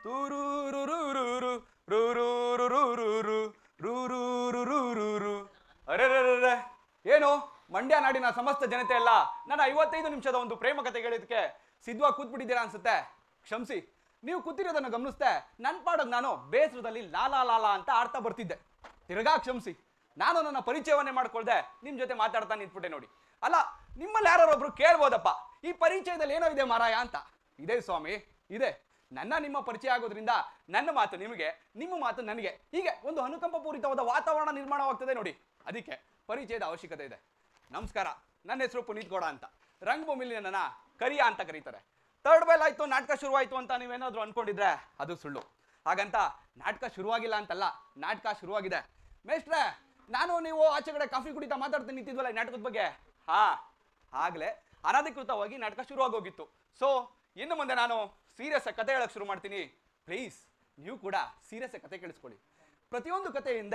ತೂರೂರುರುರುರು, ರೂರೂರುರುರುರು, ರೂರೂರುರುರುರು. ಅರೆರೆರೆರೆ, ಏನು ಮಂಡ್ಯ ನಾಡಿನ ಸಮಸ್ತ ಜನತೆ ಎಲ್ಲ ನನ್ನ ಐವತ್ತೈದು ನಿಮಿಷದ ಒಂದು ಪ್ರೇಮ ಕತೆ ಹೇಳಿದಕ್ಕೆ ಸಿದ್ಧವಾಗಿ ಕೂತ್ಬಿಟ್ಟಿದ್ದೀರಾ ಅನ್ಸುತ್ತೆ ಕ್ಷಮಿಸಿ ನೀವು ಕೂತಿರೋದನ್ನು ಗಮನಿಸ್ದೆ ನನ್ನ ಪಾಡೋದು ನಾನು ಬೇಸರದಲ್ಲಿ ಲಾಲಾ ಲಾಲಾ ಅಂತ ಆಡ್ತಾ ಬರ್ತಿದ್ದೆ ತಿರ್ಗಾ ಕ್ಷಮಿಸಿ ನಾನು ನನ್ನ ಪರಿಚಯವನ್ನೇ ಮಾಡ್ಕೊಳ್ದೆ ನಿಮ್ಮ ಜೊತೆ ಮಾತಾಡ್ತಾ ನಿಂತ್ಬಿಟ್ಟೆ ನೋಡಿ ಅಲ್ಲ ನಿಮ್ಮಲ್ಲಿ ಯಾರೊಬ್ರು ಕೇಳ್ಬೋದಪ್ಪ ಈ ಪರಿಚಯದಲ್ಲಿ ಏನೋ ಇದೆ ಮಾರಾಯ ಅಂತ ಇದೆ ಸ್ವಾಮಿ ಇದೆ ನನ್ನ ನಿಮ್ಮ ಪರಿಚಯ ಆಗೋದ್ರಿಂದ ನನ್ನ ಮಾತು ನಿಮಗೆ ನಿಮ್ಮ ಮಾತು ನನಗೆ ಹೀಗೆ ಒಂದು ಅನುಕಂಪ ಪೂರಿತವಾದ ವಾತಾವರಣ ನಿರ್ಮಾಣವಾಗ್ತದೆ ನೋಡಿ ಅದಕ್ಕೆ ಪರಿಚಯದ ಅವಶ್ಯಕತೆ ಇದೆ ನಮಸ್ಕಾರ ನನ್ನ ಹೆಸರು ಪುನೀತ್ ಗೌಡ ಅಂತ ರಂಗಭೂಮಿಲಿ ನನ್ನ ಕರಿಯ ಅಂತ ಕರೀತಾರೆ ಥರ್ಡ್ ಬೆಲ್ ಆಯ್ತು ನಾಟಕ ಶುರುವಾಯ್ತು ಅಂತ ನೀವೇನಾದ್ರೂ ಅನ್ಕೊಂಡಿದ್ರೆ ಅದು ಸುಳ್ಳು ಹಾಗಂತ ನಾಟಕ ಶುರುವಾಗಿಲ್ಲ ಅಂತಲ್ಲ ನಾಟಕ ಶುರುವಾಗಿದೆ ಮೇಷ್ಟ್ರೆ ನಾನು ನೀವು ಆಚೆ ಕಡೆ ಕಾಫಿ ಕುಡಿತಾ ಮಾತಾಡ್ತಾ ನಿಂತಿದ್ವಲ್ಲ ಈ ನಾಟಕದ ಬಗ್ಗೆ ಹಾ ಆಗ್ಲೇ ಅನಧಿಕೃತವಾಗಿ ನಾಟಕ ಶುರುವಾಗೋಗಿತ್ತು ಸೊ ಇನ್ನು ಮುಂದೆ ನಾನು ಸೀರಿಯಸ್ ಕತೆ ಹೇಳಕ್ ಶುರು ಮಾಡ್ತೀನಿ ಪ್ಲೀಸ್ ನೀವು ಕೂಡ ಸೀರಿಯಸ್ ಕತೆ ಕೇಳಿಸ್ಕೊಳ್ಳಿ ಪ್ರತಿಯೊಂದು ಕಥೆಯಿಂದ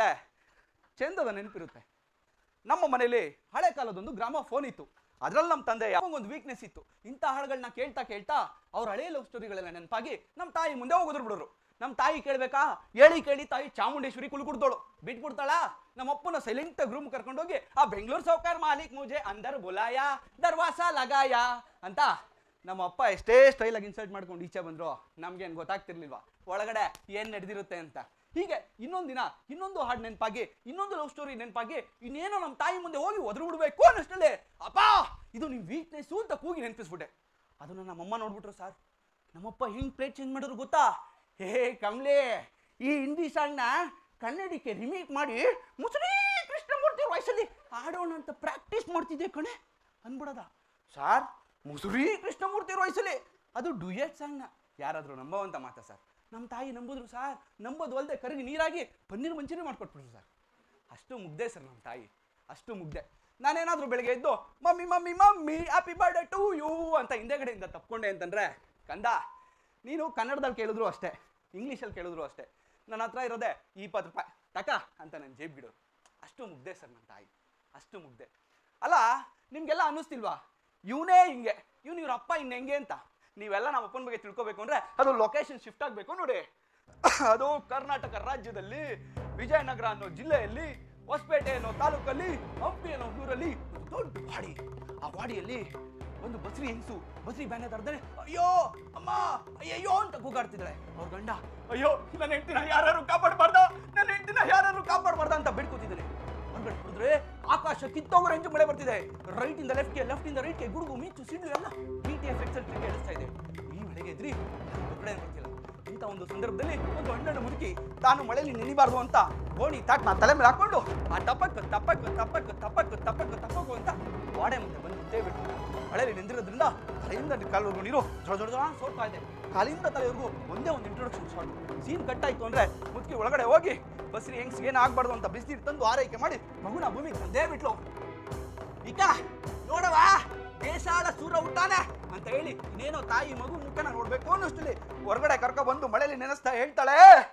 ಚಂದದ ನೆನಪಿರುತ್ತೆ ನಮ್ಮ ಮನೇಲಿ ಹಳೆ ಕಾಲದೊಂದು ಗ್ರಾಮ ಫೋನ್ ಇತ್ತು ಅದ್ರಲ್ಲಿ ನಮ್ಮ ತಂದೆ ಒಂದು ವೀಕ್ನೆಸ್ ಇತ್ತು ಇಂಥ ಹಾಡುಗಳನ್ನ ಕೇಳ್ತಾ ಕೇಳ್ತಾ ಅವ್ರ ಹಳೆ ಲವ್ ಸ್ಟೋರಿಗಳೆಲ್ಲ ನೆನಪಾಗಿ ನಮ್ಮ ತಾಯಿ ಮುಂದೆ ಹೋಗೋದ್ರು ಬಿಡೋರು ನಮ್ಮ ತಾಯಿ ಕೇಳ್ಬೇಕಾ ಹೇಳಿ ಕೇಳಿ ತಾಯಿ ಚಾಮುಂಡೇಶ್ವರಿ ಕುಳ್ಕೊಡ್ತಾಳು ಬಿಟ್ಬಿಡ್ತಾಳ ನಮ್ಮ ಅಪ್ಪನ ಸೈಲೆಂಟ್ ರೂಮ್ ಕರ್ಕೊಂಡೋಗಿ ಆ ಬೆಂಗಳೂರು ಸೌಕರ್ ಮಾಲಿಕ್ ಮುಜೆ ಅಂದರ್ ಬುಲಾಯ ದರ್ವಾಸ ಲಗಾಯ ಅಂತ ನಮ್ಮ ಅಪ್ಪ ಎಷ್ಟೇ ಸ್ಟೈಲಾಗಿ ಇನ್ಸಲ್ಟ್ ಮಾಡ್ಕೊಂಡು ಈಚೆ ಬಂದ್ರು ನಮ್ಗೇನು ಗೊತ್ತಾಗ್ತಿರ್ಲಿಲ್ವಾ ಒಳಗಡೆ ಏನ್ ನಡೆದಿರುತ್ತೆ ಅಂತ ಹೀಗೆ ಇನ್ನೊಂದು ದಿನ ಇನ್ನೊಂದು ಹಾಡು ನೆನಪಾಗಿ ಇನ್ನೊಂದು ಲವ್ ಸ್ಟೋರಿ ನೆನಪಾಗಿ ಇನ್ನೇನೋ ನಮ್ಮ ತಾಯಿ ಮುಂದೆ ಹೋಗಿ ಒದ್ರು ಬಿಡ್ಬೇಕು ಅನ್ನಷ್ಟಲ್ಲೇ ಅಪ್ಪ ಇದು ನಿಮ್ ವೀಕ್ನೆಸ್ ಅಂತ ಕೂಗಿ ನೆನಪಿಸ್ಬಿಟ್ಟೆ ಅದನ್ನ ನಮ್ಮಮ್ಮ ನೋಡ್ಬಿಟ್ರು ಸರ್ ನಮ್ಮಪ್ಪ ಹೆಂಗ್ ಪ್ಲೇಟ್ ಚೇಂಜ್ ಮಾಡಿದ್ರು ಗೊತ್ತಾ ಹೇ ಕಮ್ಲೆ ಈ ಹಿಂದಿ ಸಾಂಗ್ನ ಕನ್ನಡಕ್ಕೆ ರಿಮೇಕ್ ಮಾಡಿ ಮುಸುರಿ ಕೃಷ್ಣಮೂರ್ತಿ ವಯಸ್ಸಲ್ಲಿ ಆಡೋಣ ಅಂತ ಪ್ರಾಕ್ಟೀಸ್ ಮಾಡ್ತಿದ್ದೆ ಕಣೆ ಅನ್ಬಿಡದ ಸಾರ್ ಮುಸುರಿ ಕೃಷ್ಣಮೂರ್ತಿ ವಯಸ್ಸಲ್ಲಿ ಅದು ಡುಯೆಟ್ ಸಾಂಗ್ನ ಯಾರಾದರೂ ನಂಬೋವಂತ ಮಾತಾ ಸರ್ ನಮ್ಮ ತಾಯಿ ನಂಬಿದ್ರು ಸರ್ ನಂಬೋದು ಅಲ್ಲದೆ ಕರಗಿ ನೀರಾಗಿ ಪನ್ನೀರ್ ಮಂಚೂರಿ ಮಾಡ್ಕೊಟ್ಬಿಟ್ರು ಸರ್ ಅಷ್ಟು ಮುಗ್ದೆ ಸರ್ ನಮ್ಮ ತಾಯಿ ಅಷ್ಟು ಮುಗ್ದೆ ನಾನೇನಾದ್ರೂ ಬೆಳಗ್ಗೆ ಎದ್ದು mummy mummy mummy happy birthday to you ಅಂತ ಹಿಂದೆಗಡೆಯಿಂದ ತಪ್ಕೊಂಡೆ ಅಂತಂದ್ರೆ ಕಂದ ನೀನು ಕನ್ನಡದಲ್ಲಿ ಕೇಳಿದ್ರು ಅಷ್ಟೇ ಇಂಗ್ಲೀಷಲ್ಲಿ ಕೇಳಿದ್ರು ಅಷ್ಟೇ ನನ್ನ ಹತ್ರ ಇರೋದೇ ಇಪ್ಪತ್ತು ರೂಪಾಯಿ ಟಕ ಅಂತ ನನ್ನ ಜೇಬ್ಗಿಡು ಅಷ್ಟು ಮುಗ್ದೆ ಸರ್ ನನ್ನ ತಾಯಿ ಅಷ್ಟು ಮುಗ್ದೆ ಅಲ್ಲ ನಿಮ್ಗೆಲ್ಲ ಅನ್ನಿಸ್ತಿಲ್ವಾ ಇವನೇ ಹಿಂಗೆ ಇವ್ನು ಇವ್ರ ಅಪ್ಪ ಇನ್ನು ಹೆಂಗೆ ಅಂತ ನೀವೆಲ್ಲ ನಮ್ಮ ಅಪ್ಪನ ಬಗ್ಗೆ ತಿಳ್ಕೊಬೇಕು ಅಂದ್ರೆ ಅದು ಲೊಕೇಶನ್ ಶಿಫ್ಟ್ ಆಗಬೇಕು ನೋಡಿ ಅದು ಕರ್ನಾಟಕ ರಾಜ್ಯದಲ್ಲಿ ವಿಜಯನಗರ ಅನ್ನೋ ಜಿಲ್ಲೆಯಲ್ಲಿ ಹೊಸಪೇಟೆ ಅನ್ನೋ ತಾಲೂಕಲ್ಲಿ ಹಂಪಿ ಅನ್ನೋ ಊರಲ್ಲಿ ಒಂದು ದೊಡ್ಡ ವಾಡಿ ಆ ವಾಡಿಯಲ್ಲಿ ಒಂದು ಬಸ್ರಿ ಹೆಂಗಸು ಬಸ್ರಿ ಬ್ಯಾನೆ ತರ್ದಾನೆ ಅಯ್ಯೋ ಅಮ್ಮ ಅಯ್ಯಯ್ಯೋ ಅಂತ ಕೂಗಾಡ್ತಿದ್ದಾಳೆ ಅವ್ರ ಗಂಡ ಅಯ್ಯೋ ನನ್ನ ಹೆಂಡತಿನ ಯಾರು ಕಾಪಾಡಬಾರ್ದ ನನ್ನ ಹೆಂಡತಿನ ಯಾರು ಕಾಪಾಡಬಾರ್ದ ಅಂತ ಬೇಡ್ಕೊತಿದ್ದಾನೆ ಹೊರಗಡೆ ನೋಡಿದ್ರೆ ಆಕಾಶ ಕಿತ್ತೋಗೋ ರೇಂಜ್ ಮಳೆ ಬರ್ತಿದೆ ರೈಟ್ ಇಂದ ಲೆಫ್ಟ್ಗೆ ಲೆಫ್ಟ್ ಇಂದ ರೈಟ್ಗೆ ಗುಡುಗು ಮಿಂಚು ಸಿಡ್ಲು ಎಲ್ಲ ಬಿ ಟಿ ಎಫ್ ಎಕ್ಸೆಲ್ ಕೇಳಿಸ್ತಾ ಇದೆ ಈ ಮಳೆಗೆ ಎದ್ರಿ ಕಡೆ ಬರ್ತಿಲ್ಲ ಇಂಥ ಒಂದು ಸಂದರ್ಭದಲ್ಲಿ ಒಂದು ಹಣ್ಣನ್ನು ಮುದುಕಿ ತಾನು ಮಳೆಯಲ್ಲಿ ನೆನಿಬಾರ್ದು ಅಂತ ಗೋಣಿ ತಾಟ್ನ ತಲೆ ಮೇಲೆ ಹಾಕೊಂಡು ಆ ತಪ್ಪಕ್ ತಪ್ಪಕ್ ತಪ್ಪಕ್ ತಪ್ಪಕ್ ತಪ್ಪಕ್ ತಪ್ಪಕು ಅಂತ ಗೋಡೆ ಮುಂದೆ ಬಂದು ನಿಂತೇ ಬಿಟ್ಟು ಮಳೆಯಲ್ಲಿ ನಿಂತಿರೋದ್ರಿಂದ ತಲೆಯಿಂದ ಕಾಲವರೆಗೂ ನೀರು ಜೊಳ ಜೊಳ ಜೊಳ ಸೋರ್ತಾ ಇದೆ ಕಾಲಿಂದ ತಲೆವರೆಗೂ ಒಂದೇ ಒಂದು ಇಂಟ್ರೊಡಕ್ಷನ್ ಶಾಟ್ ಸೀನ್ ಕಟ್ಟಾಯ್ತು ಅಂದ್ರೆ ಮುದುಕಿ ಒಳಗಡೆ ಹೋಗಿ ಬಸ್ರಿ ಹೆಂಗ್ಸ್ಗೆ ಏನು ಆಗ್ಬಾರ್ದು ಅಂತ ಬಿಸಿನೀರು ತಂದು ಆರೈಕೆ ಮಾಡಿ ಮಗುನ ಭೂಮಿಗೆ ತಂದೇ ಬಿಟ್ಲು ಈಗ ನೋಡವಾ ದೇಶಾಳ ಸೂರ ಹುಟ್ಟಾನೆ ಅಂತ ಹೇಳಿ ಇನ್ನೇನೋ ತಾಯಿ ಮಗು ಮುಖನ ನೋಡ್ಬೇಕು ಅನ್ನೋಷ್ಟಲ್ಲಿ ಹೊರಗಡೆ ಕರ್ಕೊ ಬಂದು ಮಳೆಯಲ್ಲಿ ನೆನೆಸ್ತಾ ಹೇಳ್ತಾಳೆ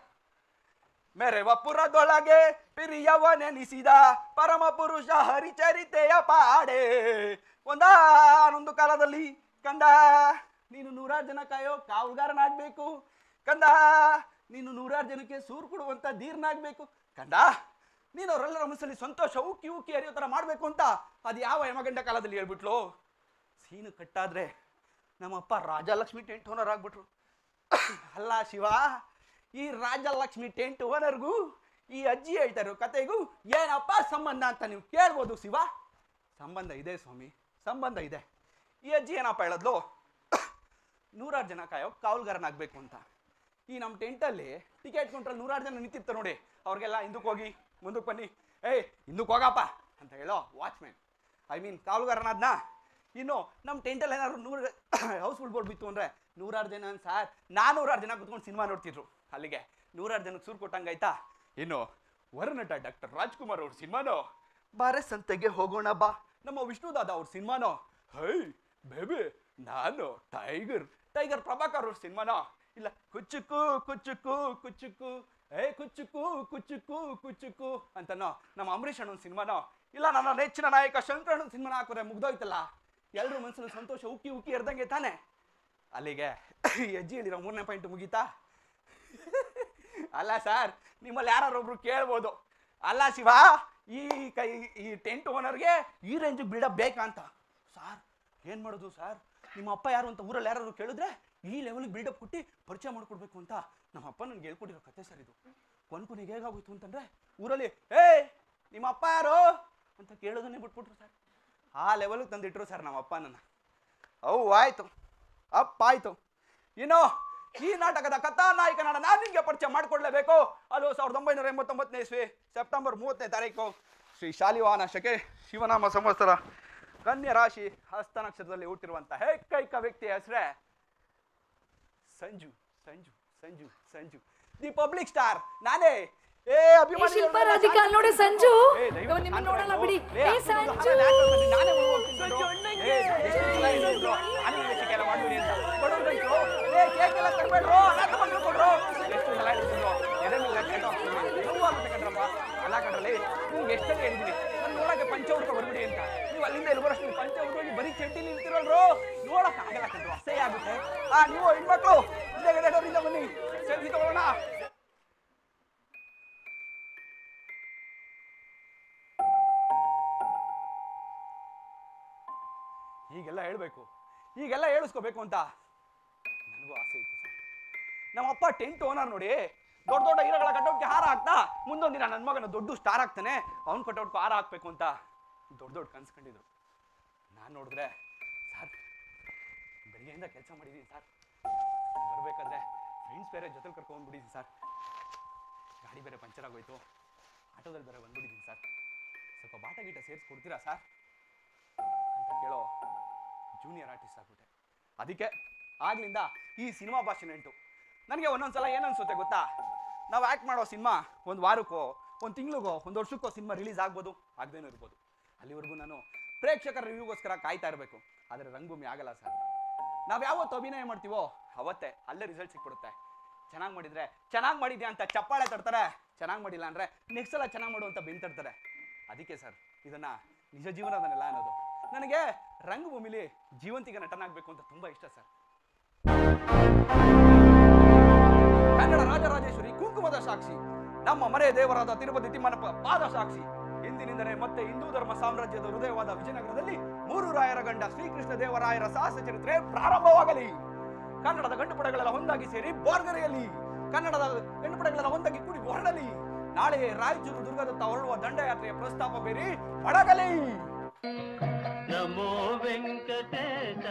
ಮೆರೆವಪುರದೊಳಗೆ ಪಿರಿಯವನೆನಿಸಿದ ಪರಮ ಪುರುಷ ಹರಿಚರಿತೆಯ ಪಾಡೆ ಒಂದಾನೊಂದು ಕಾಲದಲ್ಲಿ ಕಂದ ನೀನು ನೂರಾರು ಜನ ಕಾಯೋ ಕಾವಲುಗಾರನಾಗ್ಬೇಕು ಕಂದ ನೀನು ನೂರಾರು ಜನಕ್ಕೆ ಸೂರು ಕೊಡುವಂತ ಧೀರ್ನಾಗ್ಬೇಕು ಕಂದ ನೀನು ಅವರೆಲ್ಲರ ಮನಸ್ಸಲ್ಲಿ ಸಂತೋಷ ಉಕ್ಕಿ ಉಕ್ಕಿ ಹರಿಯೋ ಥರ ಮಾಡಬೇಕು ಅಂತ ಅದು ಯಾವ ಯಮಗಂಡ ಕಾಲದಲ್ಲಿ ಹೇಳ್ಬಿಟ್ಲು ಸೀನು ಕಟ್ಟಾದ್ರೆ ನಮ್ಮಪ್ಪ ರಾಜಲಕ್ಷ್ಮಿ ಟೆಂಟ್ ಓನರ್ ಆಗ್ಬಿಟ್ರು ಅಲ್ಲ ಶಿವ ಈ ರಾಜಲಕ್ಷ್ಮಿ ಟೆಂಟ್ ಓನರ್ಗೂ ಈ ಅಜ್ಜಿ ಹೇಳ್ತಾ ಇರೋ ಕತೆಗೂ ಏನಪ್ಪ ಸಂಬಂಧ ಅಂತ ನೀವು ಕೇಳ್ಬೋದು ಶಿವ ಸಂಬಂಧ ಇದೆ ಸ್ವಾಮಿ ಸಂಬಂಧ ಇದೆ ಈ ಅಜ್ಜಿ ಏನಪ್ಪ ಹೇಳದ್ಲು ನೂರಾರು ಜನ ಕಾಯೋ ಕಾವಲುಗಾರನಾಗಬೇಕು ಅಂತ ಈ ನಮ್ಮ ಟೆಂಟಲ್ಲಿ ಟಿಕೆಟ್ ಕೊಂಡ್ರಲ್ಲಿ ನೂರಾರು ಜನ ನಿಂತಿರ್ತಾರೆ ನೋಡಿ ಅವ್ರಿಗೆಲ್ಲ ಹಿಂದಕ್ಕೆ ಹೋಗಿ ಮುಂದಕ್ಕೆ ಬನ್ನಿ ಏಯ್ ಹಿಂದಕ್ಕೆ ಹೋಗಪ್ಪ ಅಂತ ಹೇಳೋ ವಾಚ್ಮ್ಯಾನ್ ಐ ಮೀನ್ ಕಾವಲುಗಾರನಾದ್ನ ಇನ್ನು ನಮ್ಮ ಟೆಂಟಲ್ಲಿ ಏನಾದ್ರು ನೂರು ಹೌಸ್ಫುಲ್ ಬೋರ್ಡ್ ಬಿತ್ತು ಅಂದರೆ ನೂರಾರು ಜನ ಸರ್ ನಾನೂರಾರು ಜನ ಕುತ್ಕೊಂಡು ಸಿನಿಮಾ ನೋಡ್ತಿದ್ರು ಅಲ್ಲಿಗೆ ನೂರಾರು ಜನಕ್ಕೆ ಸೂರು ಕೊಟ್ಟಂಗಾಯ್ತಾ ಇನ್ನು ವರನಟ ಡಾಕ್ಟರ್ ರಾಜ್ಕುಮಾರ್ ಅವ್ರ ಸಿನಿಮಾನೋ ಬಾರೆ ಸಂತೆಗೆ ಹೋಗೋಣ ಬಾ ನಮ್ಮ ವಿಷ್ಣುದಾದ ಅವ್ರ ಸಿನಿಮಾನೋ ಹೈ ಬೇಬಿ ನಾನು ಟೈಗರ್ ಟೈಗರ್ ಪ್ರಭಾಕರ್ ಅವ್ರ ಸಿನಿಮಾನೋ ಇಲ್ಲ ಕುಚ್ಚುಕು ಕುಚ್ಚುಕು ಕುಚ್ಚುಕು ಏ ಕುಚ್ಚುಕು ಕುಚ್ಚುಕು ಕುಚ್ಚುಕು ಅಂತನೋ ನಮ್ಮ ಅಂಬರೀಷ್ ಅಣ್ಣನ ಸಿನಿಮಾನೋ ಇಲ್ಲ ನನ್ನ ನೆಚ್ಚಿನ ನಾಯಕ ಶಂಕರಣ್ಣನ ಸಿನಿಮಾನ ಹಾಕೋರೆ ಮುಗ್ದೋಯ್ತಲ್ಲ ಎಲ್ಲರೂ ಮನಸ್ಸಲ್ಲಿ ಸಂತೋಷ ಉಕ್ಕಿ ಉಕ್ಕಿ ಎರ್ದಂಗೆ ತಾನೆ ಅಲ್ಲಿಗೆ ಈ ಅಜ್ಜಿ ಹೇಳಿರೋ ಮೂರನೇ ಪಾಯಿಂಟ್ ಮುಗೀತಾ ಅಲ್ಲ ಸರ್ ನಿಮ್ಮಲ್ಲಿ ಯಾರು ಒಬ್ರು ಕೇಳ್ಬೋದು ಅಲ್ಲ ಶಿವ ಈ ಕೈ ಈ ಟೆಂಟ್ ಓನರ್ಗೆ ಈ ರೇಂಜಿಗೆ ಬಿಲ್ಡಪ್ ಬೇಕಾ ಅಂತ ಸರ್ ಏನು ಮಾಡೋದು ಸರ್ ನಿಮ್ಮ ಅಪ್ಪ ಯಾರು ಅಂತ ಊರಲ್ಲಿ ಯಾರು ಕೇಳಿದ್ರೆ ಈ ಲೆವೆಲ್ಗೆ ಬಿಲ್ಡಪ್ ಕೊಟ್ಟು ಪರಿಚಯ ಮಾಡ್ಕೊಡ್ಬೇಕು ಅಂತ ನಮ್ಮ ಅಪ್ಪ ನನಗೆ ಹೇಳ್ಕೊಟ್ಟಿರೋ ಕತೆ ಸರ್ ಇದು ಕೊನ್ ಕೊನೆಗೆ ಹೇಗಾಗೋಯ್ತು ಅಂತಂದ್ರೆ ಊರಲ್ಲಿ ಏ ನಿಮ್ಮ ಅಪ್ಪ ಯಾರು ಅಂತ ಕೇಳೋದನ್ನೇ ಬಿಟ್ಬಿಟ್ರು ಸರ್ ಆ ಲೆವೆಲ್ಗೆ ತಂದಿಟ್ರು ಸರ್ ನಮ್ಮ ಅಪ್ಪ ನನ್ನ ಅವು ಆಯ್ತು ಅಪ್ಪ ಆಯ್ತು ಇನ್ನು ಈ ನಾಟಕದ ಕಥಾನಾಯಕನನ್ನ ನಾನು ನಿಮಗೆ ಪರಿಚಯ ಮಾಡಿಕೊಡ್ಲೇಬೇಕು ಅದು ಸಾವಿರದ ಒಂಬೈನೂರ ಎಂಬತ್ತೊಂಬತ್ತನೇ ಇಸ್ವಿ ಸೆಪ್ಟೆಂಬರ್ ಮೂವತ್ತನೇ ತಾರೀಕು ಶ್ರೀ ಶಾಲಿವಾಹನ ಶಕೆ ಶಿವನಾಮ ಸಂವತ್ಸರ ಕನ್ಯಾ ರಾಶಿ ಹಸ್ತ ನಕ್ಷತ್ರದಲ್ಲಿ ಹುಟ್ಟಿರುವಂತ ಏಕೈಕ ವ್ಯಕ್ತಿಯ ಹೆಸರೇ Sanju Sanju Sanju Sanju the public star ನಾನೇ ಏ ಏ ಅಭಿಮಾನಿ ಶಿಲ್ಪ ರಾಧಿಕಾ ಅಲ್ಲಿ ನೋಡಿ ಸಂಜು ಏ, ದಯವಿಟ್ಟು ನಿಮ್ಮನ್ನ ಶಾಂತ ನೋಡಲ್ಲ ಇರು. ಬಿಡಿ ಏ, ಏ ಅದು ಸಂಜು ಹಾಗೆ ಯಾಕೆ ಬಂದ್ರಿ? ನಾನೇ ಉಳ್ದು ಹೋಗ್ತೀನಿ ಸಂಜು ಬಿಡು. ಅಣ್ಣಂಗೆ. ಏ, ಎಷ್ಟು ಸಲ ಹೇಳಿದ್ರು? ಅನಿಮೇಷಕ್ಕೆ ಎಲ್ಲ ಮಾಡ್ಬಿಡಿ ಅಂತ. ಬಡವ್ರು ರೈತ್ರು, ಏ, ಕೇಕ್ ಎಲ್ಲ ತರ್ಬೇಡ್ರು, ಅನ್ನ ತಗೊಂಡು ಕೊಡ್ರು. ಎಷ್ಟು ಸಲ ಹೇಳಿದ್ರು? ಎದೆ ಮೇಲೆ ಕೆಟ್ಟ ಹೋಗ್ತೀನಿ. ನೋವು ಆಗುತ್ತೆ ಕಣ್ರಪ್ಪ. ಅಲ್ಲ ಕಣ್ರಲ್ಲಿ, ನಿಮ್ಗೆ ಎಷ್ಟೆಲ್ಲ ಹೇಳಿದ್ದೀನಿ ನಾನು ನೋಡಕ್ಕೆ ಪಂಚ ಹುಡ್ಕೊ ಬರ್ಬಿಡಿ ಅಂತ ನೀವು ಅಲ್ಲಿಂದ ಇಲ್ಲಿ ಬರೋಷ್ಟು ಪಂಚ ಹುಡ್ಕೊಂಡು ಬರೀ ಚಡ್ಡಿ ನಿಂತಿರೋಲ್ರು ನೋಡಕ್ ಆಗಲ್ಲ ಕಣ್ರು ಅಸಹ್ಯ ಆಗುತ್ತೆ ಆ ನೀವು ಹೆಣ್ಮಕ್ಳು ಹಿಂದೆಗಡೆ ಡೋರಿಂದ ಬನ್ನಿ ಸೆಲ್ಫಿ ತಗೊಳ್ಳೋಣ ಹೀಗೆಲ್ಲ ಹೇಳ್ಬೇಕು ಹೀಗೆಲ್ಲ ಹೇಳಿಸ್ಕೋಬೇಕು ಅಂತ ನನಗೂ ಆಸೆ ಇತ್ತು ಸರ್ ನಮ್ಮ ಅಪ್ಪ ಟೆಂಟ್ ಓನರ್ ನೋಡಿ ದೊಡ್ಡ ದೊಡ್ಡ ಹೀರೋಗಳ ಕಟೌಟ್ಗೆ ಹಾರ ಹಾಕ್ತಾ ಮುಂದೊಂದು ದಿನ ನನ್ನ ಮಗನ ದೊಡ್ಡ ಸ್ಟಾರ್ ಆಗ್ತಾನೆ ಅವ್ನ ಕಟೌಟ್ಗೆ ಹಾರ ಹಾಕ್ಬೇಕು ಅಂತ ದೊಡ್ಡ ದೊಡ್ಡ ಕನ್ಸ್ಕೊಂಡಿದ್ರು ನಾನು ನೋಡಿದ್ರೆ ಸರ್ ಬೆಳಿಗ್ಗೆಯಿಂದ ಕೆಲಸ ಮಾಡಿದ್ದೀನಿ ಸರ್ ಬರಬೇಕಾದ್ರೆ ಫ್ರೆಂಡ್ಸ್ ಬೇರೆ ಜೊತೆಲಿ ಕರ್ಕೊಂಡ್ಬಿಟ್ಟಿದ್ದೀನಿ ಸರ್ ಗಾಡಿ ಬೇರೆ ಪಂಚರ್ ಆಗೋಯ್ತು ಆಟೋದಲ್ಲಿ ಬೇರೆ ಬಂದ್ಬಿಟ್ಟಿದ್ದೀನಿ ಸರ್ ಸ್ವಲ್ಪ ಬಾಟ ಗೀಟ ಸೇರಿಸ್ಕೊಡ್ತೀರಾ ಸರ್ ಅಂತ ಕೇಳೋ ಜೂನಿಯರ್ ಆರ್ಟಿಸ್ಟ್ ಆಗ್ಬಿಟ್ಟೆ ಅದಕ್ಕೆ ಆಗ್ಲಿಂದ ಈ ಸಿನಿಮಾ ಭಾಷೆ ನೆಂಟು ನನಗೆ ಒಂದೊಂದ್ಸಲ ಏನನ್ಸುತ್ತೆ ಗೊತ್ತಾ ನಾವು ಆ್ಯಕ್ಟ್ ಮಾಡೋ ಸಿನಿಮಾ ಒಂದು ವಾರಕ್ಕೋ ಒಂದು ತಿಂಗಳಿಗೋ ಒಂದು ವರ್ಷಕ್ಕೋ ಸಿನಿಮಾ ರಿಲೀಸ್ ಆಗ್ಬೋದು ಆಗದೇನೂ ಇರ್ಬೋದು ಅಲ್ಲಿವರೆಗೂ ನಾನು ಪ್ರೇಕ್ಷಕರ ರಿವ್ಯೂಗೋಸ್ಕರ ಕಾಯ್ತಾ ಇರಬೇಕು ಆದರೆ ರಂಗಭೂಮಿ ಆಗಲ್ಲ ಸರ್ ನಾವು ಯಾವತ್ತು ಅಭಿನಯ ಮಾಡ್ತೀವೋ ಅವತ್ತೇ ಅಲ್ಲೇ ರಿಸಲ್ಟ್ ಸಿಕ್ಬಿಡುತ್ತೆ ಚೆನ್ನಾಗಿ ಮಾಡಿದ್ರೆ ಚೆನ್ನಾಗಿ ಮಾಡಿದ್ಯಾ ಅಂತ ಚಪ್ಪಾಳೆ ತಡ್ತಾರೆ ಚೆನ್ನಾಗಿ ಮಾಡಿಲ್ಲ ಅಂದರೆ ನೆಕ್ಸ್ಟ್ ಸಲ ಚೆನ್ನಾಗಿ ಮಾಡು ಅಂತ ಬೆಂತಡ್ತಾರೆ ಅದಕ್ಕೆ ಸರ್ ಇದನ್ನ ನಿಜ ಜೀವನದನ್ನೆಲ್ಲ ಅನ್ನೋದು ನನಗೆ ರಂಗಭೂಮಿಲಿ ಜೀವಂತಿಗೆ ನಟನಾಗಬೇಕು ಅಂತ ತುಂಬ ಇಷ್ಟ ಸರ್ ಕನ್ನಡ ರಾಜರಾಜೇಶ್ವರಿ ಕುಂಕುಮದ ಸಾಕ್ಷಿ ನಮ್ಮ ಮನೆ ದೇವರಾದ ತಿರುಪತಿ ತಿಮ್ಮನಪ್ಪ ಪಾದ ಸಾಕ್ಷಿ ಇಂದಿನಿಂದಲೇ ಮತ್ತೆ ಹಿಂದೂ ಧರ್ಮ ಸಾಮ್ರಾಜ್ಯದ ಹೃದಯವಾದ ವಿಜಯನಗರದಲ್ಲಿ ಮೂರು ರಾಯರ ಗಂಡ ಶ್ರೀಕೃಷ್ಣ ದೇವರಾಯರ ಸಾಹಸ ಚರಿತ್ರೆ ಪ್ರಾರಂಭವಾಗಲಿ ಕನ್ನಡದ ಗಂಡುಪಡೆಗಳೆಲ್ಲ ಒಂದಾಗಿ ಸೇರಿ ಬೋರ್ಗರೆಯಲ್ಲಿ ಕನ್ನಡದ ಗಂಡುಪಡೆಗಳೆಲ್ಲ ಒಂದಾಗಿ ಕೂಡಿ ಹೊರಡಲಿ ನಾಳೆ ರಾಯಚೂರು ದುರ್ಗದತ್ತ ಹೊರಡುವ ದಂಡಯಾತ್ರೆಯ ಪ್ರಸ್ತಾಪ ಬೇರಿ ಮಡಗಲಿ ನಮೋ ವೆಂಕಟೇಶ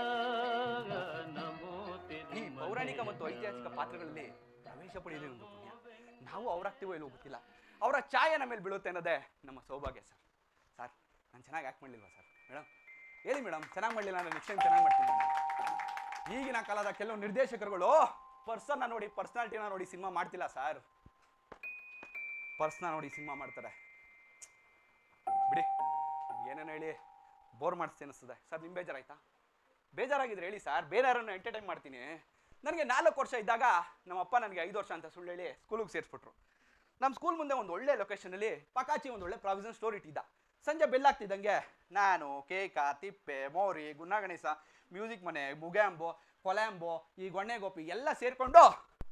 ನಮೋ ಈ ಪೌರಾಣಿಕ ಮತ್ತು ಐತಿಹಾಸಿಕ ಪಾತ್ರಗಳಲ್ಲಿ ಪ್ರವೇಶ ಪಡೆಯದೇ ಒಂದು ಪುಣ್ಯ ನಾವು ಅವರಾಗ್ತೀವೋ ಇಲ್ಲವೋ ಗೊತ್ತಿಲ್ಲ ಅವರ ಛಾಯೆ ನಮ್ಮ ಮೇಲೆ ಬೀಳುತ್ತೆ ಅನ್ನೋದೇ ನಮ್ಮ ಸೌಭಾಗ್ಯ ಸರ್ ಸರ್ ನಾನು ಚೆನ್ನಾಗಿ ಆ್ಯಕ್ಟ್ ಮಾಡಲಿಲ್ವಾ ಸರ್ ಮೇಡಮ್ ಹೇಳಿ ಮೇಡಮ್ ಚೆನ್ನಾಗಿ ಮಾಡಲಿಲ್ಲ ನಾನು ನೆಕ್ಸ್ಟ್ ಟೈಮ್ ಚೆನ್ನಾಗಿ ಮಾಡ್ತೀನಿ ಈಗಿನ ಕಾಲದ ಕೆಲವು ನಿರ್ದೇಶಕರುಗಳು ಪರ್ಸನ್ನ ನೋಡಿ ಪರ್ಸನಾಲಿಟಿನ ನೋಡಿ ಸಿನಿಮಾ ಮಾಡ್ತಿಲ್ಲ ಸರ್ ಪರ್ಸ್ನ ನೋಡಿ ಸಿನಿಮಾ ಮಾಡ್ತಾರೆ ಬಿಡಿ ಏನೇನು ಹೇಳಿ ಬೋರ್ ಮಾಡಿಸ್ತೀನಿ ಅನಿಸ್ತದೆ ಸರ್ ನಿಮ್ಮ ಬೇಜಾರಾಯ್ತಾ ಬೇಜಾರಾಗಿದ್ರೆ ಹೇಳಿ ಸರ್ ಬೇರೆ ಯಾರನ್ನು ಎಂಟರ್ಟೈನ್ ಮಾಡ್ತೀನಿ ನನಗೆ ನಾಲ್ಕು ವರ್ಷ ಇದ್ದಾಗ ನಮ್ಮ ಅಪ್ಪ ನನಗೆ ಐದು ವರ್ಷ ಅಂತ ಸುಳ್ಳು ಹೇಳಿ ಸ್ಕೂಲಿಗೆ ಸೇರಿಸ್ಬಿಟ್ರು ನಮ್ಮ ಸ್ಕೂಲ್ ಮುಂದೆ ಒಂದು ಒಳ್ಳೆ ಲೊಕೇಶನಲ್ಲಿ ಪಕಾಚಿ ಒಂದು ಒಳ್ಳೆ ಪ್ರಾವಿಷನ್ ಸ್ಟೋರ್ ಇಟ್ಟಿದ್ದ ಸಂಜೆ ಬೆಲ್ಲಾಗ್ತಿದ್ದಂಗೆ ನಾನು ಕೇಕ ತಿಪ್ಪೆ ಮೋರಿ ಗುನ್ನ ಗಣೇಶ ಮ್ಯೂಸಿಕ್ ಮನೆ ಮುಗ್ಯಾಂಬೋ ಕೊಲ್ಯಾಂಬೋ ಈ ಗೊಣ್ಣೆ ಗೋಪಿ ಎಲ್ಲ ಸೇರಿಕೊಂಡು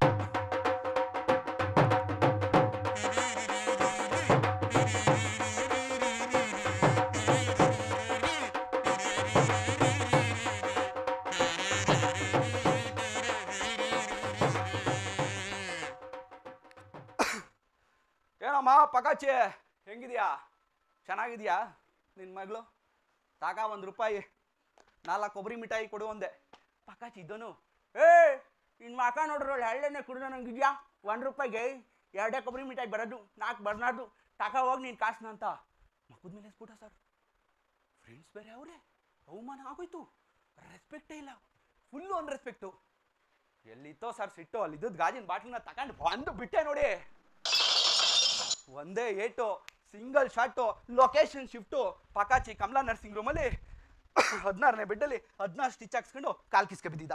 ಏನಮ್ಮ ಪಕಾಚಿ ಹೆಂಗಿದ್ಯಾ ಚೆನ್ನಾಗಿದ್ಯಾ ನಿನ್ನ ಮಗಳು ತಾಕ ಒಂದು ರೂಪಾಯಿ ನಾಲ್ಕು ಕೊಬ್ಬರಿ ಮಿಠಾಯಿ ಕೊಡು ಒಂದೆ ಪಕಾಚಿ ಇದ್ದನು ಏ ನಿನ್ನ ಮಕ ನೋಡ್ರು ಎಳ್ಳೆಣ್ಣೆ ಕುಡಿದ ನಂಗಿದ್ಯಾ ಒಂದು ರೂಪಾಯಿಗೆ ಎರಡೇ ಕೊಬ್ಬರಿ ಮಿಠಾಯಿ ಬರೋದು ನಾಲ್ಕು ಬರ್ನಾರ್ದು ತಾಕ ಹೋಗಿ ನೀನು ಕಾಸನ್ನ ಅಂತ ಮಕ್ಕದ ಮೇಲೆ ಸ್ಫೋಟ ಸರ್ ಫ್ರೆಂಡ್ಸ್ ಬೇರೆ ಅವರೇ ಅವಮಾನ ಆಗೋಯ್ತು ರೆಸ್ಪೆಕ್ಟೇ ಇಲ್ಲ ಫುಲ್ಲು ಒಂದು ರೆಸ್ಪೆಕ್ಟು ಎಲ್ಲಿತ್ತೋ ಸರ್ ಸಿಟ್ಟು ಅಲ್ಲಿದ್ದದ್ದು ಗಾಜಿನ ಬಾಟ್ಲನ್ನ ತಗೊಂಡು ಬಂದು ಬಿಟ್ಟೆ ನೋಡಿ ಒಂದೇ ಏಟು ಸಿಂಗಲ್ ಶಾಟು ಲೊಕೇಶನ್ ಶಿಫ್ಟು ಪಕಾಚಿ ಕಮಲಾ ನರ್ಸಿಂಗ್ ರೂಮಲ್ಲಿ ಹದಿನಾರನೇ ಬೆಡ್ಡಲ್ಲಿ ಹದಿನಾರು ಸ್ಟಿಚ್ ಹಾಕ್ಸ್ಕೊಂಡು ಕಾಲ್ ಕಿಸ್ಕೆ ಬಿದ್ದಿದ್ದ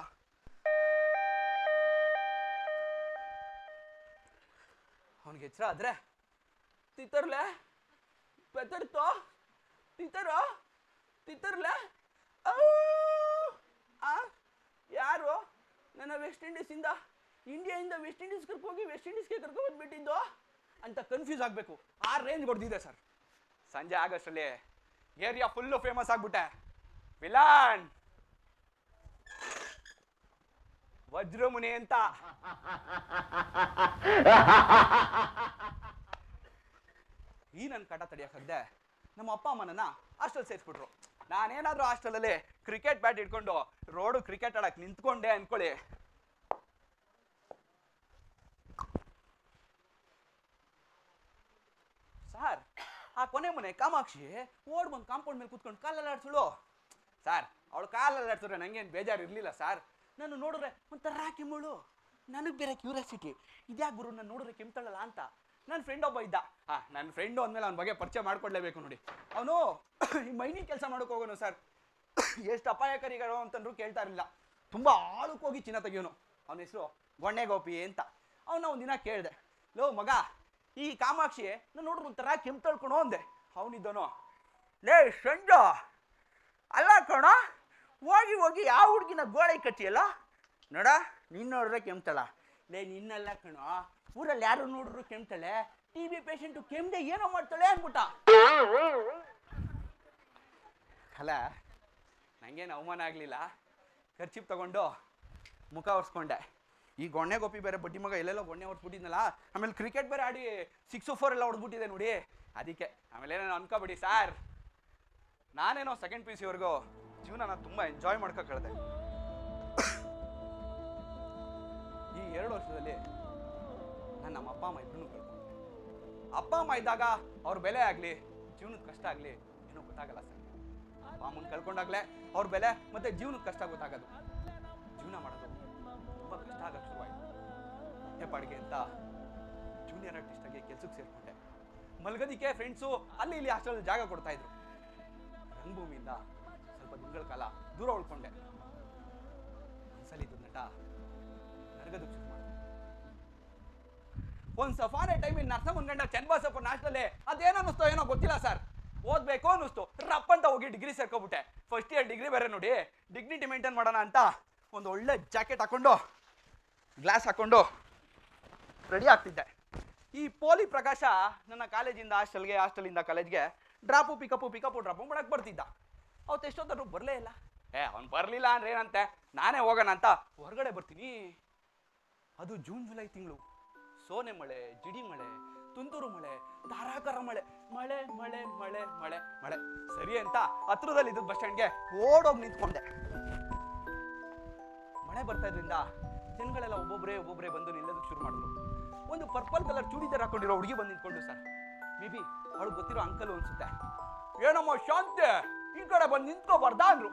ಅವನಿಗೆ ಎಚ್ಚರ ಆದ್ರೆ ತಿತ್ತರ್ಲೆ ಬೆತ್ತಡ್ತೋ ತಿತ್ತರೋ ತಿತ್ತರ್ಲೆ ಔ! ಆ ಯಾರು ನನ್ನ ವೆಸ್ಟ್ ಇಂಡೀಸಿಂದ ಇಂಡಿಯಾಯಿಂದ ವೆಸ್ಟ್ ಇಂಡೀಸ್ ಕರ್ಕೋಗಿ ವೆಸ್ಟ್ ಇಂಡೀಸ್ಗೆ ಕರ್ಕೊಂಡ್ಬಿಟ್ಟಿದ್ದು ಅಂತ ಕನ್ಫ್ಯೂಸ್ ಆಗಬೇಕು ಆ ರೇಂಜ್ ಹೊಡೆದಿದೆ ಸರ್ ಸಂಜೆ ಆಗಷ್ಟರಲ್ಲಿ ಏರಿಯಾ ಫುಲ್ಲು ಫೇಮಸ್ ಆಗ್ಬಿಟ್ಟೆ ವಿಲಾನ್ ವಜ್ರಮುನಿ ಅಂತ ಈ ನನ್ನ ಕಟ ತಡಿಯಕ್ಕಾಗ್ದೆ ನಮ್ಮ ಅಪ್ಪ ಅಮ್ಮನನ್ನ ಹಾಸ್ಟೆಲ್ ಸೇರಿಸ್ಬಿಟ್ರು ನಾನೇನಾದ್ರೂ ಹಾಸ್ಟೆಲಲ್ಲಿ ಕ್ರಿಕೆಟ್ ಬ್ಯಾಟ್ ಇಟ್ಕೊಂಡು ರೋಡು ಕ್ರಿಕೆಟ್ ಆಡಕ್ ನಿಂತ್ಕೊಂಡೆ ಅನ್ಕೊಳ್ಳಿ ಸರ್ ಆ ಕೊನೆ ಮನೆ ಕಾಮಾಕ್ಷಿ ಓಡ್ ಬಂದು ಕಾಂಪೌಂಡ್ ಮೇಲೆ ಕೂತ್ಕೊಂಡು ಕಾಲೆಲ್ಲ ಆಡ್ಸಳು ಸರ್ ಅವಳು ಕಾಲೆಲ್ಲ ಆಡ್ಸಿದ್ರೆ ನಂಗೇನು ಬೇಜಾರು ಇರಲಿಲ್ಲ ಸರ್ ನಾನು ನೋಡಿದ್ರೆ ಒಂಥರ ಕೆಮ್ಮಳು ನನಗೆ ಬೇರೆ ಕ್ಯೂರಿಯಾಸಿಟಿ ಇದ್ಯಾಕೆ ಗುರು ನಾನು ನೋಡಿದ್ರೆ ಕೆಮ್ತಾಳಲ್ಲ ಅಂತ ನನ್ನ ಫ್ರೆಂಡ್ ಒಬ್ಬ ಇದ್ದ ಹಾಂ ನನ್ನ ಫ್ರೆಂಡು ಅಂದಮೇಲೆ ಅವ್ನ ಬಗ್ಗೆ ಪರಿಚಯ ಮಾಡ್ಕೊಡ್ಲೇಬೇಕು ನೋಡಿ ಅವನು ಈ ಮೈನಿಂಗ್ ಕೆಲಸ ಮಾಡೋಕೆ ಹೋಗೋನು ಸರ್ ಎಷ್ಟು ಅಪಾಯಕಾರಿಗಳು ಅಂತಂದ್ರು ಕೇಳ್ತಾ ಇರಲಿಲ್ಲ ತುಂಬ ಆಳಕ್ಕೆ ಹೋಗಿ ಚಿನ್ನ ತೆಗಿಯೋನು ಅವನ ಹೆಸರು ಗೊಣ್ಣೆ ಗೋಪಿ ಅಂತ ಅವನ ಒಂದಿನ ಕೇಳಿದೆ ಲೋ ಮಗ ಈ ಕಾಮಾಕ್ಷಿ ನಾನು ನೋಡ್ರಿ ಒಂಥರ ಕೆಂಪು ತಳ್ಕೊಳೋ ಅಂದೆ ಅವನಿದ್ದನು ಲೇ ಸಂಜ ಅಲ್ಲ ಕಣ ಹೋಗಿ ಹೋಗಿ ಯಾವ ಹುಡುಗಿನ ಗೋಡೆ ಕಟ್ಟಿಯಲ್ಲ ನೋಡ ನೀನು ನೋಡಿದ್ರೆ ಕೆಮ್ತಳ ಲೇ ನಿನ್ನಲ್ಲ ಕಣೋ ಊರಲ್ಲಿ ಯಾರು ನೋಡಿದ್ರು ಕೆಮ್ತಾಳೆ ಟಿ ಬಿ ಪೇಷಂಟು ಕೆಮ್ದೆ ಏನೋ ಮಾಡ್ತಾಳೆ ಅಂದ್ಬಿಟ್ಟ ಅಲ್ಲ ನಂಗೇನು ಅವಮಾನ ಆಗಲಿಲ್ಲ ಖರ್ಚಿಪ್ ತಗೊಂಡು ಮುಖ ಒರೆಸ್ಕೊಂಡೆ ಈ ಗೊಣ್ಣೆ ಗೋಪಿ ಬೇರೆ ಬಡ್ಡಿ ಮಗ ಎಲ್ಲೆಲ್ಲೋ ಗೊಣ್ಣೆ ಹೊಡ್ಸ್ಬಿಟ್ಟಿದ್ನಲ್ಲ ಆಮೇಲೆ ಕ್ರಿಕೆಟ್ ಬೇರೆ ಆಡಿ ಸಿಕ್ಸು ಫೋರ್ ಎಲ್ಲ ಹೊಡೆದ್ಬಿಟ್ಟಿದೆ ನೋಡಿ ಅದಕ್ಕೆ ಆಮೇಲೆ ಏನೇನೋ ಅನ್ಕೋಬೇಡಿ ಸಾರ್ ನಾನೇನೋ ಸೆಕೆಂಡ್ ಪಿ ಸಿ ವರ್ಗು ಜೀವನನ ತುಂಬ ಎಂಜಾಯ್ ಮಾಡ್ಕೊ ಕಳೆದೆ ಈ ಎರಡು ವರ್ಷದಲ್ಲಿ ನಾನು ನಮ್ಮ ಅಪ್ಪ ಅಮ್ಮ ಇಬ್ಬರನ್ನೂ ಕಳ್ಕೊಂಡೆ ಅಪ್ಪ ಅಮ್ಮ ಇದ್ದಾಗ ಅವ್ರ ಬೆಲೆ ಆಗಲಿ ಜೀವನದ ಕಷ್ಟ ಆಗಲಿ ಏನೂ ಗೊತ್ತಾಗಲ್ಲ ಸರ್ ಅಪ್ಪ ಅಮ್ಮನ ಕಳ್ಕೊಂಡಾಗಲೇ ಅವ್ರ ಬೆಲೆ ಮತ್ತೆ ಜೀವನದ ಕಷ್ಟ ಗೊತ್ತಾಗೋದು ಜೀವನ ಮಾಡೋದು ತುಂಬ ಕಷ್ಟ ಆಗಕ್ಕೆ ಶುರುವಾಯಿತು ಹೊಟ್ಟೆಪಾಡಿಗೆ ಅಂತ ಜೂನಿಯರ್ ಆರ್ಟಿಸ್ಟಾಗಿ ಕೆಲ್ಸಕ್ಕೆ ಸೇರಿಕೊಂಡೆ ಮಲ್ಗೋದಿಕ್ಕೆ ಫ್ರೆಂಡ್ಸು ಅಲ್ಲಿ ಇಲ್ಲಿ ಹಾಸ್ಟೆಲ್ ಜಾಗ ಕೊಡ್ತಾ ಇದ್ರು ರಂಗಭೂಮಿಯಿಂದ ಸ್ವಲ್ಪ ದಿನಗಳ ಕಾಲ ದೂರ ಉಳ್ಕೊಂಡೆ ಒಂದ್ಸಲಿ ಇದು ನಟ ನರಗದಕ್ಕೆ ಶುರು ಮಾಡಿದೆ ಒಂದ್ ಸಫಾನೆ ಟೈಮ್ ಇನ್ ನರ್ಸ ಮುಂದ್ಗಂಡ ಚನ್ನಬಸಪ್ಪ ನಾಷ್ಟಲ್ಲಿ ಅದೇನು ಅನ್ನಿಸ್ತೋ ಏನೋ ಗೊತ್ತಿಲ್ಲ ಸರ್ ಓದ್ಬೇಕು ಅನ್ನಿಸ್ತು ರಪ್ ಅಂತ ಹೋಗಿ ಡಿಗ್ರಿ ಸೇರ್ಕೊಬಿಟ್ಟೆ ಫಸ್ಟ್ ಇಯರ್ ಡಿಗ್ರಿ ಬೇರೆ ನೋಡಿ ಡಿಗ್ನಿಟಿ ಮೇಂಟೈನ್ ಮಾಡೋಣ ಅಂತ ಒಂದು ಒಳ್ಳೆ ಜಾಕೆಟ್ ಹಾಕೊಂಡು ಗ್ಲಾಸ್ ಹಾಕೊಂಡು ರೆಡಿ ಆಗ್ತಿದ್ದೆ ಈ ಪೋಲಿ ಪ್ರಕಾಶ ನನ್ನ ಕಾಲೇಜಿಂದ ಹಾಸ್ಟೆಲ್ಗೆ ಹಾಸ್ಟೆಲಿಂದ ಕಾಲೇಜ್ಗೆ ಡ್ರಾಪು ಪಿಕಪ್ಪು ಪಿಕಪ್ಪು ಡ್ರಾಪು ಮಾಡಕ್ಕೆ ಬರ್ತಿದ್ದ ಅವತ್ತು ಎಷ್ಟೊತ್ತಾದ್ರೂ ಬರಲೇ ಇಲ್ಲ ಏ ಅವ್ನು ಬರಲಿಲ್ಲ ಅಂದ್ರೆ ಏನಂತೆ ನಾನೇ ಹೋಗೋಣ ಅಂತ ಹೊರಗಡೆ ಬರ್ತೀನಿ ಅದು ಜೂನ್ ಜುಲೈ ತಿಂಗಳು ಸೋನೆ ಮಳೆ ಜಿಡಿ ಮಳೆ ತುಂತುರು ಮಳೆ ಧಾರಾಕಾರ ಮಳೆ ಮಳೆ ಮಳೆ ಮಳೆ ಮಳೆ ಮಳೆ ಸರಿ ಅಂತ ಹತ್ರದಲ್ಲಿ ಇದ್ದ ಬಸ್ ಸ್ಟ್ಯಾಂಡ್ಗೆ ಓಡೋಗಿ ನಿಂತ್ಕೊಂಡೆ ಮಳೆ ಬರ್ತಾ ಇದ್ರಿಂದ ಜನಗಳೆಲ್ಲ ಒಬ್ಬೊಬ್ಬರೇ ಒಬ್ಬೊಬ್ಬರೇ ಬಂದು ನಿಲ್ಲೋದಕ್ಕೆ ಶುರು ಮಾಡಿದ್ರು ಒಂದು ಪರ್ಪಲ್ ಕಲರ್ ಚೂಡಿದಾರ್ ಹಾಕೊಂಡಿರೋ ಹುಡುಗಿ ಬಂದು ನಿಂತ್ಕೊಂಡು ಸರ್ ಮೇ ಬಿ ಅವಳು ಗೊತ್ತಿರೋ ಅಂಕಲ್ ಅನ್ಸುತ್ತೆ ಏನಮ್ಮ ಶಾಂತಿ ಈ ಕಡೆ ಬಂದು ನಿಂತ್ಕೋಬಾರ್ದಾ ಅಂದ್ರು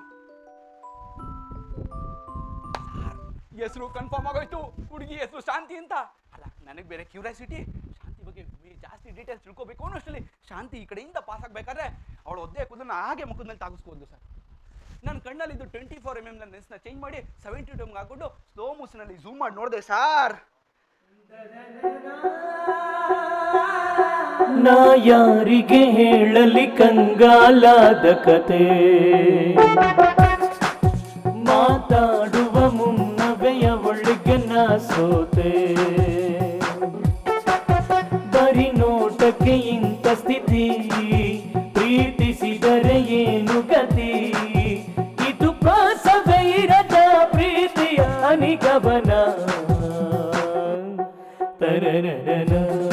ಹೆಸರು ಕನ್ಫರ್ಮ್ ಆಗೋಯ್ತು ಹುಡುಗಿ ಹೆಸರು ಶಾಂತಿ ಅಂತ ಅಲ್ಲ ನನಗೆ ಬೇರೆ ಕ್ಯೂರಿಯಾಸಿಟಿ ಶಾಂತಿ ಬಗ್ಗೆ ಬಿ- ಜಾಸ್ತಿ ಡೀಟೇಲ್ಸ್ ತಿಳ್ಕೊಬೇಕು ಅನ್ನೋಷ್ಟರಲ್ಲಿ ಶಾಂತಿ ಈ ಕಡೆಯಿಂದ ಪಾಸ್ ಆಗ್ಬೇಕಾದ್ರೆ ಅವಳು ಒದ್ದೆ ಕೂದಲನ್ನ ಹಾಗೆ ಮುಖದ ಮೇಲೆ ತಾಗಿಸ್ಕೊಂಡು ಸರ್ ನನ್ನ ಕಣ್ಣಲ್ಲಿದ್ದು ಟ್ವೆಂಟಿ ಫೋರ್ ಎಮ್ ಎಮ್ ನನ್ನ ಲೆನ್ಸ್ನ ಚೇಂಜ್ ಮಾಡಿ ಸೆವೆಂಟಿ ಟೂಮ್ಗೆ ಹಾಕೊಂಡು ಸ್ಲೋ ಮೂಸ್ನಲ್ಲಿ ಝೂಮ್ ಮಾಡಿ ನೋಡಿದೆ ಸಾರ್ ನಾ ಯಾರಿಗೆ ಹೇಳಲಿ ಕಂಗಾಲಾದ ಕತೆ ಮಾತಾಡುವ ಮುನ್ನವೆಯ ಒಳಗೆ ನಾ ಸೋತೆ ಬರಿ ನೋಟಕ್ಕೆ ಇಂಥ ಸ್ಥಿತಿ ಪ್ರೀತಿಸಿದರೆ ಏನು ಗತಿ ಇದು ಪಾಸವೇ ಇರದ ಪ್ರೀತಿಯ ನಿಗಮನ ತರನರನ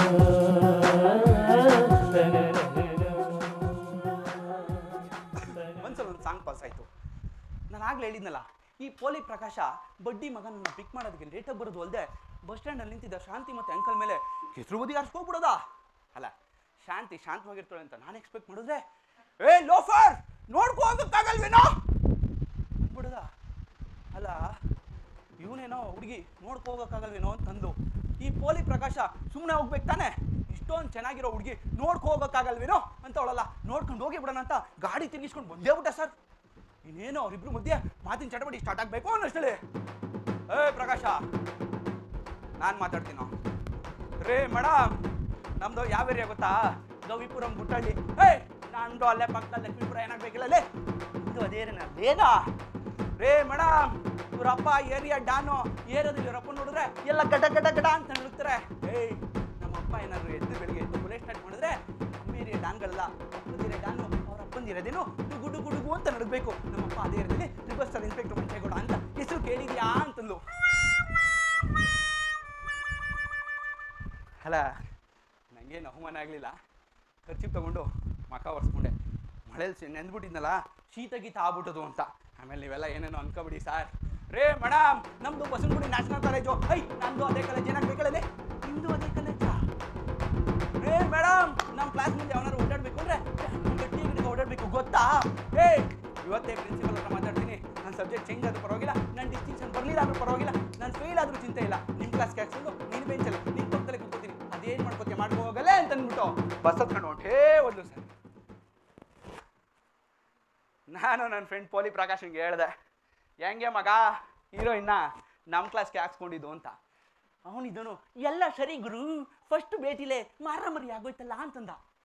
ಒಂದ್ಸಲ ಒಂದು ಸಾಂಗ್ ಪಾಸ್ ಆಯ್ತು ನಾನು ಆಗ್ಲೇ ಹೇಳಿದ್ನಲ್ಲ ಈ ಪೋಲಿ ಪ್ರಕಾಶ ಬಡ್ಡಿ ಮಗನನ್ನ ಪಿಕ್ ಮಾಡೋದಕ್ಕೆ ಲೇಟಾಗಿ ಬರೋದು ಅಲ್ಲದೆ ಬಸ್ ಸ್ಟ್ಯಾಂಡಲ್ಲಿ ನಿಂತಿದ್ದ ಶಾಂತಿ ಮತ್ತೆ ಅಂಕಲ್ ಮೇಲೆ ಹೆಸರು ಬದಿ ಹೋಗ್ಬಿಡೋದಾ ಅಲ್ಲ ಶಾಂತಿ ಶಾಂತವಾಗಿರ್ತಾಳೆ ಅಂತ ನಾನು ಎಕ್ಸ್ಪೆಕ್ಟ್ ಮಾಡಿದ್ರೆ ಏ ಲೋಫರ್ ನೋಡ್ಕೊ ಹೋಗಕ್ಕಾಗಲ್ವೇನೋ ಬಿಡದ ಅಲ್ಲ ಇವನೇನೋ ಹುಡುಗಿ ನೋಡ್ಕೊ ಹೋಗಕ್ಕಾಗಲ್ವೇನೋ ಅಂತಂದು ಈ ಪೋಲಿ ಪ್ರಕಾಶ ಸುಮ್ಮನೆ ಹೋಗ್ಬೇಕು ತಾನೆ ಇಷ್ಟೊಂದು ಚೆನ್ನಾಗಿರೋ ಹುಡುಗಿ ನೋಡ್ಕೊ ಹೋಗಕ್ಕಾಗಲ್ವೇನೋ ಅಂತ ಅವಳಲ್ಲ ನೋಡ್ಕೊಂಡು ಹೋಗಿ ಬಿಡೋಣ ಅಂತ ಗಾಡಿ ತಿರುಗಿಸ್ಕೊಂಡು ಬಂದೇ ಬಿಟ್ಟ ಸರ್ ಇನ್ನೇನೋ ಅವ್ರಿಬ್ರು ಮಧ್ಯೆ ಮಾತಿನ ಚಟಪಟಿ ಸ್ಟಾರ್ಟ್ ಆಗಬೇಕು ಅನ್ನಷ್ಟೇ ಏ ಪ್ರಕಾಶ ನಾನು ಮಾತಾಡ್ತೀನೋ ರೇ ಮೇಡಮ್ ನಮ್ದು ಯಾವ ಏರಿಯಾ ಗೊತ್ತಾ ಗವಿಪುರಂ ಗುಟ್ಟಳ್ಳಿ ಏ ನಂದು ಅಲ್ಲೇ ಪಕ್ಕದಲ್ಲಿ ಲಕ್ಷ್ಮೀಪುರ ಏನಾಗಬೇಕಿಲ್ಲ ಅಲ್ಲೇ ಇದು ಅದೇ ಏನ ಬೇಗ ರೇ ಮೇಡಮ್ ಇವರಪ್ಪ ಏರಿಯಾ ಡಾನು ಏರಿಯಾದಲ್ಲಿ ಇವರಪ್ಪ ನೋಡಿದ್ರೆ ಎಲ್ಲ ಗಡ ಗಡ ಗಡ ಅಂತ ನಡುತ್ತಾರೆ ಏಯ್ ನಮ್ಮಪ್ಪ ಏನಾದ್ರು ಎದ್ದು ಬೆಳಿಗ್ಗೆ ಎದ್ದು ಬುಲೆಟ್ ಸ್ಟಾರ್ಟ್ ಮಾಡಿದ್ರೆ ನಮ್ಮ ಏರಿಯಾ ಡಾನ್ಗಳಲ್ಲ ಅಪ್ಪಂದಿರ ಡಾನು ಅವ್ರ ಅಪ್ಪಂದಿರೋದೇನು ಡುಗು ಡುಗು ಡುಗು ಅಂತ ನಡಬೇಕು ನಮ್ಮಪ್ಪ ಅದೇ ಏರಿಯಾದಲ್ಲಿ ಟ್ರಿಬಲ್ ಸ್ಟಾರ್ ಇನ್ಸ್ಪೆಕ್ಟರ್ ಮಂಚೇಗೌಡ ಅಂತ ಹೆಸರು ಕೇಳಿದ್ಯಾ ಅಂತಂದು ಅಲ್ಲ ನನಗೇನು ಅವಮಾನ ಆಗಲಿಲ್ಲ ಖರ್ಚು ತಗೊಂಡು ಮಕ ಒರೆಸ್ಕೊಂಡೆ ಮಳೇಲಿ ನೆಂದ್ಬಿಟ್ಟಿದ್ನಲ್ಲ ಶೀತ ಗೀತ ಆಗ್ಬಿಟ್ಟದು ಅಂತ ಆಮೇಲೆ ನೀವೆಲ್ಲ ಏನೇನೋ ಅನ್ಕೋಬಿಡಿ ಸರ್ ರೇ ಮೇಡಮ್ ನಮ್ದು ಬಸವನಗುಡಿ ನ್ಯಾಷನಲ್ ಕಾಲೇಜು ಐ ನಂದು ಅದೇ ಕಾಲೇಜ್ ಏನಾಗ ಬೇಕಲ್ಲೇ ನಿಮ್ದು ಅದೇ ಕಾಲೇಜಾ ರೇ ಮೇಡಮ್ ನಮ್ಮ ಕ್ಲಾಸ್ ಮುಂದೆ ಯಾವನಾರು ಓಡಾಡ್ಬೇಕು ಅಂದ್ರೆ ಗಟ್ಟಿ ಗಿಡಕ್ಕೆ ಓಡಾಡ್ಬೇಕು ಗೊತ್ತಾ ಏ ಇವತ್ತೇ ಪ್ರಿನ್ಸಿಪಲ್ ಹತ್ರ ಮಾತಾಡ್ತೀನಿ ನನ್ನ ಸಬ್ಜೆಕ್ಟ್ ಚೇಂಜ್ ಆದ್ರೂ ಪರವಾಗಿಲ್ಲ ನನ್ನ ಡಿಸ್ಟಿಂಕ್ಷನ್ ಬರಲಿಲ್ಲ ಆದ್ರೂ ಪರವಾಗಿಲ್ಲ ನಾನು ಫೇಲ್ ಆದ್ರೂ ಚಿಂತೆ ಇಲ್ಲ ನಿಮ್ಮ ಕ್ಲಾಸ್ಗೆ ಹಾಕ್ಸ್ಕೊಂಡು ನಿನ್ನ ಬೆಂಚಲ್ಲಿ ನಿನ್ನ ಪಕ್ಕದಲ್ಲಿ ಕೂತ್ಕೋತೀನಿ ಅದೇನು ಮಾಡ್ಕೋತೀಯ ಮಾಡ್ಕೋ ಹೋಗಲ್ಲೇ ಅಂತ ಅಂದ್ಬಿಟ್ಟು ಬಸ್ ಹತ್ಕೊಂಡು ಹೊಂಟೇ ಒಂದು ಸರ್ ನಾನು ನನ್ನ ಫ್ರೆಂಡ್ ಪೋಲಿ ಪ್ರಕಾಶ್ಗೆ ಹೇಳ್ದೆ ಹೆಂಗೆ ಮಗ ಹೀರೋಯಿನ್ನ ನಮ್ಮ ಕ್ಲಾಸ್ಗೆ ಹಾಕ್ಸ್ಕೊಂಡಿದ್ದು ಅಂತ ಅವನಿದ್ದನು ಎಲ್ಲ ಸರಿ ಗುರು ಫಸ್ಟ್ ಭೇಟಿಲೆ ಮಾರಾಮರಿ ಆಗೋಯ್ತಲ್ಲ ಅಂತಂದ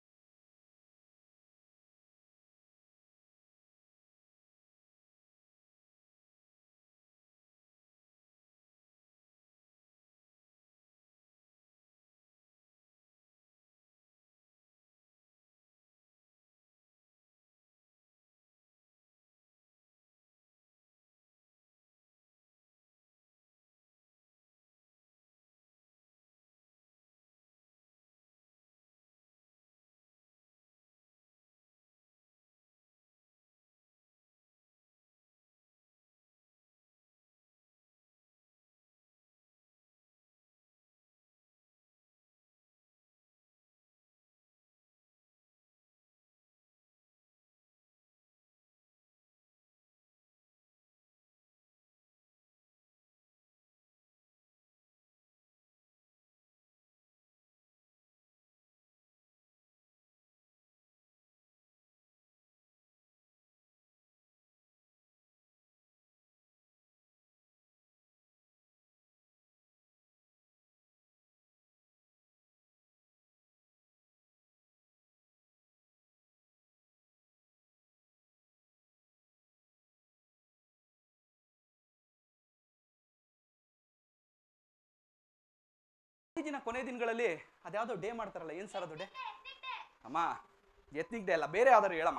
ಈ ದಿನ ಕೊನೆ ದಿನಗಳಲ್ಲಿ ಅದ್ಯಾವುದೋ ಡೇ ಮಾಡ್ತಾರಲ್ಲ ಏನು ಸರ್ ಅದು ಡೇ ಅಮ್ಮ ಎತ್ನಿಕ್ ಡೇ ಅಲ್ಲ ಬೇರೆ ಯಾವ್ದಾರು ಹೇಳಮ್ಮ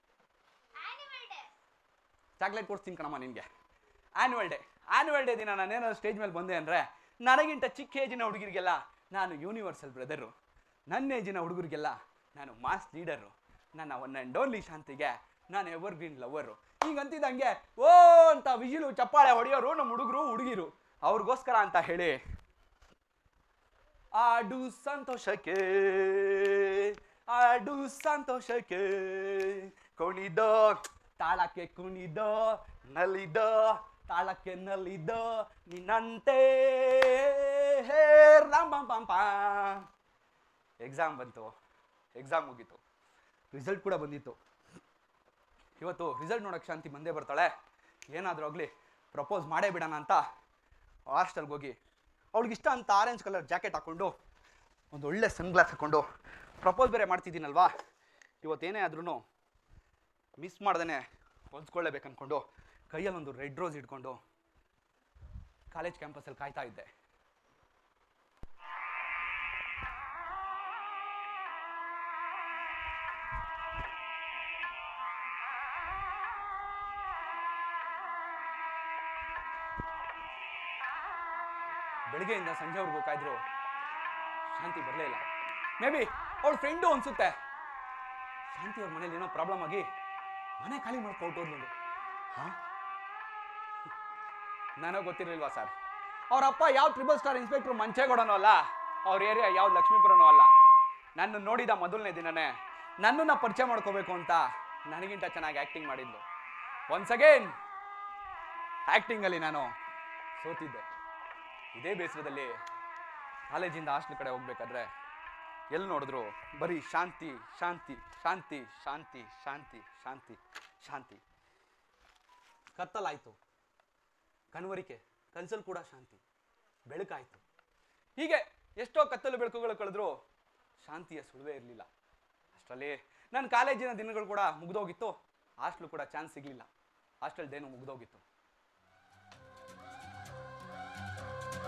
ಚಾಕ್ಲೇಟ್ ಕೊಡ್ತೀನಿ ಕಣಮ್ಮ ನಿನಗೆ ಆ್ಯನ್ಯುವಲ್ ಡೇ ಆ್ಯನ್ಯುವಲ್ ಡೇ ದಿನ ನಾನೇನಾದ್ರು ಸ್ಟೇಜ್ ಮೇಲೆ ಬಂದೆ ಅಂದರೆ ನನಗಿಂತ ಚಿಕ್ಕ ಏಜಿನ ಹುಡುಗರಿಗೆಲ್ಲ ನಾನು ಯೂನಿವರ್ಸಲ್ ಬ್ರದರು ನನ್ನ ಏಜಿನ ಹುಡುಗರಿಗೆಲ್ಲ ನಾನು ಮಾಸ್ ಲೀಡರು ನನ್ನ ಒನ್ ಆ್ಯಂಡ್ ಓನ್ಲಿ ಶಾಂತಿಗೆ ನಾನು ಎವರ್ ಗ್ರೀನ್ ಲವರು ಈಗ ಅಂತಿದ್ದಂಗೆ ಓ ಅಂತ ವಿಜಿಲು ಚಪ್ಪಾಳೆ ಹೊಡೆಯೋರು ನಮ್ಮ ಹುಡುಗರು ಹುಡುಗಿರು ಅವ್ರಿಗೋಸ್ಕರ ಅಂತ ಹೇಳಿ ಆಡು ಸಂತೋಷಕ್ಕೆ ಆಡು ಸಂತೋಷಕ್ಕೆ ಕುಣಿದ ತಾಳಕ್ಕೆ ಕುಣಿದ ನಲಿದ ತಾಳಕ್ಕೆ ನಲಿದ ನಿನ್ನಂತೆ ಹೇ ರಾಮ್ ಪಂ ಪಂ ಪಂ ಎಕ್ಸಾಮ್ ಬಂತು ಎಕ್ಸಾಮ್ ಮುಗೀತು ರಿಸಲ್ಟ್ ಕೂಡ ಬಂದಿತ್ತು ಇವತ್ತು ರಿಸಲ್ಟ್ ನೋಡೋಕ್ಕೆ ಶಾಂತಿ ಬಂದೇ ಬರ್ತಾಳೆ ಏನಾದರೂ ಆಗಲಿ ಪ್ರಪೋಸ್ ಮಾಡೇ ಬಿಡೋಣ ಅಂತ ಹಾಸ್ಟೆಲ್ಗೆ ಹೋಗಿ ಅವಳಿಗೆ ಇಷ್ಟ ಅಂತ ಆರೆಂಜ್ ಕಲರ್ ಜಾಕೆಟ್ ಹಾಕ್ಕೊಂಡು ಒಂದು ಒಳ್ಳೆ ಸನ್ ಗ್ಲಾಸ್ ಹಾಕ್ಕೊಂಡು ಪ್ರಪೋಸ್ ಬೇರೆ ಮಾಡ್ತಿದ್ದೀನಲ್ವಾ ಇವತ್ತೇನೇ ಆದ್ರೂ ಮಿಸ್ ಮಾಡ್ದೇ ಹೊಲ್ಸ್ಕೊಳ್ಳೇಬೇಕು ಅಂದ್ಕೊಂಡು ಕೈಯಲ್ಲಿ ಒಂದು ರೆಡ್ ರೋಸ್ ಇಟ್ಕೊಂಡು ಕಾಲೇಜ್ ಕ್ಯಾಂಪಸಲ್ಲಿ ಕಾಯ್ತಾ ಇದ್ದೆ ಬೆಳಿಗ್ಗೆಯಿಂದ ಸಂಜೆವರೆಗೂ ಕಾಯ್ದ್ರು ಶಾಂತಿ ಬರಲೇ ಇಲ್ಲ ಮೇ ಬಿ ಅವಳ ಫ್ರೆಂಡು ಅನ್ಸುತ್ತೆ ಶಾಂತಿ ಅವ್ರ ಮನೇಲಿ ಏನೋ ಪ್ರಾಬ್ಲಮ್ ಆಗಿ ಮನೆ ಖಾಲಿ ಮಾಡ್ಕೊಂಡು ಹೋದ್ಲು ಹಾ ನನಗೆ ಗೊತ್ತಿರಲಿಲ್ವಾ ಸರ್ ಅವ್ರ ಅಪ್ಪ ಯಾವ ಟ್ರಿಬಲ್ ಸ್ಟಾರ್ ಇನ್ಸ್ಪೆಕ್ಟ್ರು ಮಂಚೇಗೌಡನೂ ಅಲ್ಲ ಅವ್ರ ಏರಿಯಾ ಯಾವ ಲಕ್ಷ್ಮೀಪುರನೂ ಅಲ್ಲ ನನ್ನ ನೋಡಿದ ಮೊದಲನೇ ದಿನನೇ ನನ್ನನ್ನು ಪರಿಚಯ ಮಾಡ್ಕೋಬೇಕು ಅಂತ ನನಗಿಂತ ಚೆನ್ನಾಗಿ ಆ್ಯಕ್ಟಿಂಗ್ ಮಾಡಿದ್ಲು ಒನ್ಸ್ ಅಗೇನ್ ಆ್ಯಕ್ಟಿಂಗಲ್ಲಿ ನಾನು ಸೋತಿದ್ದೆ ಇದೇ ಬೇಸರದಲ್ಲಿ ಕಾಲೇಜಿಂದ ಹಾಸ್ಟೆಲ್ ಕಡೆ ಹೋಗ್ಬೇಕಾದ್ರೆ ಎಲ್ಲಿ ನೋಡಿದ್ರು ಬರೀ ಶಾಂತಿ ಶಾಂತಿ ಶಾಂತಿ ಶಾಂತಿ ಶಾಂತಿ ಶಾಂತಿ ಶಾಂತಿ ಕತ್ತಲಾಯಿತು ಕಣ್ವರಿಕೆ ಕನ್ಸಲ್ಲಿ ಕೂಡ ಶಾಂತಿ ಬೆಳಕಾಯಿತು ಹೀಗೆ ಎಷ್ಟೋ ಕತ್ತಲು ಬೆಳಕುಗಳು ಕಳೆದ್ರು ಶಾಂತಿಯ ಸುಳುವೇ ಇರಲಿಲ್ಲ ಅಷ್ಟರಲ್ಲಿ ನನ್ನ ಕಾಲೇಜಿನ ದಿನಗಳು ಕೂಡ ಮುಗ್ದೋಗಿತ್ತು ಹಾಸ್ಟ್ಲು ಕೂಡ ಚಾನ್ಸ್ ಸಿಗಲಿಲ್ಲ ಹಾಸ್ಟೆಲ್ ಡೇನು ಮುಗ್ದೋಗಿತ್ತು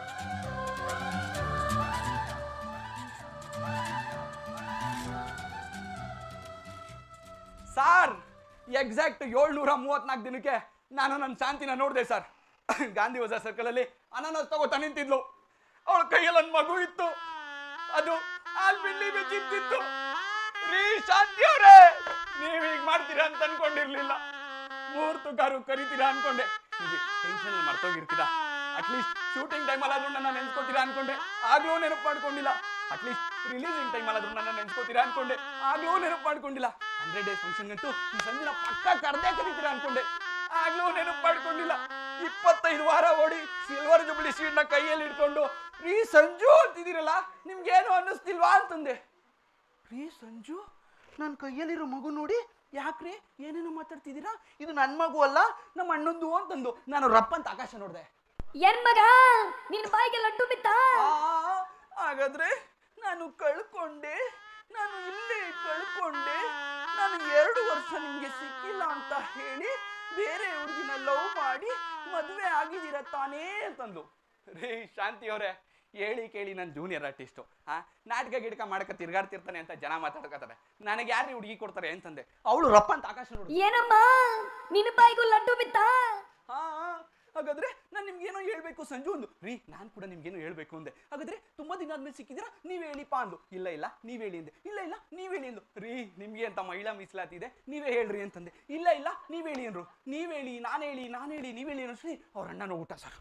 ಸಾರ್ ಎಕ್ಸಾಕ್ಟ್ ಏಳ್ನೂರ ಮೂವತ್ನಾಲ್ಕು ದಿನಕ್ಕೆ ನಾನು ನನ್ನ ಶಾಂತಿನ ನೋಡಿದೆ ಸರ್ ಗಾಂಧಿ ಬಜಾರ್ ಸರ್ಕಲ್ ಅಲ್ಲಿ ಅನಾನಸ್ ತಗೋತಾ ನಿಂತಿದ್ಲು ಅವಳ ಕೈಯಲ್ಲಿ ನನ್ನ ಮಗು ಇತ್ತು ಅದು ಆಲ್ಬಿಲ್ಲಿ ಬೇಕಿತ್ತು ರೀ ಶಾಂತಿ ಅವರೇ ನೀವು ಈಗ ಮಾಡ್ತೀರಾ ಅಂತ ಅನ್ಕೊಂಡಿರ್ಲಿಲ್ಲ ಮೂರ್ ತುಕಾರು ಕರಿತೀರಾ ಅನ್ಕೊಂಡೆ ನಿಮಗೆ ಟೆನ್ಷನ್ ಮರ್ತೋಗಿರ್ತೀರಾ ಅಟ್ಲೀಸ್ಟ್ ಶೂಟಿಂಗ್ ಟೈಮ್ ಅಲ್ಲಾದ್ರೂ ನನ್ನ ನೆನ್ಸ್ಕೊತೀರಾ ಅನ್ಕೊಂಡೆ ಆಗ್ಲೂ ನೆನಪು ಮಾಡ್ಕೊಂಡಿಲ್ಲ ಅಟ್ಲೀಸ್ಟ್ ರಿಲೀಸಿಂಗ್ ಟೈಮ್ ಅಲ್ಲಾದ್ರೂ ನನ್ನ ನೆನ್ಸ್ಕೊತೀರಾ ಅನ್ಕೊಂಡೆ ಆಗ್ಲೂ ನೆನಪು ಮಾಡ್ಕೊಂಡಿಲ್ಲ ಹಂಡ್ರೆಡ್ ಡೇಸ್ ಫಂಕ್ಷನ್ ಅಂತೂ ಈ ಸಂಜೆ ಪಕ್ಕ ಕರ್ದೇ ಕರೀತೀರಾ ಅನ್ಕೊಂಡೆ ಆಗ್ಲೂ ನೆನಪು ಮಾಡ್ಕೊಂಡಿಲ್ಲ ಇಪ್ಪತ್ತೈದು ವಾರ ಓಡಿ ಸಿಲ್ವರ್ ಜುಬ್ಲಿ ಶೀಟ್ನ ಕೈಯಲ್ಲಿ ಇಟ್ಕೊಂಡು ರೀ ಸಂಜು ಅಂತಿದ್ದೀರಲ್ಲ ನಿಮ್ಗೇನು ಅನ್ನಿಸ್ತಿಲ್ವಾ ಅಂತಂದೆ ರೀ ಸಂಜು ನನ್ನ ಕೈಯಲ್ಲಿರೋ ಮಗು ನೋಡಿ ಯಾಕ್ರಿ ಏನೇನೋ ಮಾತಾಡ್ತಿದ್ದೀರಾ ಇದು ನನ್ನ ಮಗು ಅಲ್ಲ ನಮ್ಮ ಅಣ್ಣಂದು ಅಂತಂದು ನಾನು ರಪ್ಪ ಅಂತ ಆಕಾಶ ನೋಡಿದೆ ಏನ್ ಮಗ ನಿನ್ ಬಾಯಿಗೆ ಲಡ್ಡು ಬಿತ್ತ ಹಾಗಾದ್ರೆ ನಾನು ಕಳ್ಕೊಂಡೆ ನಾನು ಇಲ್ಲೇ ಕಳ್ಕೊಂಡೆ ನಾನು ಎರಡು ವರ್ಷ ನಿಮ್ಗೆ ಸಿಕ್ಕಿಲ್ಲ ಅಂತ ಹೇಳಿ ಬೇರೆ ಹುಡುಗಿನ ಲವ್ ಮಾಡಿ ಮದುವೆ ಆಗಿದ್ದೀರ ತಾನೇ ಅಂತಂದು ರೀ ಶಾಂತಿ ಅವರೇ ಹೇಳಿ ಕೇಳಿ ನನ್ನ ಜೂನಿಯರ್ ಆರ್ಟಿಸ್ಟು ಹಾ ನಾಟಕ ಗಿಡಕ ಮಾಡಕ ತಿರ್ಗಾಡ್ತಿರ್ತಾನೆ ಅಂತ ಜನ ಮಾತಾಡ್ಕತಾರೆ ನನಗೆ ಯಾರು ಹುಡುಗಿ ಕೊಡ್ತಾರೆ ಅಂತಂದೆ ಅವಳು ರಪ್ಪ ಅಂತ ಆಕಾಶ ನೋಡಿ ಏನಮ್ಮ ನಿನ್ ಬಾಯಿಗೂ ಲಡ್ಡು ಬಿತ್ತ ಹಾ ಹಾಗಾದ್ರೆ ನಾನು ನಿಮ್ಗೇನೋ ಹೇಳ್ಬೇಕು ಸಂಜು ಒಂದು ರೀ ನಾನು ಕೂಡ ನಿಮ್ಗೇನೋ ಹೇಳ್ಬೇಕು ಅಂದೆ ಹಾಗಾದ್ರೆ ತುಂಬಾ ದಿನ ಆದ್ಮೇಲೆ ಸಿಕ್ಕಿದ್ದೀರಾ ನೀವ್ ಹೇಳಿಪ್ಪ ಅಂದು ಇಲ್ಲ ಇಲ್ಲ ನೀವ್ ಹೇಳಿ ಅಂದೆ ಇಲ್ಲ ಇಲ್ಲ ನೀವ್ ಹೇಳಿ ಅಂದು ರೀ ನಿಮ್ಗೆ ಅಂತ ಮಹಿಳಾ ಮೀಸಲಾತಿದೆ ನೀವೇ ಹೇಳ್ರಿ ಅಂತಂದೆ ಇಲ್ಲ ಇಲ್ಲ ನೀವ್ ಹೇಳಿ ಅಂದ್ರು ನೀವ್ ಹೇಳಿ ನಾನು ಹೇಳಿ ನಾನು ಹೇಳಿ ನೀವ್ ಹೇಳಿ ಅನ್ನಿಸ್ಲಿ ಅವ್ರ ಅಣ್ಣನ ಊಟ ಸರ್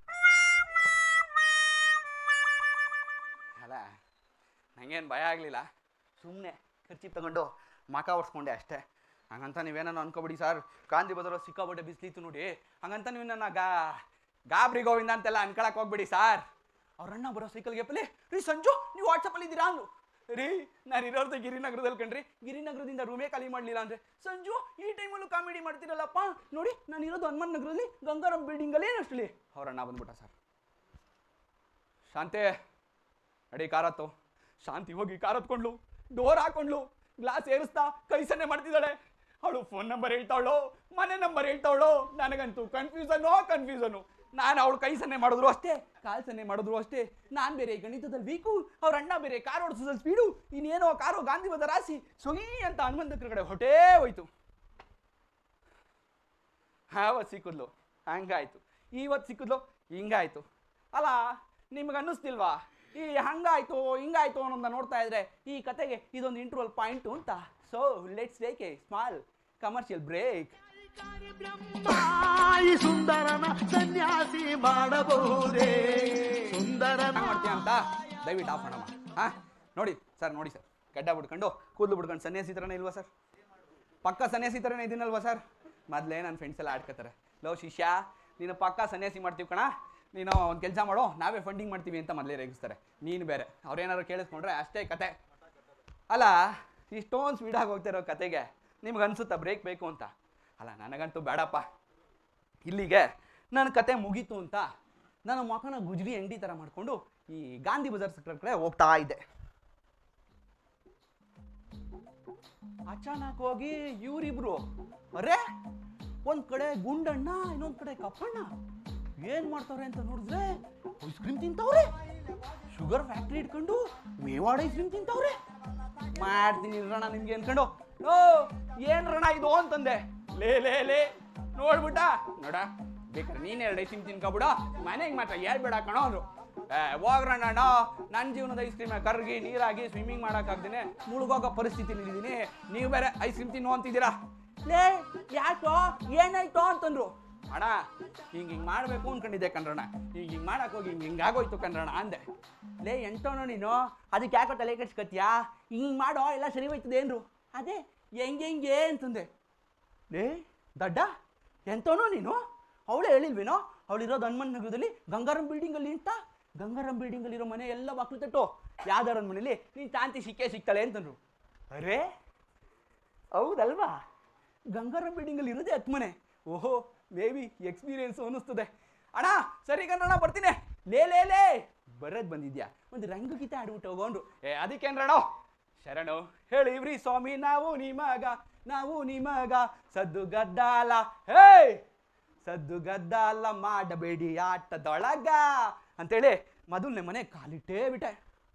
ಅಲ್ಲ ನಂಗೇನು ಭಯ ಆಗಲಿಲ್ಲ ಸುಮ್ಮನೆ ಖರ್ಚಿ ತಗೊಂಡು ಮಕ ಒಡ್ಸ್ಕೊಂಡೆ ಅಷ್ಟೇ ಹಂಗಂತ ನೀವೇನೋ ಅನ್ಕೋಬಿಡಿ ಸರ್ ಗಾಂಧಿ ಬದಲು ಸಿಕ್ಕಾಪಟ್ಟೆ ಬಿಸಿಲಿತ್ತು ನೋಡಿ ಹಂಗಂತ ನೀವು ನನ್ನ ಗಾ ಗಾಬ್ರಿ ಗೋವಿಂದ ಅಂತೆಲ್ಲ ಅನ್ಕೊಳಕ್ ಹೋಗ್ಬಿಡಿ ಸರ್ ಅವ್ರಣ್ಣ ಬರೋ ಸೈಕಲ್ಗೆ ಪಲಿ ರೀ ಸಂಜು ನೀವು ವಾಟ್ಸಪ್ಪಲ್ಲಿ ಇದ್ದೀರಾ ಅಂದು ರೀ ನಾನು ಇರೋದು ಗಿರಿನಗರದಲ್ಲಿ ಕಣ್ರಿ ಗಿರಿನಗರದಿಂದ ರೂಮೇ ಖಾಲಿ ಮಾಡಲಿಲ್ಲ ಅಂದ್ರೆ ಸಂಜು ಈ ಟೈಮಲ್ಲೂ ಕಾಮಿಡಿ ಮಾಡ್ತಿರಲ್ಲಪ್ಪ ನೋಡಿ ನಾನು ಇರೋದು ಹನುಮಾನ್ ನಗರದಲ್ಲಿ ಗಂಗಾರಾಮ್ ಬಿಲ್ಡಿಂಗಲ್ಲಿ ಅಷ್ಟಲಿ ಅವ್ರಣ್ಣ ಬಂದ್ಬಿಟ್ಟ ಸರ್ ಶಾಂತೆ ಅಡಿ ಕಾರತ್ತು ಶಾಂತಿ ಹೋಗಿ ಕಾರ್ ಹತ್ಕೊಂಡ್ಲು ಡೋರ್ ಹಾಕೊಂಡ್ಲು ಗ್ಲಾಸ್ ಏರಿಸ್ತಾ ಕೈ ಸನ್ನೆ ಮಾಡ್ತಿದ್ದಾಳೆ ಅವಳು ಫೋನ್ ನಂಬರ್ ಹೇಳ್ತಾವಳು ಮನೆ ನಂಬರ್ ಹೇಳ್ತಾವಳು ನನಗಂತೂ ಕನ್ಫ್ಯೂಸನ್ನು ಕನ್ಫ್ಯೂಸನ್ನು ನಾನು ಅವಳು ಕೈ ಸನ್ನೆ ಮಾಡಿದ್ರು ಅಷ್ಟೇ ಕಾಲ್ ಸನ್ನೆ ಮಾಡಿದ್ರು ಅಷ್ಟೇ ನಾನು ಬೇರೆ ಗಣಿತದಲ್ಲಿ ವೀಕು ಅವ್ರ ಅಣ್ಣ ಬೇರೆ ಕಾರ್ ಓಡಿಸೋದ್ರಲ್ಲಿ ಸ್ಪೀಡು ಇನ್ನೇನೋ ಕಾರು ಗಾಂಧಿ ಬದ ರಾಸಿ ಸೊಗಿ ಅಂತ ಹನುಮಂತಕ್ರ ಕಡೆ ಹೊಟ್ಟೇ ಹೋಯ್ತು ಆವತ್ತು ಸಿಕ್ಕಿದ್ಲು ಹಂಗಾಯ್ತು ಇವತ್ತು ಸಿಕ್ಕಿದ್ಲು ಹಿಂಗಾಯ್ತು ಅಲ್ಲ ನಿಮ್ಗೆ ಅನ್ನಿಸ್ತಿಲ್ವಾ ಈ ಹಂಗಾಯ್ತು ಹಿಂಗಾಯ್ತು ಅನ್ನೋದನ್ನ ನೋಡ್ತಾ ಇದ್ರೆ ಈ ಕತೆಗೆ ಇದೊಂದು ಇಂಟ್ರೋಲ್ ಪಾಯಿಂಟು ಅಂತ so let's take a small commercial break ಈ ಸುಂದರನ ಸನ್ಯಾಸಿ ಮಾಡಬಹುದೇ ಸುಂದರನ ಮಾಡ್ತೀಯ ಅಂತ ದಯವಿಟ್ಟು ಆಫ್ ಮಾಡಮ್ಮ ಹಾ ನೋಡಿ ಸರ್ ನೋಡಿ ಸರ್ ಗಡ್ಡ ಬಿಡ್ಕೊಂಡು ಕೂದಲು ಬಿಡ್ಕೊಂಡು ಸನ್ಯಾಸಿ ಥರನೇ ಇಲ್ವಾ ಸರ್ ಪಕ್ಕ ಸನ್ಯಾಸಿ ಥರನೇ ಇದೀನಲ್ವಾ ಸರ್ ಮೊದಲೇ ನನ್ನ ಫ್ರೆಂಡ್ಸ್ ಎಲ್ಲ ಆಡ್ಕೋತಾರೆ ಲೋ ಶಿಷ್ಯ ನೀನು ಪಕ್ಕ ಸನ್ಯಾಸಿ ಮಾಡ್ತೀವಿ ಕಣ ನೀನು ಒಂದು ಕೆಲಸ ಮಾಡೋ ನಾವೇ ಫಂಡಿಂಗ್ ಮಾಡ್ತೀವಿ ಅಂತ ಮೊದಲೇ ರೇಗಿಸ್ತಾರೆ ನೀನು ಬೇರೆ ಅವ್ರೇನಾದ್ರು ಕೇಳಿಸ್ಕೊಂಡ್ರೆ ಅಷ್ಟೇ ಕತೆ ಅಲ್ಲ ಇಷ್ಟೊಂದು ಸ್ಪೀಡಾಗಿ ಹೋಗ್ತಿರೋ ಕತೆಗೆ ನಿಮ್ಗೆ ಅನ್ಸುತ್ತಾ ಬ್ರೇಕ್ ಬೇಕು ಅಂತ ಅಲ್ಲ ನನಗಂತೂ ಬೇಡಪ್ಪ ಇಲ್ಲಿಗೆ ನನ್ನ ಕತೆ ಮುಗೀತು ಅಂತ ನಾನು ಮಕನ ಗುಜ್ರಿ ಅಂಗಡಿ ಥರ ಮಾಡಿಕೊಂಡು ಈ ಗಾಂಧಿ ಬಜಾರ್ ಸೆಕ್ಟರ್ ಕಡೆ ಹೋಗ್ತಾ ಇದ್ದೆ ಅಚಾನಕ್ ಹೋಗಿ ಇವರಿಬ್ರು ಅರೆ ಒಂದ್ ಕಡೆ ಗುಂಡಣ್ಣ ಇನ್ನೊಂದ್ ಕಡೆ ಕಪ್ಪಣ್ಣ ಏನ್ ಮಾಡ್ತಾವ್ರೆ ಅಂತ ನೋಡಿದ್ರೆ ಐಸ್ ಕ್ರೀಮ್ ತಿಂತಾವ್ರೆ ಶುಗರ್ ಫ್ಯಾಕ್ಟ್ರಿ ಇಟ್ಕೊಂಡು ಮೇವಾಡ ಐಸ್ ಕ್ರೀಮ್ ತಿಂತಾವ್ರೆ ಮಾಡ್ತೀನಿ ರಣ ನಿಮ್ಗೆ ಅನ್ಕೊಂಡು ಓ ಏನ್ ರಣ ಇದು ಅಂತಂದೆ ಲೇ ಲೇ ಲೇ ನೋಡ್ಬಿಟ್ಟ ನೋಡ ಬೇಕಾದ್ರೆ ನೀನ್ ಎರಡು ಐಸ್ ಕ್ರೀಮ್ ತಿನ್ಕೊಬಿಡ ಮನೆಗೆ ಮಾತ್ರ ಹೇಳ್ಬೇಡ ಕಣೋ ಅಂದ್ರು ಏ ಹೋಗ್ರಣ್ಣ ನನ್ನ ಜೀವನದ ಐಸ್ ಕ್ರೀಮ್ ಕರ್ಗಿ ನೀರಾಗಿ ಸ್ವಿಮ್ಮಿಂಗ್ ಮಾಡೋಕ್ಕಾಗ್ದೇನೆ ಮುಳುಗೋಗೋ ಪರಿಸ್ಥಿತಿ ನಿಲ್ಲಿದ್ದೀನಿ ನೀವು ಬೇರೆ ಐಸ್ ಕ್ರೀಮ್ ತಿನ್ನು ಅಂತಿದ್ದೀರಾ ಲೇ ಯಾಕೋ ಏನಾಯ್ತೋ ಅಂತಂದ್ರು ಅಣ್ಣ ಹಿಂಗೆ ಹಿಂಗೆ ಮಾಡಬೇಕು ಅನ್ಕೊಂಡಿದ್ದೆ ಕಣ್ರಣ್ಣ ಹಿಂಗೆ ಹಿಂಗೆ ಮಾಡಕ್ ಹೋಗಿ ಹಿಂಗೆ ಹಿಂಗಾಗೋಯ್ತು ಕಣ್ರಣ್ಣ ಅಂದೆ ಲೇ ಎಂತವನೋ ನೀನು ಅದಕ್ಕೆ ಯಾಕೋ ತಲೆ ಕೆಡ್ಸ್ಕತ್ಯಾ ಹಿಂಗೆ ಮಾಡೋ ಎಲ್ಲ ಸರಿ ಹೋಯ್ತದೆ ಏನ್ರು ಅದೇ ಹೆಂಗೆ ಹೆಂಗೆ ಅಂತಂದೆ ಲೇ ದಡ್ಡ ಎಂತವನೋ ನೀನು ಅವಳೇ ಹೇಳಿಲ್ವೇನೋ ಅವಳಿರೋದು ಹನುಮನ್ ನಗರದಲ್ಲಿ ಗಂಗಾರಂ ಬಿಲ್ಡಿಂಗಲ್ಲಿ ಅಂತ ಗಂಗಾರಂ ಬಿಲ್ಡಿಂಗಲ್ಲಿರೋ ಮನೆ ಎಲ್ಲ ಬಾಕ್ಲು ತಟ್ಟು ಯಾವ್ದಾರ ಒಂದು ಮನೇಲಿ ನೀನು ಶಾಂತಿ ಸಿಕ್ಕೇ ಸಿಗ್ತಾಳೆ ಅಂತಂದ್ರು ಅರೇ ಹೌದಲ್ವಾ ಗಂಗಾರಂ ಬಿಲ್ಡಿಂಗಲ್ಲಿ ಇರೋದೇ ಹತ್ತು ಮನೆ ಓಹೋ ಮೇಬಿ ಎಕ್ಸ್ಪೀರಿಯನ್ಸ್ ಅನ್ನಿಸ್ತದೆ ಅಣ್ಣ ಸರಿ ಕಣ್ಣ ಬರ್ತೀನಿ ಲೇ ಲೇ ಲೇ ಬರೋದ್ ಬಂದಿದ್ಯಾ ಒಂದು ರಂಗು ಗೀತೆ ಆಡ್ಬಿಟ್ಟು ಹೋಗೋಂಡ್ರು ಏ ಅದಕ್ಕೇನ್ರಣ ಶರಣು ಹೇಳಿವ್ರಿ ಸ್ವಾಮಿ ನಾವು ನಿಮಗ ನಾವು ನಿಮಗ ಸದ್ದು ಗದ್ದಾಲ ಹೇ ಸದ್ದು ಗದ್ದಾಲ ಮಾಡಬೇಡಿ ಆಟದೊಳಗ ಅಂತೇಳಿ ಮೊದಲನೇ ಮನೆ ಕಾಲಿಟ್ಟೇ ಬಿಟ್ಟೆ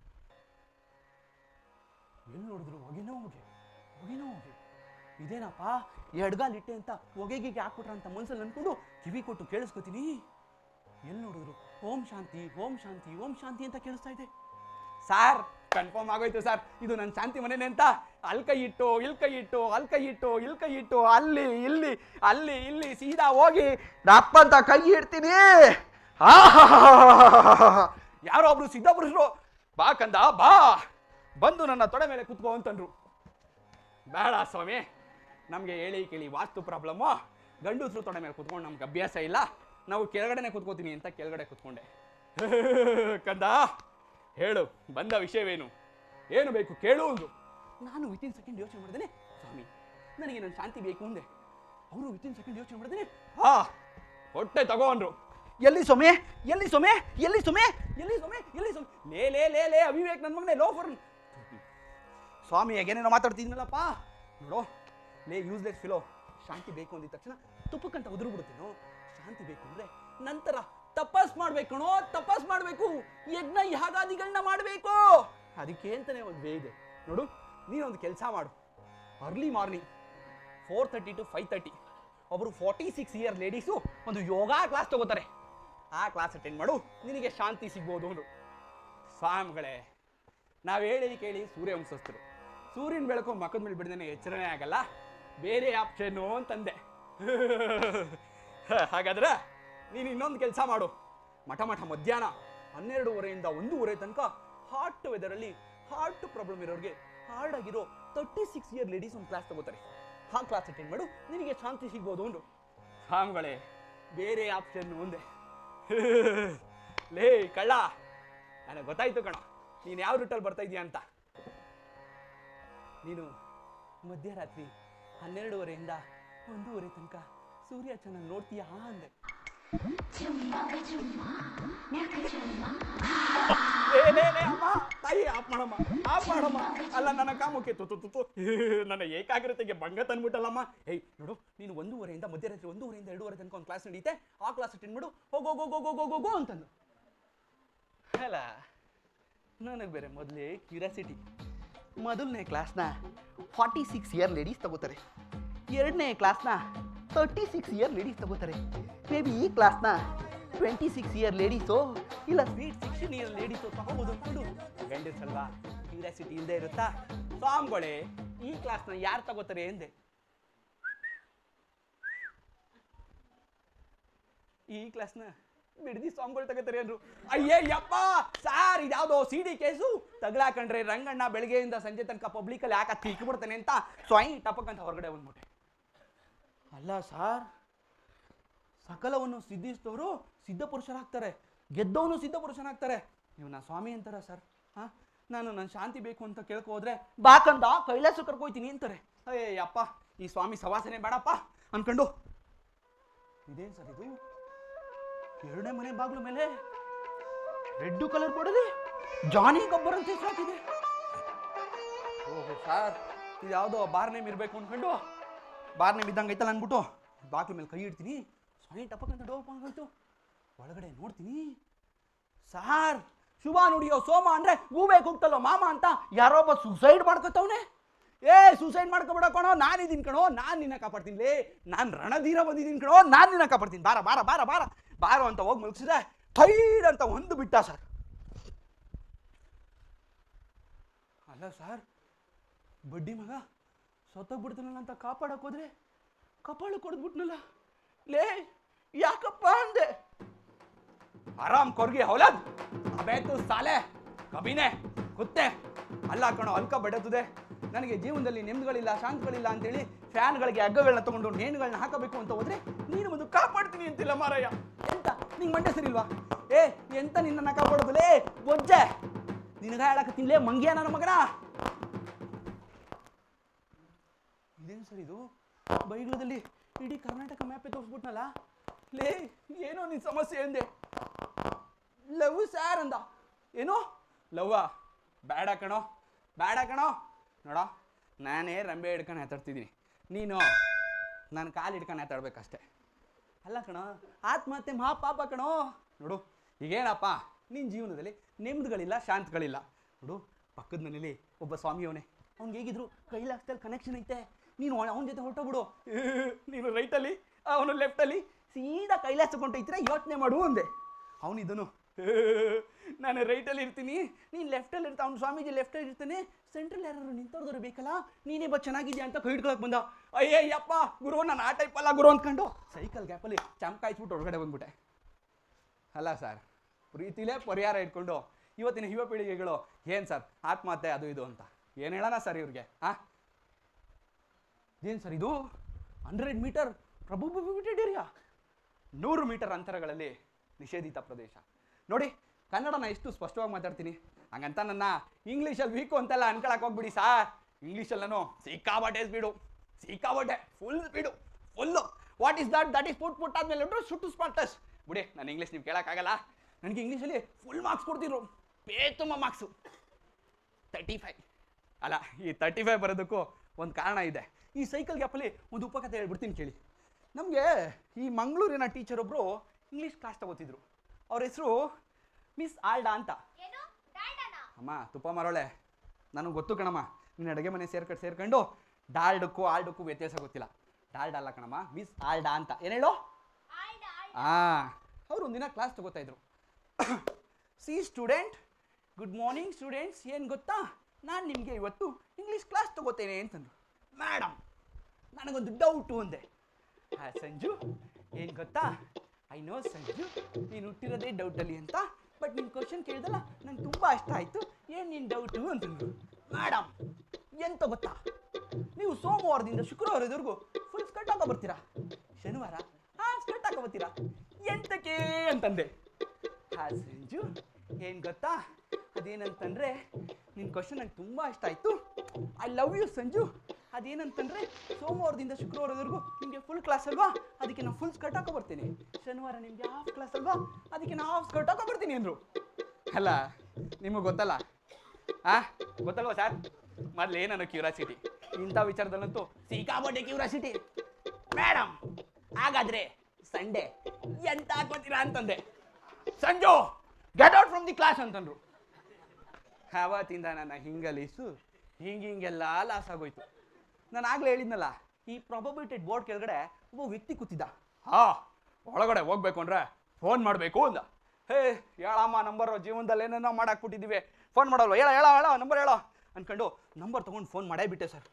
ಎಲ್ಲಿ ನೋಡಿದ್ರು ಹೊಗೆನೋ ಹೊಗೆ ಹೊಗೆನೋ ಹೊಗೆ ಇದೇನಪ್ಪ ಎಡ್ಗಾಲಿಟ್ಟೆ ಅಂತ ಹೊಗೆಗಿಗೆ ಹಾಕ್ಬಿಟ್ರ ಅಂತ ಮನ್ಸಲ್ಲಿ ಅನ್ಕೊಂಡು ಕಿವಿ ಕೊಟ್ಟು ಕೇಳಿಸ್ಕೊತೀನಿ ಎಲ್ಲಿ ನೋಡಿದ್ರು ಓಂ ಶಾಂತಿ ಓಂ ಶಾಂತಿ ಓಂ ಶಾಂತಿ ಅಂತ ಕೇಳಿಸ್ತಾ ಇದೆ ಸಾರ್ ಕನ್ಫರ್ಮ್ ಆಗೋಯ್ತು ಸರ್ ಇದು ನನ್ನ ಶಾಂತಿ ಮನೆನೇ ಅಂತ ಅಲ್ಲಿ ಕೈ ಇಟ್ಟು ಇಲ್ಲಿ ಕೈ ಇಟ್ಟು ಅಲ್ಲಿ ಕೈ ಇಟ್ಟು ಇಲ್ಲಿ ಕೈ ಇಟ್ಟು ಅಲ್ಲಿ ಇಲ್ಲಿ ಅಲ್ಲಿ ಇಲ್ಲಿ ಸೀದಾ ಹೋಗಿ ದಪ್ಪ ಅಂತ ಕೈ ಇಡ್ತೀನಿ ಆಹಾಹಾಹಾಹಾಹಾ. ಯಾರೋ ಒಬ್ರು ಸಿದ್ಧಪುರುಷರು ಬಾ ಕಂದ ಬಾ ಬಂದು ನನ್ನ ತೊಡೆ ಮೇಲೆ ಕುತ್ಕೋ ಅಂತಂದ್ರು ಬೇಡ ಸ್ವಾಮಿ ನಮಗೆ ಹೇಳಿ ಕೇಳಿ ವಾಸ್ತು ಪ್ರಾಬ್ಲಮ್ಮು ಗಂಡಸರು ತೊಡೆ ಮೇಲೆ ಕುತ್ಕೊಂಡು ನಮ್ಗೆ ಅಭ್ಯಾಸ ಇಲ್ಲ ನಾವು ಕೆಳಗಡೆನೆ ಕುತ್ಕೋತೀನಿ ಅಂತ ಕೆಳಗಡೆ ಕುತ್ಕೊಂಡೆ ಕಂದ ಹೇಳು ಬಂದ ವಿಷಯವೇನು ಏನು ಬೇಕು ಕೇಳು ಅಂದ್ರು ನಾನು ವಿತಿನ್ ಸೆಕೆಂಡ್ ಯೋಚನೆ ಮಾಡಿದ್ದೇನೆ ಸ್ವಾಮಿ ನನಗೆ ನನ್ನ ಶಾಂತಿ ಬೇಕು ಅಂದೆ ಅವರು ವಿತಿನ್ ಸೆಕೆಂಡ್ ಯೋಚನೆ ಮಾಡಿದ್ದೇನೆ ಹಾ ಹೊಟ್ಟೆ ತಗೋ ಅಂದ್ರು ಎಲ್ಲಿ ಸೊಮೆ ಎಲ್ಲಿ ಸೊಮೆ ಎಲ್ಲಿ ಸೊಮೆ ಎಲ್ಲಿ ಸೊಮೆ ಎಲ್ಲಿ ಸೊಮೆ ಲೇ ಲೇ ಲೇ ಲೇ ಅವಿವೇಕ್ ನನ್ನ ಮಗನೇ ಲೋಫರ್ ಸ್ವಾಮಿ ಹೇಗೇನೇನೋ ಮಾತಾಡ್ತಿದ್ನಲ್ಲಪ್ಪ ನೋಡೋ ಲೇ ಯೂಸ್ಲೆಸ್ ಫಿಲೋ ಶಾಂತಿ ಬೇಕು ಅಂದಿದ ತಕ್ಷಣ ತುಪ್ಪಕ್ಕಂತ ಉದುರು ಬಿಡುತ್ತೇನೋ ಶಾಂತಿ ಬೇಕು ಅಂದ್ರೆ ನಂತರ ತಪಸ್ ಮಾಡ್ಬೇಕಣೋ ತಪಸ್ ಮಾಡಬೇಕು ಯಜ್ಞ ಯಾಗಾದಿಗಳನ್ನ ಮಾಡಬೇಕು ಅದಕ್ಕೆ ಅಂತಾನೆ ಒಂದು ವೇ ಇದೆ ನೋಡು ನೀನೊಂದು ಕೆಲಸ ಮಾಡು early morning four thirty to five thirty ಒಬ್ಬರು ಫಾರ್ಟಿ ಸಿಕ್ಸ್ ಇಯರ್ ಲೇಡೀಸು ಒಂದು ಯೋಗಾ ಕ್ಲಾಸ್ ತಗೋತಾರೆ ಆ ಕ್ಲಾಸ್ ಅಟೆಂಡ್ ಮಾಡು ನಿನಗೆ ಶಾಂತಿ ಸಿಗ್ಬೋದು ಅಂದ್ರು ಸ್ವಾಮಿಗಳೇ ನಾವು ಹೇಳಿ ಕೇಳಿ ಸೂರ್ಯ ವಂಶಸ್ಥರು ಸೂರ್ಯನ ಬೆಳಕು ಮಕ್ಕದ ಮೇಲೆ ಬಿಡದೇನೆ ಎಚ್ಚರನೇ ಆಗಲ್ಲ ಬೇರೆ ಆಪ್ಷನ್ನು ಅಂತಂದೆ ಹಾಗಾದ್ರೆ ನೀನು ಇನ್ನೊಂದು ಕೆಲಸ ಮಾಡು ಮಠ ಮಠ ಮಧ್ಯಾಹ್ನ ಹನ್ನೆರಡೂವರೆಯಿಂದ ಒಂದೂವರೆ ತನಕ ಹಾರ್ಟ್ ವೆದರಲ್ಲಿ ಹಾರ್ಟ್ ಪ್ರಾಬ್ಲಮ್ ಇರೋರಿಗೆ ಹಾರ್ಡ್ ಆಗಿರೋ ತರ್ಟಿ ಸಿಕ್ಸ್ ಇಯರ್ ಲೇಡೀಸ್ ಒಂದು ಕ್ಲಾಸ್ ತಗೋತಾರೆ ಆ ಕ್ಲಾಸ್ ಅಟೆಂಡ್ ಮಾಡು ನಿನಗೆ ಶಾಂತಿ ಸಿಗ್ಬೋದು ಅಂದ್ರು ಸ್ವಾಮಿಗಳೇ ಬೇರೆ ಆಪ್ಷನ್ ಒಂದೇ ಲೇ ಕಳ್ಳ ನನಗೆ ಗೊತ್ತಾಯ್ತು ಕಣ ನೀನು ಯಾವ ರೂಟಲ್ಲಿ ಬರ್ತಾ ಇದೀಯ ಅಂತ ನೀನು ಮಧ್ಯರಾತ್ರಿ ಹನ್ನೆರಡೂವರೆಯಿಂದ ಒಂದೂವರೆ ತನಕ ಸೂರ್ಯ ಚೆನ್ನಾಗಿ ನೋಡ್ತೀಯಾ ಅಂದೆ ಲೇ, ಲೇ, ಲೇ, ಅಮ್ಮ, ತಾಯಿ ಆಫ್ ಮಾಡಮ್ಮ ಆಫ್ ಮಾಡಮ್ಮ ಅಲ್ಲ ನನ್ನ ಕಾಮಕ್ಕೆ ತುತು ತುತು ನನ್ನ ಏಕಾಗ್ರತೆಗೆ ಭಂಗ ತಂದ್ಬಿಟ್ಟಲ್ಲಮ್ಮ ಏಯ್ ನೋಡು ನೀನು ಒಂದೂವರೆಯಿಂದ ಮಧ್ಯರಾತ್ರಿ ಒಂದೂವರೆಯಿಂದ ಎರಡೂವರೆ ತನಕ ಒಂದು ಕ್ಲಾಸ್ ನಡೀತೆ ಆ ಕ್ಲಾಸ್ ಅಟೆಂಡ್ ಮಾಡು ಹೋಗೋ ಹೋಗೋ ಹೋಗೋ ಹೋಗೋ ಹೋಗೋ ಅಂತಂದು ಅಲ್ಲ ನನಗೆ ಬೇರೆ ಮೊದಲೇ ಕ್ಯೂರಿಯಾಸಿಟಿ ಮೊದಲನೇ ಕ್ಲಾಸ್ನ ಫಾರ್ಟಿ ಸಿಕ್ಸ್ ಇಯರ್ ಲೇಡೀಸ್ ತಗೋತಾರೆ ಎರಡನೇ ಕ್ಲಾಸ್ನ ತರ್ಟಿ ಸಿಕ್ಸ್ ಇಯರ್ ಲೇಡೀಸ್ ತಗೋತಾರೆ ಮೇ ಬಿ ಈ ಕ್ಲಾಸ್ನ ಟ್ವೆಂಟಿ ಸಿಕ್ಸ್ ಇಯರ್ ಲೇಡೀಸು ಇಲ್ಲ ಸ್ವೀಟ್ ಸಿಕ್ಸ್ಟೀನ್ ಇಯರ್ ಲೇಡೀಸು ತಗೋಬೋದು ಅಂದ್ಕೊಂಡು ಗಂಡಸಲ್ವಾ ಕ್ಯೂರಿಯಾಸಿಟಿ ಇಲ್ಲದೆ ಇರುತ್ತಾ ಸ್ವಾಮಿಗಳೇ ಈ ಕ್ಲಾಸ್ನ ಯಾರು ತಗೋತಾರೆ ಎಂದೆ ಈ ಕ್ಲಾಸ್ನ ಬಿಡದಿ ಸ್ವಾಮಿಗಳು ತಗೋತಾರೆ ಅಂದ್ರು ಅಯ್ಯೇ ಯಪ್ಪ ಸಾರ್ ಇದ್ಯಾವುದೋ ಸಿ ಡಿ ಕೇಸು ತಗ್ಲಾಕಂಡ್ರೆ ರಂಗಣ್ಣ ಬೆಳಗ್ಗೆಯಿಂದ ಸಂಜೆ ತನಕ ಪಬ್ಲಿಕಲ್ಲಿ ಯಾಕೆ ತಿಕ್ಬಿಡ್ತಾನೆ ಅಂತ ಸ್ವಯಂ ಟಪಕ್ ಅಂತ ಹೊರಗಡೆ ಬಂದ್ಬಿಟ್ಟೆ ಅಲ್ಲ ಸಾರ್ ಸಕಲವನ್ನು ಸಿದ್ಧಿಸಿದವರು ಸಿದ್ಧ ಪುರುಷರಾಗ್ತಾರೆ ಗೆದ್ದವನು ಸಿದ್ಧ ಪುರುಷನಾಗ್ತಾರೆ ನೀವು ನಾ ಸ್ವಾಮಿ ಅಂತಾರ ಸರ್ ಹಾ ನಾನು ನನ್ನ ಶಾಂತಿ ಬೇಕು ಅಂತ ಕೇಳ್ಕೊ ಹೋದ್ರೆ ಬಾಕಂದ ಕೈಲಾಸ ಕರ್ಕೊಯ್ತೀನಿ ಅಂತಾರೆ ಅಯ್ಯೇ ಅಪ್ಪ ಈ ಸ್ವಾಮಿ ಸವಾಸನೆ ಬೇಡಪ್ಪ ಅನ್ಕೊಂಡು ಇದೇನು ಸರ್ ಇದು ಎರಡನೇ ಮನೆ ಬಾಗ್ಲು ಮೇಲೆ ರೆಡ್ ಕಲರ್ ಬೋರ್ಡಲ್ಲಿ ಜಾನಿ ಗಬ್ಬರ್ ಅಂತ ಹೆಸರು ಹಾಕಿದೆ ಓಹೋ ಸರ್ ಇದು ಯಾವುದೋ ಬಾರ್ ನೇಮ್ ಇರಬೇಕು ಅನ್ಕೊಂಡು ಬಾರ್ ನೇಮ್ ಇದ್ದಂಗೆ ಐತಲ್ಲ ಅಂದ್ಬಿಟ್ಟು ಬಾಗ್ಲ ಮೇಲೆ ಕೈ ಇಡ್ತೀನಿ ಸ್ವಾಮಿ ಟಪಕ್ ಅಂತ ಡೋಪ್ ಆಗೋಯ್ತು ಒಳಗಡೆ ನೋಡ್ತೀನಿ ಸಾರ್ ಶುಭ ನುಡಿಯೋ ಸೋಮ ಅಂದ್ರೆ ಗೂಬೆ ಕೂಗ್ತಲ್ಲೋ ಮಾಮ ಅಂತ ಯಾರೋ ಒಬ್ಬ ಸುಸೈಡ್ ಮಾಡ್ಕೊತವ್ನೆ ಏ ಸುಸೈಡ್ ಮಾಡ್ಕೊಬೇಡ ಕಣೋ ನಾನು ಇದೀನಿ ಕಣೋ ನಾನು ನಿನ್ನ ಕಾಪಾಡ್ತೀನಿ ಲೇ ನಾನು ರಣಧೀರ ಬಂದಿದ್ದೀನಿ ಕಣೋ ನಾನು ನಿನ್ನ ಕಾಪಾಡ್ತೀನಿ ಬಾರ ಬಾರ ಬಾರ ಬಾರ ಬಾರೋ ಅಂತ ಹೋಗಿ ಮುಗಿಸಿದೆ ಥೈಡ್ ಅಂತ ಒಂದು ಬಿಟ್ಟ ಸರ್ ಅಲ್ಲ ಸರ್ ಬಡ್ಡಿ ಮಗ ಸತ್ತೋಗ್ಬಿಡ್ತಾನಲ್ಲ ಅಂತ ಕಾಪಾಡಕ್ ಹೋದ್ರೆ ಕಪಾಳು ಕೊಡ್ಬಿಟ್ನಲ್ಲ ಲೇ ಯಾಕಪ್ಪ ಅಂದೆ ಆರಾಮ್ ಕೊರ್ಗಿ ಹೌಲದ್ ಅಬೇತು ಸಾಲೆ ಕಬಿನೆ ಕುತ್ತೆ ಅಲ್ಲ ಕಣೋ ಅಲ್ಕ ಬಡತದೆ ನನಗೆ ಜೀವನದಲ್ಲಿ ನೆಮ್ಮದಿಗಳಿಲ್ಲ ಶಾಂತಿಗಳಿಲ್ಲ ಅಂತೇಳಿ ಫ್ಯಾನ್ಗಳಿಗೆ ಹಗ್ಗಗಳನ್ನ ತಗೊಂಡು ನೇಣುಗಳನ್ನ ಹಾಕಬೇಕು ಅಂತ ಹೋದ್ರೆ ನೀನು ಒಂದು ಕಾಪಾಡ್ತೀನಿ ಅಂತಿಲ್ಲ ಮಾರಯ್ಯ ಎಂತ ನಿಂಗೆ ಮಂಡ್ಯ ಸರಿಲ್ವಾ ಏ ಎಂತ ನಿನ್ನನ್ನ ಕಾಪಾಡೋದು ಲೇ ಬೊಜ್ಜೆ ನಿನಗ ಹೇಳಕತ್ತೀನಿ ಲೇ ಮಂಗ್ಯ ನನ್ನ ಮಗನ ಇದೇನು ಸರ್ ಇದು ಬೈಗ್ಲದಲ್ಲಿ ಇಡೀ ಕರ್ನಾಟಕ ಮ್ಯಾಪೇ ತೋರಿಸ್ಬಿಟ್ನಲ್ಲ ಲೇ ಏನೋ ನಿನ್ ಸಮಸ್ಯೆ ಎಂದೆ ಲವ್ ಸ್ಯಾರ್ ಅಂದ ಏನು ಲವ್ವ ಬೇಡ ಕಣೋ ಬೇಡ ಕಣೋ ನೋಡೋ ನಾನೇ ರಂಬೆ ಹಿಡ್ಕೊಂಡು ಮಾತಾಡ್ತಿದ್ದೀನಿ ನೀನು ನಾನು ಕಾಲು ಹಿಡ್ಕೊಂಡು ಮಾತಾಡ್ಬೇಕಷ್ಟೆ ಅಲ್ಲ ಕಣೋ ಆತ್ಮಹತ್ಯೆ ಮಹಾ ಪಾಪ ಕಣೋ ನೋಡು ಈಗೇನಪ್ಪ ನಿನ್ನ ಜೀವನದಲ್ಲಿ ನೆಮ್ಮದಿಗಳಿಲ್ಲ ಶಾಂತಗಳಿಲ್ಲ ನೋಡು ಪಕ್ಕದ ಮನೇಲಿ ಒಬ್ಬ ಸ್ವಾಮಿಯವನೇ ಅವ್ನಿಗೆ ಹೇಗಿದ್ರು ಕೈಲಾಸದಲ್ಲಿ ಕನೆಕ್ಷನ್ ಐತೆ ನೀನು ಅವನ ಜೊತೆ ಹೊರಟೋಗ್ಬಿಡು ನೀನು ರೈಟಲ್ಲಿ ಅವನು ಲೆಫ್ಟಲ್ಲಿ ಸೀದಾ ಕೈಲಾಸ ಕೊಂಟೈತೀರ ಯೋಚನೆ ಮಾಡು ಅಂದೆ ಅವನಿದನು ನಾನು ರೈಟಲ್ಲಿ ಇರ್ತೀನಿ ನೀನು ಲೆಫ್ಟಲ್ಲಿ ಇರ್ತಾ ಅವ್ನು ಸ್ವಾಮೀಜಿ ಲೆಫ್ಟಲ್ಲಿ ಇರ್ತಾನೆ ಸೆಂಟ್ರಲ್ ಯಾರು ನಿಂತವ್ರದವ್ರು ಬೇಕಲ್ಲ ನೀನೇ ಬಾ ಚೆನ್ನಾಗಿದ್ಯಾ ಅಂತ ಕೈ ಹಿಡ್ಕೊಳಕ್ ಬಂದ ಅಯ್ಯಯ್ಯಪ್ಪ ಗುರು ನಾನು ಆ ಟೈಪ್ ಅಲ್ಲ ಗುರು ಅಂದ್ಕೊಂಡು ಸೈಕಲ್ ಗ್ಯಾಪಲ್ಲಿ ಚಮಕಾಯಿಸ್ಬಿಟ್ಟು ಹೊರಗಡೆ ಬಂದ್ಬಿಟ್ಟೆ ಅಲ್ಲ ಸರ್ ಪ್ರೀತಿಲೇ ಪರಿಹಾರ ಇಟ್ಕೊಂಡು ಇವತ್ತಿನ ಯುವ ಪೀಳಿಗೆಗಳು ಏನು ಸರ್ ಆತ್ಮಹತ್ಯೆ ಅದು ಇದು ಅಂತ ಏನು ಹೇಳೋಣ ಸರ್ ಇವ್ರಿಗೆ ಆ ಏನು ಸರ್ ಇದು ಹಂಡ್ರೆಡ್ ಮೀಟರ್ ಪ್ರಭುಬಿಟೆಡ್ ಏರಿಯಾ ನೂರು ಮೀಟರ್ ಅಂತರಗಳಲ್ಲಿ ನಿಷೇಧಿತ ಪ್ರದೇಶ ನೋಡಿ ಕನ್ನಡನ ಎಷ್ಟು ಸ್ಪಷ್ಟವಾಗಿ ಮಾತಾಡ್ತೀನಿ ಹಂಗಂತ ನನ್ನ ಇಂಗ್ಲೀಷಲ್ಲಿ ವೀಕು ಅಂತೆಲ್ಲ ಅನ್ಕೊಳಕ್ ಹೋಗ್ಬಿಡಿ ಸಾರ್ ಇಂಗ್ಲೀಷಲ್ಲಿ ನಾನು ಸಿಕ್ಕಾಬಟ್ಟೆ ಸ್ಪೀಡು ಸಿಕ್ಕಾಬಟ್ಟೆ full speed full what is that that is ಪುಟ್ ಪುಟ್ ಆದ್ಮೇಲೆ ಸುಟ್ಟು ಸ್ಪಾಟಸ್ ಬಿಡಿ ನಾನು ಇಂಗ್ಲೀಷ್ ನೀವು ಕೇಳೋಕ್ಕಾಗಲ್ಲ ನನಗೆ ಇಂಗ್ಲೀಷಲ್ಲಿ ಫುಲ್ ಮಾರ್ಕ್ಸ್ ಕೊಡ್ತಿದ್ರು ಪೇ ತುಂಬ ಮಾರ್ಕ್ಸು ತರ್ಟಿ ಫೈವ್ ಅಲ್ಲ ಈ ತರ್ಟಿ ಫೈವ್ ಬರೋದಕ್ಕೂ ಒಂದು ಕಾರಣ ಇದೆ ಈ ಸೈಕಲ್ ಗ್ಯಾಪಲ್ಲಿ ಒಂದು ಉಪಕಥೆ ಹೇಳ್ಬಿಡ್ತೀನಿ ಕೇಳಿ ನಮಗೆ ಈ ಮಂಗಳೂರಿನ ಟೀಚರ್ ಒಬ್ಬರು ಇಂಗ್ಲೀಷ್ ಕ್ಲಾಸ್ ತಗೋತಿದ್ರು ಅವ್ರ ಹೆಸರು ಮಿಸ್ ಆಲ್ಡಾ ಅಂತ ಏನು ಡಾಲ್ಡಾನಾ ಅಮ್ಮ ತುಪ್ಪ ಮರೊಳೆ ನನಗೆ ಗೊತ್ತು ಕಣಮ್ಮ ನೀನು ಅಡುಗೆ ಮನೆ ಸೇರ್ಕೊಂಡು ಸೇರ್ಕೊಂಡು ಡಾಲ್ಡಕ್ಕೂ ಆಲ್ಡಕ್ಕೂ ವ್ಯತ್ಯಾಸ ಗೊತ್ತಿಲ್ಲ ಡಾಲ್ಡ ಅಲ್ಲ ಕಣಮ್ಮ ಮಿಸ್ ಆಲ್ಡಾ ಅಂತ ಏನು ಹೇಳು ಆಲ್ಡ ಆಲ್ಡ ಆ ಅವ್ರು ಒಂದಿನ ಕ್ಲಾಸ್ ತಗೋತಾ ಇದ್ರು ಸಿ ಸ್ಟೂಡೆಂಟ್ ಗುಡ್ ಮಾರ್ನಿಂಗ್ ಸ್ಟೂಡೆಂಟ್ಸ್ ಏನು ಗೊತ್ತಾ ನಾನು ನಿಮಗೆ ಇವತ್ತು ಇಂಗ್ಲೀಷ್ ಕ್ಲಾಸ್ ತಗೋತೇನೆ ಅಂತಂದ್ರು ಮೇಡಮ್ ನನಗೊಂದು ಡೌಟು ಅಂದೆ ಆ, ಸಂಜು ಏನು ಗೊತ್ತಾ ಐ ನೋ ಸಂಜು ನೀನು ಹುಟ್ಟಿರೋದೇ ಡೌಟಲ್ಲಿ ಅಂತ ಬಟ್ ನಿನ್ನ ಕ್ವಶನ್ ಕೇಳಿದಲ್ಲ ನಂಗೆ ತುಂಬ ಇಷ್ಟ ಆಯಿತು ಏನು ನಿನ್ನ ಡೌಟು ಅಂತಂದ್ರು ಮೇಡಮ್ ಎಂತ ಗೊತ್ತಾ ನೀವು ಸೋಮವಾರದಿಂದ ಶುಕ್ರವಾರದವರೆಗೂ ಫುಲ್ ಸ್ಕರ್ಟ್ ಹಾಕೋ ಬರ್ತೀರಾ ಶನಿವಾರ ಹಾಂ ಸ್ಕರ್ಟ್ ಹಾಕೋ ಬರ್ತೀರಾ ಎಂತಕ್ಕೆ ಅಂತಂದೆ ಹಾ ಸಂಜು ಏನು ಗೊತ್ತಾ ಅದೇನಂತಂದ್ರೆ ನಿನ್ನ ಕ್ವಶನ್ ನಂಗೆ ತುಂಬ ಇಷ್ಟ ಆಯಿತು ಐ ಲವ್ ಯು ಸಂಜು ಅದೇನಂತಂದ್ರೆ ಸೋಮವಾರದಿಂದ ಶುಕ್ರವಾರದವರೆಗೂ ನಿಮಗೆ ಫುಲ್ ಕ್ಲಾಸ್ ಅಲ್ವಾ ಅದಕ್ಕೆ ನಾನು ಫುಲ್ ಸ್ಕರ್ಟ್ ಹಾಕೋ ಬರ್ತೀನಿ ಶನಿವಾರ ನಿಮಗೆ ಹಾಫ್ ಕ್ಲಾಸ್ ಅಲ್ವಾ ಅದಕ್ಕೆ ನಾನು ಹಾಫ್ ಸ್ಕರ್ಟ್ ಹಾಕೋ ಬರ್ತೀನಿ ಅಂದರು ಅಲ್ಲ ನಿಮಗೆ ಗೊತ್ತಲ್ಲ ಆ ಗೊತ್ತಲ್ವಾ ಸರ್ ಮೊದಲು ಏನನ್ನೋ ಕ್ಯೂರಾಸಿಟಿ ಇಂಥ ವಿಚಾರದಲ್ಲಂತೂ ಸಿಕ್ಕಾಪಟ್ಟೆ ಕ್ಯೂರಾಸಿಟಿ ಮೇಡಮ್ ಹಾಗಾದ್ರೆ ಸಂಡೇ ಎಂತ ಹಾಕೋತೀರಾ ಅಂತಂದೆ Sanju get out from the class ಅಂತಂದ್ರು ಆವತ್ತಿಂದ ನನ್ನ ಹಿಂಗಲೀಸು ಹಿಂಗೆ ಹಿಂಗೆಲ್ಲ ಲಾಸ್ ಆಗೋಯ್ತು ನಾನು ಆಗಲೇ ಹೇಳಿದ್ನಲ್ಲ ಈ ಪ್ರಾಬಬಿಲಿಟೆಡ್ ಬೋರ್ಡ್ ಕೆಳಗಡೆ ಒಬ್ಬ ವ್ಯಕ್ತಿ ಕೂತಿದ್ದ ಹಾ ಒಳಗಡೆ ಹೋಗ್ಬೇಕು ಅಂದ್ರೆ ಫೋನ್ ಮಾಡಬೇಕು ಅಂದ ಹೇ ಹೇಳಮ್ಮ ನಂಬರ್ ಜೀವನದಲ್ಲಿ ಏನೇನೋ ಮಾಡಾಕ್ಬಿಟ್ಟಿದ್ದೀವಿ ಫೋನ್ ಮಾಡಲ್ವ ಹೇಳ ಹೇಳ ಹೇಳ ನಂಬರ್ ಹೇಳೋ ಅನ್ಕೊಂಡು ನಂಬರ್ ತೊಗೊಂಡು ಫೋನ್ ಮಾಡೇ ಬಿಟ್ಟೆ ಸರ್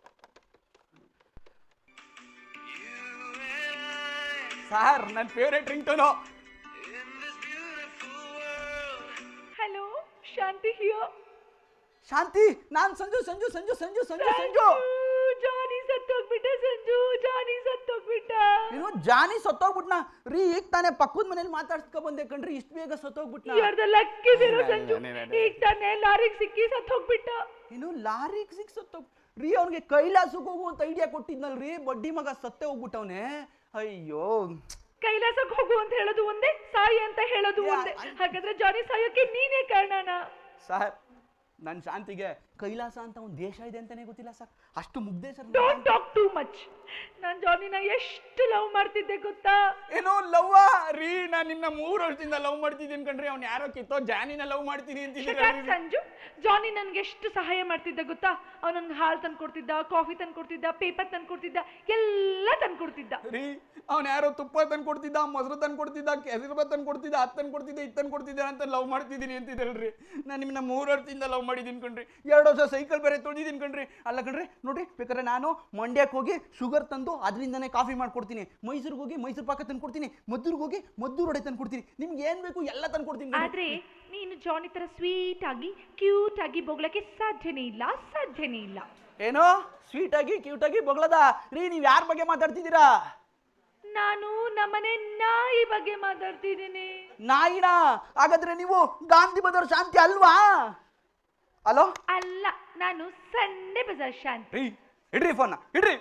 ಸರ್ ನನ್ನ favourite ringtone hello Shanti ಹಿಯೋ ಶಾಂತಿ ನಾನು ಸಂಜು ಸಂಜು ಸಂಜು ಸಂಜು ಸಂಜು ಸಂಜು ಜಾನಿ ಸತ್ತೋಗ್ಬಿಟ್ಟ ಸಂಜು ಜಾನಿ ಸತ್ತೋಗ್ಬಿಟ್ಟ ಏನು ಜಾನಿ ಸತ್ತೋಗ್ಬಿಟ್ನ ರೀ ಈಗ ತಾನೇ ಪಕ್ಕದ ಮನೇಲಿ ಮಾತಾಡ್ಸ್ಕೊ ಬಂದೆ ಕಣ್ರಿ ಇಷ್ಟು ಬೇಗ ಸತ್ತೋಗ್ಬಿಟ್ನ ಯು ಆರ್ ದ ಲಕ್ಕಿ ಬಿರೋ ಇಲ್ಲ, ಸಂಜು ಇಲ್ಲ, ಇಲ್ಲ, ಇಲ್ಲ. ಈಗ ತಾನೇ ಲಾರಿಗೆ ಸಿಕ್ಕಿ ಸತ್ತೋಗ್ಬಿಟ್ಟ ಏನು ಲಾರಿಗೆ ಸಿಕ್ ಸತ್ತೋಗ್ ರೀ ಅವ್ನಿಗೆ ಕೈಲಾಸಕ್ಕೆ ಹೋಗು ಅಂತ ಐಡಿಯಾ ಕೊಟ್ಟಿದ್ನಲ್ರಿ ಬಡ್ಡಿ ಮಗ ಸತ್ತೇ ಹೋಗ್ಬಿಟ್ಟವನೆ ಅಯ್ಯೋ ಕೈಲಾಸಕ್ಕೆ ಹೋಗು ಅಂತ ಹೇಳೋದು ಒಂದೇ ಸಾಯಿ ಅಂತ ಹೇಳೋದು ಯಾ, ಒಂದೇ ಅನ್- ಹಾಗಾದ್ರೆ ಜಾನಿ ಸಾಯೋಕೆ ನೀನೇ ಕಾರಣನಾ ಸರ್ ನನ್ನ ಶಾಂತಿಗೆ ಕೈಲಾಸ ಅಂತ ಒಂದು ದೇಶ ಇದೆ ಅಂತಾನೆ ಗೊತ್ತಿಲ್ಲ ಸರ್ ಅಷ್ಟು ಮುಗ್ದೆ sir don't talk too much ನಾನು ಜಾನಿನ ಎಷ್ಟು ಲವ್ ಮಾಡ್ತಿದ್ದೆ ಗೊತ್ತಾ ಏನೋ ಲವ್ ರೀ ನಾನು ನಿನ್ನ ಮೂರು ವರ್ಷದಿಂದ ಲವ್ ಮಾಡ್ತಿದ್ದೀನಿ ಕಣ್ರಿ ಅವ್ನು ಯಾರೋ ಕಿತ್ತೋ ಜಾನಿನ ಲವ್ ಮಾಡ್ತೀನಿ Shut up, ಅಂತಿದ್ದೀರ ಸಂಜು ಜಾನಿ ನನ್ಗೆ ಎಷ್ಟು ಸಹಾಯ ಮಾಡ್ತಿದ್ದ ಗೊತ್ತಾ ಅವ್ನು ನನ್ಗೆ ಹಾಲು ತಂದು ಕೊಡ್ತಿದ್ದ ಕಾಫಿ ತಂದು ಕೊಡ್ತಿದ್ದ ಪೇಪರ್ ತಂದು ಕೊಡ್ತಿದ್ದ ಎಲ್ಲ ತಂದು ಕೊಡ್ತಿದ್ದ ರೀ ಅವ್ನು ಯಾರೋ ತುಪ್ಪ ತಂದು ಕೊಡ್ತಿದ್ದ ಮೊಸರು ತಂದು ಕೊಡ್ತಿದ್ದ ಕೆಸರು ತಂದು ಕೊಡ್ತಿದ್ದ ಅದು ತಂದು ಕೊಡ್ತಿದ್ದ ಇದು ತಂದು ಕೊಡ್ತಿದ್ದ ಅಂತ ಲವ್ ಮಾಡ್ತಿದ್ದೀನಿ ಅಂತಿದ್ದಲ್ರಿ ನಾನು ನಿಮ್ಮನ್ನ ಮೂರು ವರ್ಷದಿಂದ ಲವ್ ಮಾಡಿದ್ದೀನಿ ಕಣ್ರಿ ಎರಡು ವರ್ಷ ಸೈಕಲ್ ಬೇರೆ ತೊಳೆದಿದ್ದೀನಿ ಕಣ್ರಿ ಅಲ್ಲ ಕಣ್ರಿ ನೋಡ್ರಿ ಬೇಕಾದ್ರೆ ನಾನು ಮಂಡ್ಯಕ್ಕೆ ಹೋಗಿ ಶುಗರ್ ತಂದು ಅದರಿಂದನೇ ಕಾಫಿ ಮಾಡ್ಕೊಡ್ತೀನಿ ಮೈಸೂರಿಗೆ ಹೋಗಿ ಮೈಸೂರು ಪಾಕ ತಂದು ಕೊಡ್ತೀನಿ ಮದ್ದೂರಿಗೆ ಹೋಗಿ ಮದ್ದೂರು ವಡೆ ತಂದು ಕೊಡ್ತೀನಿ ನಿಮ್ಗೆ ಏನು ಬೇಕು ಎಲ್ಲ ತಂದು ಕೊಡ್ತೀನಿ ಕಣ್ರೀ. ಆದ್ರೆ ನೀನು ಜಾನಿ ತರ ಸ್ವೀಟ್ ಆಗಿ ಕ್ಯೂಟ್ ಆಗಿ ಬೊಗಳಕ್ಕೆ ಸಾಧ್ಯನೇ ಇಲ್ಲ ಸಾಧ್ಯನೇ ಇಲ್ಲ ಏನೋ ಸ್ವೀಟ್ ಆಗಿ ಕ್ಯೂಟ್ ಆಗಿ ಬೊಗಳದ ರೀ ನೀವು ಯಾರ ಬಗ್ಗೆ ಮಾತಾಡ್ತಿದ್ದೀರಾ ನಾನು ನಮ್ಮನೆ ನಾಯಿ ಬಗ್ಗೆ ಮಾತಾಡ್ತಿದ್ದೀನಿ ನಾಯಿನ ಹಾಗಾದ್ರೆ ನೀವು ಗಾಂಧಿ ಬದರ್ ಶಾಂತಿ ಅಲ್ವಾ ಹಲೋ ಅಲ್ಲ ನಾನು ಸಂಡೆ ಬಜಾರ್ ಶಾಂತಿ ರೀ ಇಡ್ರಿ ಫೋನ್ನ ಇಡ್ರಿ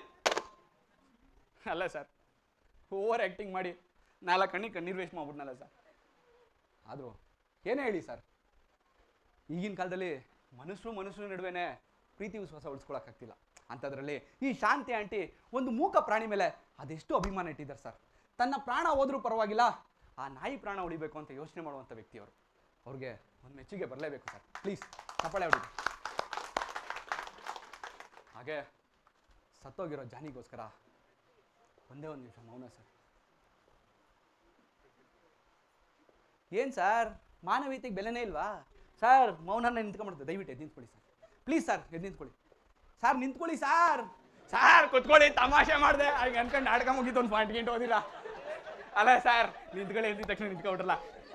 ಅಲ್ಲ ಸರ್ ಓವರ್ ಆ್ಯಕ್ಟಿಂಗ್ ಮಾಡಿ ನಾಲ್ಕು ಕಣ್ಣಿಗೆ ಕಣ್ಣೀರು ವೇಸ್ಟ್ ಮಾಡ್ಬಿಟ್ನಲ್ಲ ಸರ್ ಆದರೂ ಏನೇ ಹೇಳಿ ಸರ್ ಈಗಿನ ಕಾಲದಲ್ಲಿ ಮನುಷ್ಯರು ಮನುಷ್ಯರ ನಡುವೆನೇ ಪ್ರೀತಿ ವಿಶ್ವಾಸ ಉಳಿಸ್ಕೊಳಕ್ಕಾಗ್ತಿಲ್ಲ ಅಂಥದ್ರಲ್ಲಿ ಈ ಶಾಂತಿ ಆಂಟಿ ಒಂದು ಮೂಕ ಪ್ರಾಣಿ ಮೇಲೆ ಅದೆಷ್ಟು ಅಭಿಮಾನ ಇಟ್ಟಿದ್ದಾರೆ ಸರ್ ತನ್ನ ಪ್ರಾಣ ಹೋದ್ರೂ ಪರವಾಗಿಲ್ಲ ಆ ನಾಯಿ ಪ್ರಾಣ ಉಳಿಬೇಕು ಅಂತ ಯೋಚನೆ ಮಾಡುವಂಥ ವ್ಯಕ್ತಿಯವರು ಅವ್ರಿಗೆ ಒಂದು ಮೆಚ್ಚುಗೆ ಬರಲೇಬೇಕು ಸರ್ ಪ್ಲೀಸ್ ಚಪ್ಪಾಳೆ ಹೊಡಿ ಹಾಗೆ ಸತ್ತೋಗಿರೋ ಜಾನಿಗೋಸ್ಕರ ಒಂದೇ ಒಂದು ನಿಮಿಷ ಮೌನ ಸರ್ ಏನು ಸರ್ ಮಾನವೀಯತೆಗೆ ಬೆಲೆನೇ ಇಲ್ವಾ ಸರ್ ಮೌನನ ನಿಂತ್ಕೊಂಡ್ಬಿಡ್ತದೆ ದಯವಿಟ್ಟು ಎದ್ದು ನಿಂತ್ಕೊಳ್ಳಿ ಸರ್ ಪ್ಲೀಸ್ ಸರ್ ಎದ್ದು ನಿಂತ್ಕೊಳ್ಳಿ ಸರ್ ನಿಂತ್ಕೊಳ್ಳಿ ಸರ್ ಸರ್ ಕುತ್ಕೊಳ್ಳಿ ತಮಾಷೆ ಮಾಡಿದೆ ಹಾಗೆ ಅನ್ಕೊಂಡು ನಾಟಕ ಮುಗಿತು ಒಂದು ಪಾಯಿಂಟ್ ಗಿಂಟ್ ಓದಿಲ್ಲ ಅಲ್ಲ ಸರ್ ನಿಂತ್ಕೊಳ್ಳಿ ಎದ್ದಿದ ತಕ್ಷಣ ನಿಂತ್ಕೊಬಿಟ್ರಲ್ಲ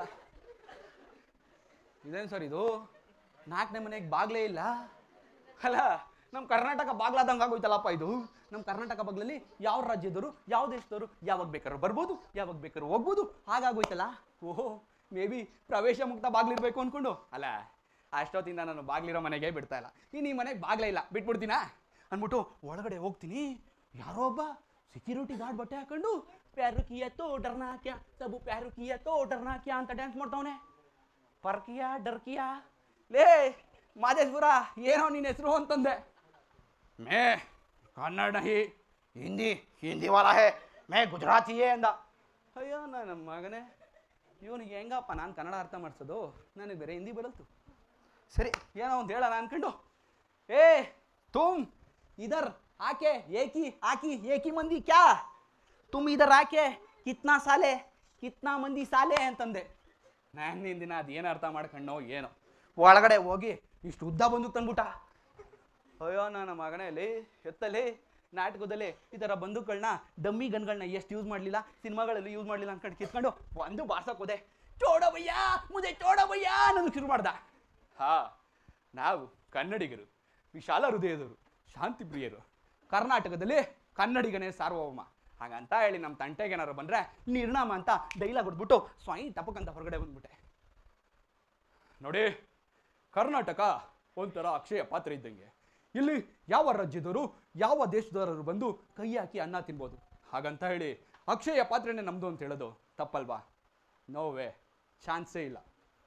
ಇದೇನು ಸರ್ ಇದು ನಾಲ್ಕನೇ ಮನೆಗೆ ಬಾಗ್ಲೇ ಇಲ್ಲ ಅಲ್ಲ ನಮ್ಮ ಕರ್ನಾಟಕ ಬಾಗ್ಲಾದಂಗೆ ಆಗೋಯ್ತಲ್ಲಪ್ಪ ಇದು ನಮ್ಮ ಕರ್ನಾಟಕ ಬಾಗ್ಲಲ್ಲಿ ಯಾವ ರಾಜ್ಯದವರು ಯಾವ ದೇಶದವರು ಯಾವಾಗ ಬೇಕಾದ್ರೂ ಬರ್ಬೋದು ಯಾವಾಗ ಬೇಕಾದ್ರೂ ಹೋಗ್ಬೋದು ಹಾಗಾಗೋಯ್ತಲ್ಲ ಓಹೋ ಮೇ ಬಿ ಪ್ರವೇಶ ಮುಕ್ತ ಬಾಗ್ಲಿರ್ಬೇಕು ಅನ್ಕೊಂಡು ಅಲ್ಲ ಅಷ್ಟೊತ್ತಿಂದ ನಾನು ಬಾಗ್ಲಿರೋ ಮನೆಗೆ ಬಿಡ್ತಾ ಇಲ್ಲ ಇನ್ನು ಈ ಮನೆಗೆ ಬಾಗ್ಲೇ ಇಲ್ಲ ಬಿಟ್ಬಿಡ್ತೀನಾ ಅಂದ್ಬಿಟ್ಟು ಒಳಗಡೆ ಹೋಗ್ತೀನಿ ಯಾರೋ ಒಬ್ಬ ಸೆಕ್ಯೂರಿಟಿ ಗಾರ್ಡ್ ಬಟ್ಟೆ ಹಾಕೊಂಡು ಪ್ಯಾರು ಕಿಯ ತೋ ಡರ್ನಾ ಕ್ಯಾ ಸಬು ಪ್ಯಾರು ಕಿಯ ತೋ ಡರ್ನಾ ಕ್ಯಾ ಅಂತ ಡ್ಯಾನ್ಸ್ ಮಾಡ್ತಾವನೆ ಪರ್ಕಿಯಾ ಡರ್ಕಿಯಾ ಲೇ ಮಾದೇಶ್ವರ ಏನೋ ನಿನ್ನ ಹೆಸರು ಅಂತಂದೆ ಮೇ ಕನ್ನಡ ನಹಿ ಹಿಂದಿ ಹಿಂದಿ ವಾಲ ಹೇ ಮೇ ಗುಜರಾತಿಯೇ ಅಂದ ಅಯ್ಯೋ ನನ್ನ ಮಗನೇ ಇವನಿಗೆ ಹೆಂಗಪ್ಪ ನಾನು ಕನ್ನಡ ಅರ್ಥ ಮಾಡಿಸೋದು ನನಗೆ ಬೇರೆ ಹಿಂದಿ ಬರಲ್ತು ಸರಿ ಏನೋ ಒಂದು ಹೇಳೋಣ ಅನ್ಕೊಂಡು ಏ ತುಮ್ ಇದರ್ ಆಕೆ ಏಕಿ ಆಕಿ ಏಕಿ ಮಂದಿ ಕ್ಯಾ ತುಮ್ ಇದರ್ ಆಕೆ ಕಿತ್ನಾ ಸಾಲೆ ಕಿತ್ನಾ ಮಂದಿ ಸಾಲೆ ಅಂತಂದೆ ನಾನು ದಿನ ಅದೇನು ಅರ್ಥ ಮಾಡ್ಕೊಂಡೋ ಏನೋ ಒಳಗಡೆ ಹೋಗಿ ಇಷ್ಟು ಉದ್ದ ಬಂದು ತಂದ್ಬಿಟ್ಟ ಅಯ್ಯೋ ನನ್ನ ಮಗನಲ್ಲಿ ಎತ್ತಲ್ಲಿ ನಾಟಕದಲ್ಲಿ ಈ ಥರ ಬಂದೂಕಗಳನ್ನ ಡಮ್ಮಿ ಗನ್ಗಳನ್ನ ಎಷ್ಟು ಯೂಸ್ ಮಾಡಲಿಲ್ಲ ಸಿನಿಮಾಗಳಲ್ಲಿ ಯೂಸ್ ಮಾಡಲಿಲ್ಲ ಅನ್ಕೊಂಡು ಕಿತ್ಕೊಂಡು ಒಂದು ಬಾರ್ಸಕ್ಕೆ ಹೋದೆ ಚೋಡೋ ಭಯ್ಯ ಮುದೆ ಚೋಡೋ ಭಯ್ಯ ಅನ್ನೋದು ಶುರು ಮಾಡ್ದ ಹಾ ನಾವು ಕನ್ನಡಿಗರು ವಿಶಾಲ ಹೃದಯದವರು ಶಾಂತಿ ಪ್ರಿಯರು ಕರ್ನಾಟಕದಲ್ಲಿ ಕನ್ನಡಿಗನೇ ಸಾರ್ವಭೌಮ ಹಾಗಂತ ಹೇಳಿ ನಮ್ಮ ತಂಟೆಗೆ ಏನಾರು ಬಂದರೆ ನಿರ್ನಾಮ ಅಂತ ಡೈಲಾಗ್ ಹೊಡ್ಬಿಟ್ಟು ಸ್ವಯಂ ತಪ್ಪಕ್ಕಂತ ಹೊರಗಡೆ ಬಂದ್ಬಿಟ್ಟೆ ನೋಡಿ ಕರ್ನಾಟಕ ಒಂಥರ ಅಕ್ಷಯ ಪಾತ್ರೆ ಇದ್ದಂಗೆ ಇಲ್ಲಿ ಯಾವ ರಾಜ್ಯದವರು ಯಾವ ದೇಶದವರು ಬಂದು ಕೈ ಹಾಕಿ ಅನ್ನ ತಿನ್ಬೋದು ಹಾಗಂತ ಹೇಳಿ ಅಕ್ಷಯ ಪಾತ್ರೆನೇ ನಮ್ಮದು ಅಂತ ಹೇಳೋದು ತಪ್ಪಲ್ವಾ ನೋವೇ ಚಾನ್ಸೇ ಇಲ್ಲ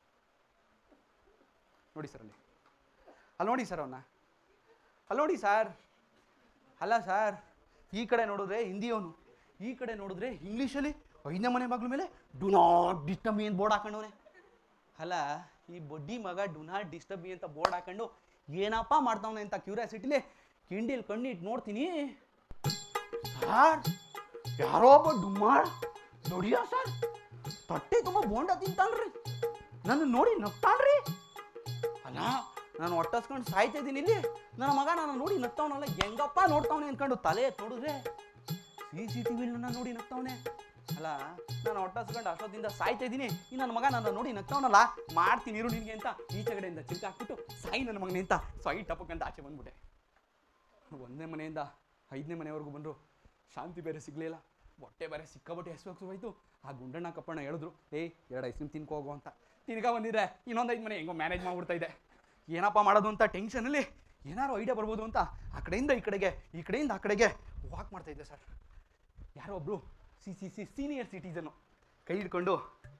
ನೋಡಿ ಸರ್ ಅಲ್ಲಿ ಅಲ್ಲಿ ನೋಡಿ ಸರ್ ಅವನ್ನ ಅಲ್ಲಿ ನೋಡಿ ಸರ್ ಅಲ್ಲ ಸರ್ ಈ ಕಡೆ ನೋಡಿದ್ರೆ ಹಿಂದಿಯವನು ಈ ಕಡೆ ನೋಡಿದ್ರೆ ಇಂಗ್ಲೀಷಲ್ಲಿ ಐದನೇ ಮನೆ ಮಗಳ ಮೇಲೆ ಡು ನಾಟ್ ಡಿಸ್ಟರ್ಬ್ ಮೀ ಅಂತ ಬೋರ್ಡ್ ಹಾಕೊಂಡವನೆ ಅಲ್ಲ ಈ ಬಡ್ಡಿ ಮಗ ಡು ನಾಟ್ ಡಿಸ್ಟರ್ಬ್ ಮೀ ಅಂತ ಬೋರ್ಡ್ ಹಾಕೊಂಡು ಏನಪ್ಪ ಮಾಡ್ತಾವನೆ ಅಂತ ಕ್ಯೂರಿಯಾಸಿಟಿಲಿ ಕಿಂಡಿಲ್ ಕಣ್ಣಿಟ್ಟು ನೋಡ್ತೀನಿ ಸರ್ ಯಾರೋ ಒಬ್ಬ ಡುಮ್ಮಾಳ್ ದುಡಿಯ ಸರ್ ತಟ್ಟೆ ತುಂಬ ಬೋಂಡ ತಿಂತಾನ್ರಿ ನನ್ನ ನೋಡಿ ನಗ್ತಾನ್ರಿ ಅಲ್ಲ ನಾನು ಒಟ್ಟಸ್ಕೊಂಡು ಸಾಯ್ತಾ ಇದ್ದೀನಿ ಇಲ್ಲಿ ನನ್ನ ಮಗ ನಾನು ನೋಡಿ ನಗ್ತಾವನಲ್ಲ ಹೆಂಗಪ್ಪ ನೋಡ್ತಾವನೆ ಅನ್ಕೊಂಡು ತಲೆ ಎತ್ತ್ ನೋಡಿದ್ರೆ ಸಿ ಸಿ ಟಿ ನನ್ನ ನೋಡಿ ನಗ್ತಾವನೆ ಅಲ್ಲ ನಾನು ಒಟ್ಟಸ್ಕೊಂಡು ಅಷ್ಟೊತ್ತಿಂದ ಸಾಯ್ತಾ ಇದ್ದೀನಿ ಈ ನನ್ನ ಮಗ ನನ್ನ ನೋಡಿ ನಗ್ತಾವನಲ್ಲ ಮಾಡ್ತೀನಿ ಇರು ನಿನಗೆ ಅಂತ ಈಚೆ ಕಡೆಯಿಂದ ಚಿಲ್ಕ ಹಾಕ್ಬಿಟ್ಟು ಸಾಯಿ ನನ್ನ ಮಗನೇ ಅಂತ ಸಾಯಿ ಟಪಕ್ಕಂತ ಆಚೆ ಬಂದ್ಬಿಟ್ಟೆ ಒಂದನೇ ಮನೆಯಿಂದ ಐದನೇ ಮನೆವರೆಗೂ ಬಂದರು ಶಾಂತಿ ಬೇರೆ ಸಿಗಲಿಲ್ಲ ಹೊಟ್ಟೆ ಬೇರೆ ಸಿಕ್ಕಾಬಟ್ಟೆ ಹಸುವಾಗ್ಸೋಯ್ತು ಆ ಗುಂಡಣ್ಣ ಕಪ್ಪಣ್ಣ ಹೇಳಿದ್ರು ಏಯ್ ಎರಡು ಐಸ್ ಕ್ರೀಮ್ ತಿನ್ಕೋ ಹೋಗು ಅಂತ ತಿನ್ಕ ಬಂದಿದ್ರೆ ಇನ್ನೊಂದು ಐದು ಮನೆ ಹೆಂಗೋ ಮ್ಯಾನೇಜ್ ಮಾಡ್ಬಿಡ್ತಾ ಇದೆ ಏನಪ್ಪ ಮಾಡೋದು ಅಂತ ಟೆನ್ಷನಲ್ಲಿ ಏನಾರು ಐಡಿಯಾ ಬರ್ಬೋದು ಅಂತ ಆ ಕಡೆಯಿಂದ ಈ ಕಡೆಗೆ ಈ ಕಡೆಯಿಂದ ಆ ಕಡೆಗೆ ವಾಕ್ ಮಾಡ್ತಾ ಇದ್ದೆ ಸರ್ ಯಾರೋ ಒಬ್ರು C C C senior citizen ಕೈ ಹಿಡ್ಕೊಂಡು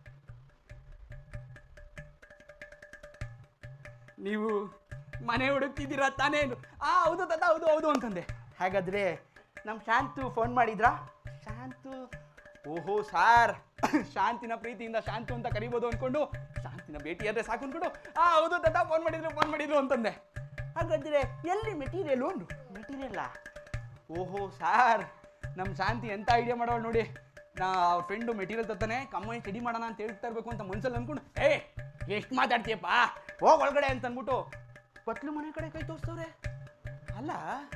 ನೀವು ಮನೆ ಹುಡುಕ್ತಿದ್ದೀರಾ ತಾನೇ ಆ ಹೌದು ತಾತ ಹೌದು ಹೌದು ಅಂತಂದೆ ಹಾಗಾದ್ರೆ ನಮ್ಮ ಶಾಂತು ಫೋನ್ ಮಾಡಿದ್ರಾ ಶಾಂತು ಓಹೋ ಸಾರ್ ಶಾಂತಿನ ಪ್ರೀತಿಯಿಂದ ಶಾಂತು ಅಂತ ಕರಿಬೋದು ಅನ್ಕೊಂಡು ಶಾಂತಿನ ಭೇಟಿ ಆದ್ರೆ ಸಾಕು ಅನ್ಕೊಂಡು ಆ ಹೌದು ತಾತ ಫೋನ್ ಮಾಡಿದ್ರು ಫೋನ್ ಮಾಡಿದ್ರು ಅಂತಂದೆ ಹಾಗಾದ್ರೆ ಎಲ್ಲಿ ಮೆಟೀರಿಯಲ್ ಒಂದು ಮೆಟೀರಿಯಲ್ಲ ಓಹೋ ಸಾರ್ ನಮ್ಮ ಶಾಂತಿ ಎಂತ ಐಡಿಯಾ ಮಾಡೋಳು ನೋಡಿ ನಾ ಅವ್ರ ಫ್ರೆಂಡು ಮೆಟೀರಿಯಲ್ ತತ್ತಾನೆ ಕಮ್ಮಿ ಸ್ಟಡಿ ಮಾಡೋಣ ಅಂತ ಹೇಳ್ತಾ ಇರ್ಬೇಕು ಅಂತ ಮನ್ಸಲ್ಲಿ ಅನ್ಕೊಂಡು ಏ ಎಷ್ಟು ಮಾತಾಡ್ತೀಯಪ್ಪ ಹೋಗ್ ಒಳಗಡೆ ಅಂತ ಅಂದ್ಬಿಟ್ಟು ಕೊಟ್ಲು ಮನೆ ಕಡೆ ಕೈ ತೋರಿಸ್ತವ್ರೆ ಅಲ್ಲ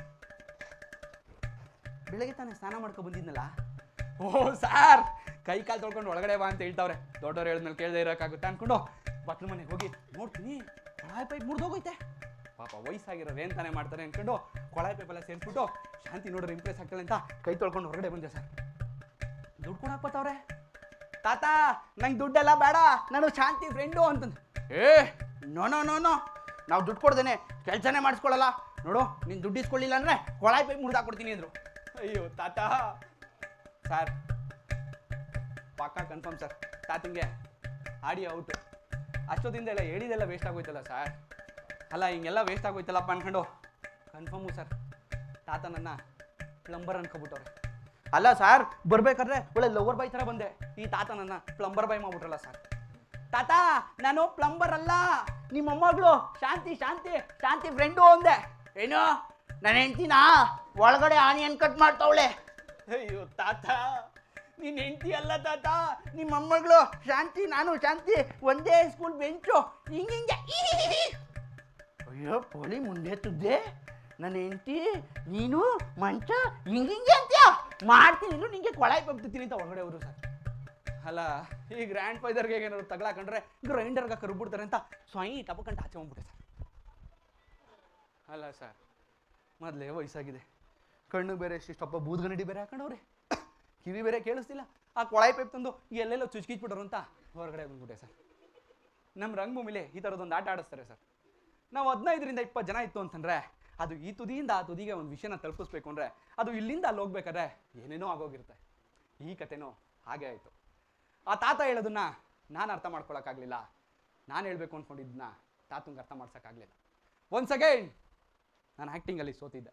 ಬೆಳಗ್ಗೆ ತಾನೇ ಸ್ನಾನ ಮಾಡ್ಕೊ ಬಂದಿದ್ನಲ್ಲ ಓಹ್ ಸಾರ್ ಕೈ ಕಾಲು ತೊಳ್ಕೊಂಡು ಒಳಗಡೆ ಬಾ ಅಂತ ಹೇಳ್ತಾವ್ರೆ ದೊಡ್ಡವ್ರು ಹೇಳಿದ್ಮೇಲೆ ಕೇಳದೆ ಇರೋಕ್ಕಾಗುತ್ತಾ ಅನ್ಕೊಂಡು ಬಟ್ಲು ಮನೆಗೆ ಹೋಗಿ ನೋಡ್ತೀನಿ ಕೊಳಾಯಿ ಪೈಪ್ ಮುರಿದೋಗೈತೆ ಪಾಪ ವಯಸ್ಸಾಗಿರೋರು ಏನ್ ತಾನೇ ಮಾಡ್ತಾರೆ ಅನ್ಕೊಂಡು ಕೊಳಾಯಿ ಪೈಪ್ ಎಲ್ಲ ಸೇರಿಸ್ಬಿಟ್ಟು ಶಾಂತಿ ನೋಡ್ರಿ ಇಂಪ್ರೆಸ್ ಆಗ್ತಾಳೆ ಅಂತ ಕೈ ತೊಳ್ಕೊಂಡು ಹೊರಗಡೆ ಬಂದೆ ಸರ್ ದುಡ್ಡು ಕೊಡಕ್ ಬತ್ತವ್ರೆ ತಾತ ನಂಗೆ ದುಡ್ಡೆಲ್ಲ ಬೇಡ ನಾನು ಶಾಂತಿ ಫ್ರೆಂಡು ಅಂತಂದು ಏ ನೋ ನೋ ನೋ ನೋ ನಾವು ದುಡ್ಡು ಕೊಡ್ದೇನೆ ಕೆಲಸನೇ ಮಾಡಿಸ್ಕೊಳ್ಳಲ್ಲ ನೋಡು ನೀನು ದುಡ್ಡು ಇಸ್ಕೊಳ್ಳಿಲ್ಲ ಅಂದರೆ ಕೊಳಾಯಿ ಪೈಪ್ ಮುರಿದಾಕೊಡ್ತೀನಿ ಅಂದರು ಅಯ್ಯೋ ತಾತ ಸರ್ ಪಕ್ಕಾ ಕನ್ಫರ್ಮ್ ಸರ್ ತಾತಂಗೆ ಆಡಿಯೋ ಔಟು ಅಷ್ಟೊತ್ತಿಂದ ಎಲ್ಲ ಹೇಳಿದೆಲ್ಲ ವೇಸ್ಟ್ ಆಗೋಯ್ತಲ್ಲ ಸರ್ ಅಲ್ಲ ಹಿಂಗೆಲ್ಲ ವೇಸ್ಟ್ ಆಗೋಯ್ತಲ್ಲಪ್ಪ ಅನ್ಕೊಂಡು ಕನ್ಫರ್ಮು ಸರ್ ತಾತ ನನ್ನ ಪ್ಲಂಬರ್ ಅನ್ಕೊಬಿಟ್ಟವ್ರೆ ಅಲ್ಲ ಸರ್ ಬರ್ಬೇಕಾದ್ರೆ ಒಳ್ಳೆ ಲವರ್ ಬಾಯ್ ಥರ ಬಂದೆ ಈ ತಾತ ನನ್ನ ಪ್ಲಂಬರ್ ಬಾಯ್ ಮಾಡ್ಬಿಟ್ರಲ್ಲ ಸರ್ ತಾತ ನಾನು ಪ್ಲಂಬರ್ ಅಲ್ಲ ನಿಮ್ಮ ಮೊಮ್ಮಗಳು ಶಾಂತಿ ಶಾಂತಿ ಶಾಂತಿ ಫ್ರೆಂಡು ಅಂದೆ ಏನು ನನ್ನ ಹೆಂಡ್ತಿನ ಒಳಗಡೆ ಆನಿಯನ್ ಕಟ್ ಮಾಡ್ತಾವಳೆ ಅಯ್ಯೋ ತಾತ ನೀನ್ ಹೆಂಡತಿ ಅಲ್ಲ ತಾತ ನಿಮ್ಮ ಮೊಮ್ಮಗಳು ಶಾಂತಿ ನಾನು ಶಾಂತಿ ಒಂದೇ ಸ್ಕೂಲ್ ಬೆಂಚು ಹಿಂಗಿಂಗೆ ಅಯ್ಯೋ ಪೋಲಿ ಮುಂದೆ ತುದ್ದೆ ನನ್ನ ಹೆಂಡತಿ ನೀನು ಮಂಚ ಹಿಂಗಿಂಗೆ ಅಂತ್ಯ ಮಾಡ್ತೀನಿ ಇರು ನಿಂಗೆ ಕೊಳಾಯಿ ಹೋಗ್ತಿದ್ದೀನಿ ಅಂತ ಒಳಗಡೆ ಅವರು ಸರ್ ಅಲ್ಲ ಈ ಗ್ರ್ಯಾಂಡ್ ಫೈದರ್ಗೆ ಏನಾದ್ರು ತಗ್ಲಾಕೊಂಡ್ರೆ ಗ್ರೈಂಡರ್ಗೆ ಕರ್ಬಿಡ್ತಾರೆ ಅಂತ ಸ್ವಯಂ ಟಪಕ್ಕಂಟ ಆಚೆ ಹೋಗ್ಬಿಟ್ಟೆ ಸರ್ ಅಲ್ಲ ಸರ್ ಮೊದಲೇ ವಯಸ್ಸಾಗಿದೆ ಕಣ್ಣು ಬೇರೆ ಎಷ್ಟಿಷ್ಟಪ್ಪ ಬೂದ್ಗನ್ನಡಿ ಬೇರೆ ಹಾಕೊಂಡವ್ರೆ ಕಿವಿ ಬೇರೆ ಕೇಳಿಸ್ತಿಲ್ಲ ಆ ಕೊಳಾಯಿ ಪೈಪ್ ತಂದು ಎಲ್ಲೆಲ್ಲೋ ಚುಚ್ಕಿಚ್ಬಿಟ್ರು ಅಂತ ಹೊರಗಡೆ ಬಂದ್ಬಿಟ್ಟೆ ಸರ್ ನಮ್ಮ ರಂಗಭೂಮಿಲಿ ಈ ಥರದೊಂದು ಆಟ ಆಡಿಸ್ತಾರೆ ಸರ್ ನಾವು ಹದಿನೈದರಿಂದ ಇಪ್ಪತ್ತು ಜನ ಇತ್ತು ಅಂತಂದ್ರೆ ಅದು ಈ ತುದಿಯಿಂದ ಆ ತುದಿಗೆ ಒಂದು ವಿಷಯನ ತಲುಪಿಸ್ಬೇಕು ಅಂದರೆ ಅದು ಇಲ್ಲಿಂದ ಅಲ್ಲಿ ಹೋಗ್ಬೇಕಾದ್ರೆ ಏನೇನೋ ಆಗೋಗಿರುತ್ತೆ ಈ ಕಥೆನೂ ಹಾಗೆ ಆಯಿತು ಆ ತಾತ ಹೇಳೋದನ್ನ ನಾನು ಅರ್ಥ ಮಾಡ್ಕೊಳಕ್ಕಾಗಲಿಲ್ಲ ನಾನು ಹೇಳಬೇಕು ಅಂದ್ಕೊಂಡಿದ್ದನ್ನ ತಾತಂಗೆ ಅರ್ಥ ಮಾಡ್ಸೋಕ್ಕಾಗಲಿಲ್ಲ ಒನ್ಸ್ ಅಗೈನ್ ನಾನು ಆ್ಯಕ್ಟಿಂಗಲ್ಲಿ ಸೋತಿದ್ದೆ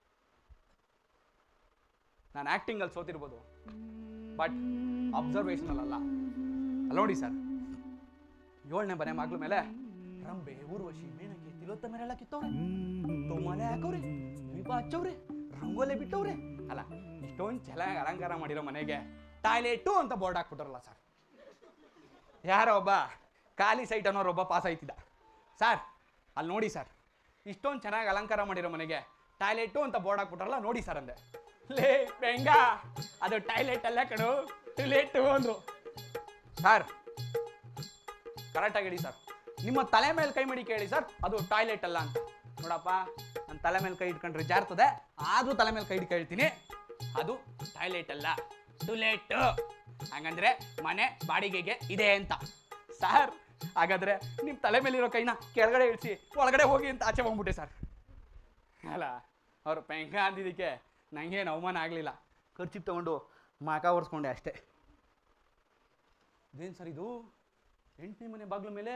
ನಾನು ಆ್ಯಕ್ಟಿಂಗಲ್ಲಿ ಸೋತಿರ್ಬೋದು ಬಟ್ ಅಬ್ಸರ್ವೇಷನಲ್ ಅಲ್ಲ ಅಲ್ಲ ನೋಡಿ ಸರ್ ಏಳನೇ ಮನೆ ಮಗಳ ಮೇಲೆ ರಂಬೆ ಊರ್ವಶಿ ಮೇನಕೆ ತಿಲೋತ್ತಮರೆಲ್ಲ ಕಿತ್ತವ್ರೆ ತೋಮಾಲೆ ಹಾಕವ್ರೆ ದೀಪ ಹಚ್ಚವ್ರೆ ರಂಗೋಲೆ ಬಿಟ್ಟವ್ರೆ ಅಲ್ಲ ಇಷ್ಟೊಂದು ಚೆನ್ನಾಗಿ ಅಲಂಕಾರ ಮಾಡಿರೋ ಮನೆಗೆ ಟಾಯ್ಲೆಟು ಅಂತ ಬೋರ್ಡ್ ಹಾಕ್ಬಿಟ್ರಲ್ಲ ಸರ್ ಯಾರೋ ಒಬ್ಬ ಖಾಲಿ ಸೈಟ್ ಅನ್ನೋರು ಒಬ್ಬ ಪಾಸ್ ಆಯ್ತಿದ್ದ ಸರ್ ಅಲ್ಲಿ ನೋಡಿ ಸರ್ ಇಷ್ಟೊಂದು ಚೆನ್ನಾಗಿ ಅಲಂಕಾರ ಮಾಡಿರೋ ಮನೆಗೆ ಟಾಯ್ಲೆಟು ಅಂತ ಬೋರ್ಡ್ ಹಾಕ್ಬಿಟ್ರಲ್ಲ ನೋಡಿ ಸರ್ ಅಂದೆ ಲೇ ಬೆಂಗ ಅದು ಟಾಯ್ಲೆಟ್ ಅಲ್ಲ ಕಣು ಟಾಯ್ಲೆಟು ಅಂದ್ರು ಸರ್ ಕರೆಕ್ಟಾಗಿ ಹೇಳಿ ಸರ್ ನಿಮ್ಮ ತಲೆ ಮೇಲೆ ಕೈ ಮಡಿ ಕೇಳಿ ಸರ್ ಅದು ಟಾಯ್ಲೆಟ್ ಅಲ್ಲ ಅಂತ ನೋಡಪ್ಪ ನನ್ನ ತಲೆ ಮೇಲೆ ಕೈ ಇಟ್ಕೊಂಡ್ರೆ ಜಾರ್ತದೆ ಆದರೂ ತಲೆ ಮೇಲೆ ಕೈ ಇಟ್ಕೊಂಡು ಹೇಳ್ತೀನಿ ಅದು ಟಾಯ್ಲೆಟ್ ಅಲ್ಲ ಟುಲೆಟ್ ಹಂಗಂದ್ರೆ ಮನೆ ಬಾಡಿಗೆಗೆ ಇದೆ ಅಂತ ಸರ್ ಹಾಗಾದ್ರೆ ನಿಮ್ಮ ತಲೆ ಮೇಲಿರೋ ಕೈನ ಕೆಳಗಡೆ ಇಳಿಸಿ ಒಳಗಡೆ ಹೋಗಿ ಅಂತ ಆಚೆ ಹೋಗ್ಬಿಟ್ಟೆ ಸರ್ ಅಲ್ಲ ಅವ್ರು ಪೆಂಕ ಅಂದಿದ್ದಕ್ಕೆ ನನಗೇನು ಅವಮಾನ ಆಗಲಿಲ್ಲ ಖರ್ಚಿಗೆ ತಗೊಂಡು ಮಾಕ ಒರೆಸ್ಕೊಂಡೆ ಅಷ್ಟೇ ಇದೇನು ಸರ್ ಇದು ಎಂಟನೇ ಮನೆ ಬಾಗಿಲ ಮೇಲೆ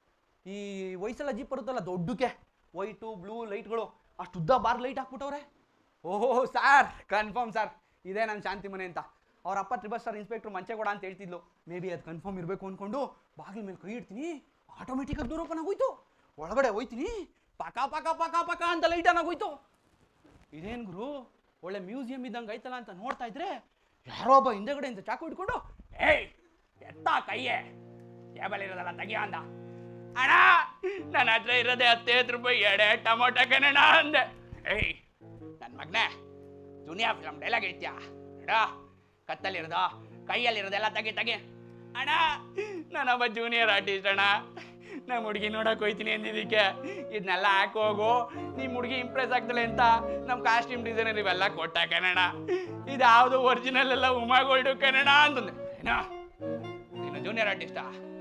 ಈ ವಯಸ್ಸೆಲ್ಲ ಜೀಪ್ ಬರುತ್ತಲ್ಲ ದೊಡ್ಡಕ್ಕೆ ವೈಟು ಬ್ಲೂ ಲೈಟ್ಗಳು ಅಷ್ಟು ಉದ್ದ ಬಾರ್ ಲೈಟ್ ಹಾಕ್ಬಿಟ್ಟವ್ರೆ ಓಹೋ ಸಾರ್ ಕನ್ಫರ್ಮ್ ಸರ್ ಇದೇ ನನ್ನ ಶಾಂತಿ ಮನೆ ಅಂತ ಅವ್ರ ಅಪ್ಪ ತ್ರಿಬಲ್ ಸ್ಟಾರ್ ಇನ್ಸ್ಪೆಕ್ಟ್ರ್ ಮಂಚೇಗೌಡ ಅಂತ ಹೇಳ್ತಿದ್ಲು ಮೇ ಬಿ ಅದು ಕನ್ಫರ್ಮ್ ಇರಬೇಕು ಅಂದ್ಕೊಂಡು ಬಾಗಿಲ ಮೇಲೆ ಕೈ ಇಡ್ತೀನಿ ಆಟೋಮೆಟಿಕಾಗಿ ದೂರ ಓಪನ್ ಆಗೋಯ್ತು ಒಳಗಡೆ ಹೋಯ್ತೀನಿ ಪಕ ಪಕ ಪಕ ಪಕ ಅಂತ ಲೈಟ್ ಆನ್ ಆಗೋಯ್ತು ಇದೇನು ಗುರು ಒಳ್ಳೆ ಮ್ಯೂಸಿಯಂ ಇದ್ದಂಗೆ ಐತಲ್ಲ ಅಂತ ನೋಡ್ತಾ ಇದ್ರೆ ಯಾರೋ ಒಬ್ಬ ಹಿಂದೆಗಡೆಯಿಂದ ಚಾಕು ಹಿಡ್ಕೊಂಡು ಏಯ್ ಎತ್ತ ಕೈಯೇ ಟೇಬಲ್ ಇರೋದಲ್ಲ ತೆಗಿಯ ಅಂದ ಅಣ್ಣ ನನ್ನ ಹತ್ರ ಇರೋದೇ ಹತ್ತೈದು ರೂಪಾಯಿ ಎಡೆ ಟೊಮೊಟೊ ಕಣಣ್ಣ ಅಂದೆ ಏಯ್ ನನ್ನ ಮಗನೇ ದುನಿಯಾ ಫಿಲಮ್ ಡೈಲಾಗ್ ಹೇಳ್ತೀಯ ಎಡ ಕತ್ತಲ್ಲಿರೋದು ಕೈಯಲ್ಲಿರೋದೆಲ್ಲ ತೆಗಿ ತೆಗಿ ಅಣ್ಣ ನಾನೊಬ್ಬ ಜೂನಿಯರ್ ಆರ್ಟಿಸ್ಟ್ ಅಣ್ಣ ನಮ್ಮ ಹುಡುಗಿ ನೋಡಕ್ ಹೋಯ್ತೀನಿ ಅಂದಿದ್ದಕ್ಕೆ ಇದನ್ನೆಲ್ಲ ಹಾಕೋಗು ನಿಮ್ಮ ಹುಡುಗಿ ಇಂಪ್ರೆಸ್ ಆಗ್ತಾಳೆ ಅಂತ ನಮ್ಮ ಕಾಸ್ಟ್ಯೂಮ್ ಡಿಸೈನರ್ ಇವೆಲ್ಲ ಕೊಟ್ಟ ಕಣಣ್ಣ ಇದ್ಯಾವುದು ಒರಿಜಿನಲ್ ಎಲ್ಲ ಉಮಾ ಗೋಲ್ಡು ಕಣಣ್ಣ ಅಂತಂದೆ ಏನೋ ನೀನು ಜೂನಿಯರ್ ಆರ್ಟಿಸ್ಟಾ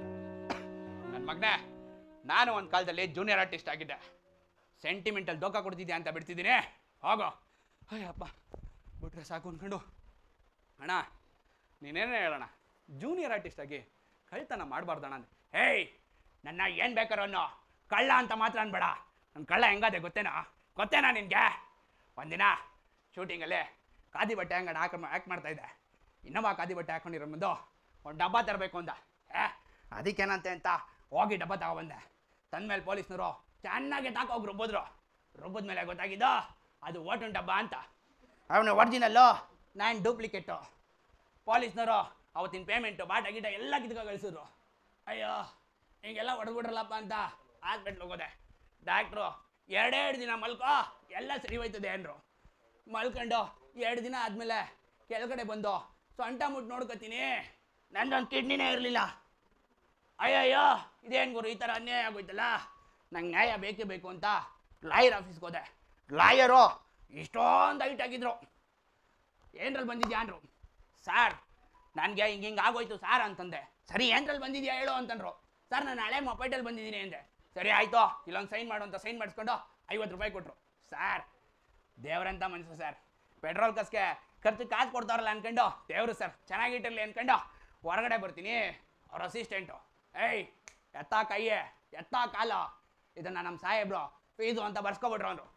ನನ್ನ ಮಗನೇ ನಾನು ಒಂದು ಕಾಲದಲ್ಲಿ ಜೂನಿಯರ್ ಆರ್ಟಿಸ್ಟ್ ಆಗಿದ್ದೆ ಸೆಂಟಿಮೆಂಟಲ್ ದೋಖ ಕೊಡ್ತಿದ್ಯಾ ಅಂತ ಬಿಡ್ತಿದ್ದೀನಿ ಹೋಗೋ ಅಯ್ಯಪ್ಪ ಬಿಟ್ರೆ ಸಾಕು ಅನ್ಕೊಂಡು ಅಣ್ಣ ನೀನೇನೇ ಹೇಳೋಣ ಜೂನಿಯರ್ ಆರ್ಟಿಸ್ಟ್ ಆಗಿ ಕಳ್ತನ ಮಾಡಬಾರ್ದಣ್ಣ ಅಂದೆ ಹೇಯ್ ನನ್ನ ಏನು ಬೇಕಾರೋ ಅನ್ನೋ ಕಳ್ಳ ಅಂತ ಮಾತ್ರ ಅನ್ಬೇಡ ನನ್ನ ಕಳ್ಳ ಹೆಂಗಾದೆ ಗೊತ್ತೇನಾ ಗೊತ್ತೇನಾ ನಿನಗೆ ಒಂದಿನ ಶೂಟಿಂಗಲ್ಲಿ ಖಾದಿ ಬಟ್ಟೆ ಹಂಗಡೆ ಹಾಕ ಆ್ಯಕ್ಟ್ ಮಾಡ್ತಾ ಇದ್ದೆ ಇನ್ನೊಬ್ಬ ಖಾದಿ ಬಟ್ಟೆ ಹಾಕೊಂಡಿರೋ ಮುಂದು ಒಂದು ಡಬ್ಬ ತರಬೇಕು ಅಂದ ಏ ಅದಕ್ಕೇನಂತೆ ಅಂತ ಹೋಗಿ ಡಬ್ಬ ತಗೊಬಂದೆ ತಂದ್ಮೇಲೆ ಪೊಲೀಸ್ನವರು ಚೆನ್ನಾಗಿ ತಾಕೋಗಿ ರುಬ್ಬಿದ್ರು ರುಬ್ಬದ ಮೇಲೆ ಗೊತ್ತಾಗಿದ್ದು ಅದು ಓಟನ್ ಡಬ್ಬ ಅಂತ ಅವನು ಒರಿಜಿನಲ್ಲು ನಾನು ಡೂಪ್ಲಿಕೇಟು ಪೊಲೀಸ್ನವರು ಅವತ್ತಿನ ಪೇಮೆಂಟು ಬಾಟ ಗೀಟ ಎಲ್ಲ ಕಿತ್ಕೊ ಕಳಿಸಿದ್ರು ಅಯ್ಯೋ ಹಿಂಗೆಲ್ಲ ಹೊಡೆದ್ಬಿಟ್ರಲ್ಲಪ್ಪ ಅಂತ ಹಾಸ್ಪಿಟ್ಲ್ ಹೋಗೋದೆ ಡಾಕ್ಟ್ರು ಎರಡೆರಡು ದಿನ ಮಲ್ಕೋ ಎಲ್ಲ ಸರಿ ಹೋಯ್ತದೆ ಅಂದರು ಮಲ್ಕೊಂಡು ಎರಡು ದಿನ ಆದಮೇಲೆ ಕೆಳಗಡೆ ಬಂದು ಸೊಂಟ ಮುಟ್ಟು ನೋಡ್ಕೊತೀನಿ ನಂದೊಂದು ಕಿಡ್ನಿನೇ ಇರಲಿಲ್ಲ ಅಯ್ಯಯ್ಯೋ ಇದೇನು ಗುರು ಈ ಥರ ಅನ್ಯಾಯ ಆಗೋಯ್ತಲ್ಲ ನಂಗೆ ನ್ಯಾಯ ಬೇಕೇ ಬೇಕು ಅಂತ ಲಾಯರ್ ಆಫೀಸ್ಗೆ ಹೋದೆ ಲಾಯರು ಇಷ್ಟೊಂದು ಹೈಟ್ ಆಗಿದ್ರು ಏನ್ರಲ್ಲಿ ಬಂದಿದ್ಯಾ ಅಂದರು ಸರ್ ನನಗೆ ಹಿಂಗೆ ಹಿಂಗೆ ಆಗೋಯ್ತು ಸಾರ್ ಅಂತಂದೆ ಸರಿ ಏನ್ರಲ್ಲಿ ಬಂದಿದ್ಯಾ ಹೇಳು ಅಂತಂದ್ರು ಸರ್ ನಾನು ಹಳೆ ಮೊಬೈಟಲ್ಲಿ ಬಂದಿದ್ದೀನಿ ಅಂದೆ ಸರಿ ಆಯಿತು ಇಲ್ಲೊಂದು ಸೈನ್ ಮಾಡು ಅಂತ ಸೈನ್ ಮಾಡಿಸ್ಕೊಂಡು ಐವತ್ತು ರೂಪಾಯಿ ಕೊಟ್ಟರು ಸರ್ ದೇವ್ರಂತ ಮನುಷ್ಯ ಸರ್ ಪೆಟ್ರೋಲ್ ಕಸ್ಗೆ ಖರ್ಚು ಕಾಸು ಕೊಡ್ತಾರಲ್ಲ ಅನ್ಕೊಂಡು ದೇವರು ಸರ್ ಚೆನ್ನಾಗಿಟ್ಟಿರಲಿ ಅನ್ಕೊಂಡು ಹೊರಗಡೆ ಬರ್ತೀನಿ ಅವ್ರ ಅಸಿಸ್ಟೆಂಟು ಏಯ್ ಎತ್ತ ಕೈಯೇ ಎತ್ತ ಕಾಲ ಇದನ್ನು ನಮ್ಮ ಸಾಹೇಬ್ರು ಫೀಸು ಅಂತ ಬರ್ಸ್ಕೊಬಿಟ್ರು ಅಂದರು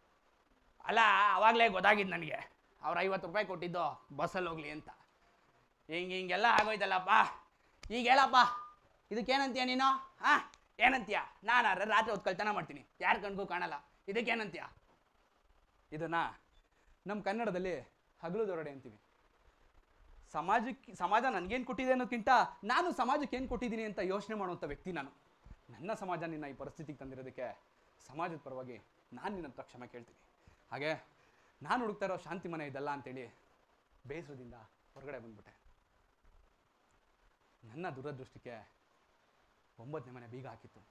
ಅಲ್ಲ ಅವಾಗಲೇ ಗೊತ್ತಾಗಿದ್ದು ನನಗೆ ಅವ್ರು ಐವತ್ತು ರೂಪಾಯಿ ಕೊಟ್ಟಿದ್ದು ಬಸ್ಸಲ್ಲಿ ಹೋಗ್ಲಿ ಅಂತ ಹಿಂಗೆ ಹಿಂಗೆಲ್ಲ ಆಗೋಯ್ತಲ್ಲಪ್ಪ ಈಗ ಹೇಳಪ್ಪ ಇದಕ್ಕೇನಂತೀಯ ನೀನು ಹಾ ಏನಂತೀಯ ನಾನು ರಾತ್ರಿ ಹೊತ್ತು ಕಳ್ತನ ಮಾಡ್ತೀನಿ ಯಾರ ಕಣ್ಗೂ ಕಾಣಲ್ಲ ಇದಕ್ಕೇನಂತೀಯ ಇದನ್ನ ನಮ್ಮ ಕನ್ನಡದಲ್ಲಿ ಹಗಲು ದೊರಡೆ ಅಂತೀವಿ ಸಮಾಜಕ್ಕೆ ಸಮಾಜ ನನಗೇನು ಕೊಟ್ಟಿದೆ ಅನ್ನೋದಕ್ಕಿಂತ ನಾನು ಸಮಾಜಕ್ಕೆ ಏನು ಕೊಟ್ಟಿದ್ದೀನಿ ಅಂತ ಯೋಚನೆ ಮಾಡುವಂಥ ವ್ಯಕ್ತಿ ನಾನು ನನ್ನ ಸಮಾಜ ನಿನ್ನ ಈ ಪರಿಸ್ಥಿತಿಗೆ ತಂದಿರೋದಕ್ಕೆ ಸಮಾಜದ ಪರವಾಗಿ ನಾನು ನಿನ್ನ ಹತ್ರ ಕ್ಷಮೆ ಕೇಳ್ತೀನಿ ಹಾಗೆ ನಾನು ಹುಡುಕ್ತಾ ಇರೋ ಶಾಂತಿ ಮನೆ ಇದಲ್ಲ ಅಂತೇಳಿ ಬೇಸರದಿಂದ ಹೊರಗಡೆ ಬಂದ್ಬಿಟ್ಟೆ ನನ್ನ ದುರದೃಷ್ಟಕ್ಕೆ ಒಂಬತ್ತನೇ ಮನೆ ಬೀಗ ಹಾಕಿತ್ತು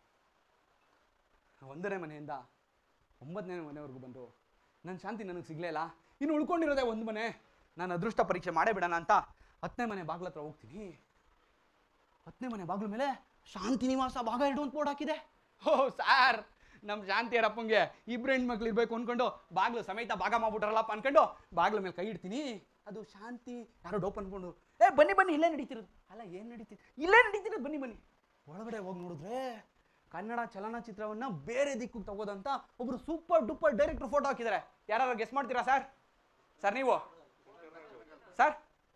ಒಂದನೇ ಮನೆಯಿಂದ ಒಂಬತ್ತನೇ ಮನೆವರೆಗೂ ಬಂದು ನನ್ನ ಶಾಂತಿ ನನಗೆ ಸಿಗಲೇ ಇಲ್ಲ ಇನ್ನು ಉಳ್ಕೊಂಡಿರೋದೇ ಒಂದು ಮನೆ ನಾನು ಅದೃಷ್ಟ ಪರೀಕ್ಷೆ ಮಾಡೇ ಬಿಡೋಣ ಅಂತ ಹತ್ತನೇ ಮನೆ ಬಾಗ್ಲ ಹತ್ರ ಹೋಗ್ತೀನಿ ಹತ್ತನೇ ಮನೆ ಬಾಗ್ಲ ಮೇಲೆ ಶಾಂತಿ ನಿವಾಸ ಭಾಗ ಎರಡು ಅಂತ ಬೋರ್ಡ್ ಹಾಕಿದೆ ಓ ಸಾರ್ ನಮ್ಮ ಶಾಂತಿಯರ ಅಪ್ಪಂಗೆ ಇಬ್ರು ಹೆಣ್ಮಕ್ಳು ಇರ್ಬೇಕು ಅನ್ಕೊಂಡು ಬಾಗ್ಲು ಸಮೇತ ಭಾಗ ಮಾಡ್ಬಿಟ್ರಲ್ಲಪ್ಪ ಅನ್ಕೊಂಡು ಬಾಗ್ಲ ಮೇಲೆ ಕೈ ಇಡ್ತೀನಿ ಅದು ಶಾಂತಿ ಯಾರೋ ಡೋಪ್ ಅನ್ಕೊಂಡು ಏ ಬನ್ನಿ ಬನ್ನಿ ಇಲ್ಲೇ ನಡೀತಿರೋದು ಅಲ್ಲ ಏನು ನಡೀತಿದೆ ಇಲ್ಲೇ ನಡೀತಿರೋದು ಬನ್ನಿ ಬನ್ನಿ ಒಳಗಡೆ ಹೋಗಿ ನೋಡಿದ್ರೆ ಕನ್ನಡ ಚಲನಚಿತ್ರವನ್ನ ಬೇರೆ ದಿಕ್ಕಿಗೆ ತಗೋದಂತ ಒಬ್ರು ಸೂಪರ್ ಡೂಪರ್ ಡೈರೆಕ್ಟರ್ ಫೋಟೋ ಹಾಕಿದ್ದಾರೆ ಯಾರು ಗೆಸ್ ಮಾಡ್ತೀರಾ ಸರ್ ಸರ್ ನೀವು ಸರ್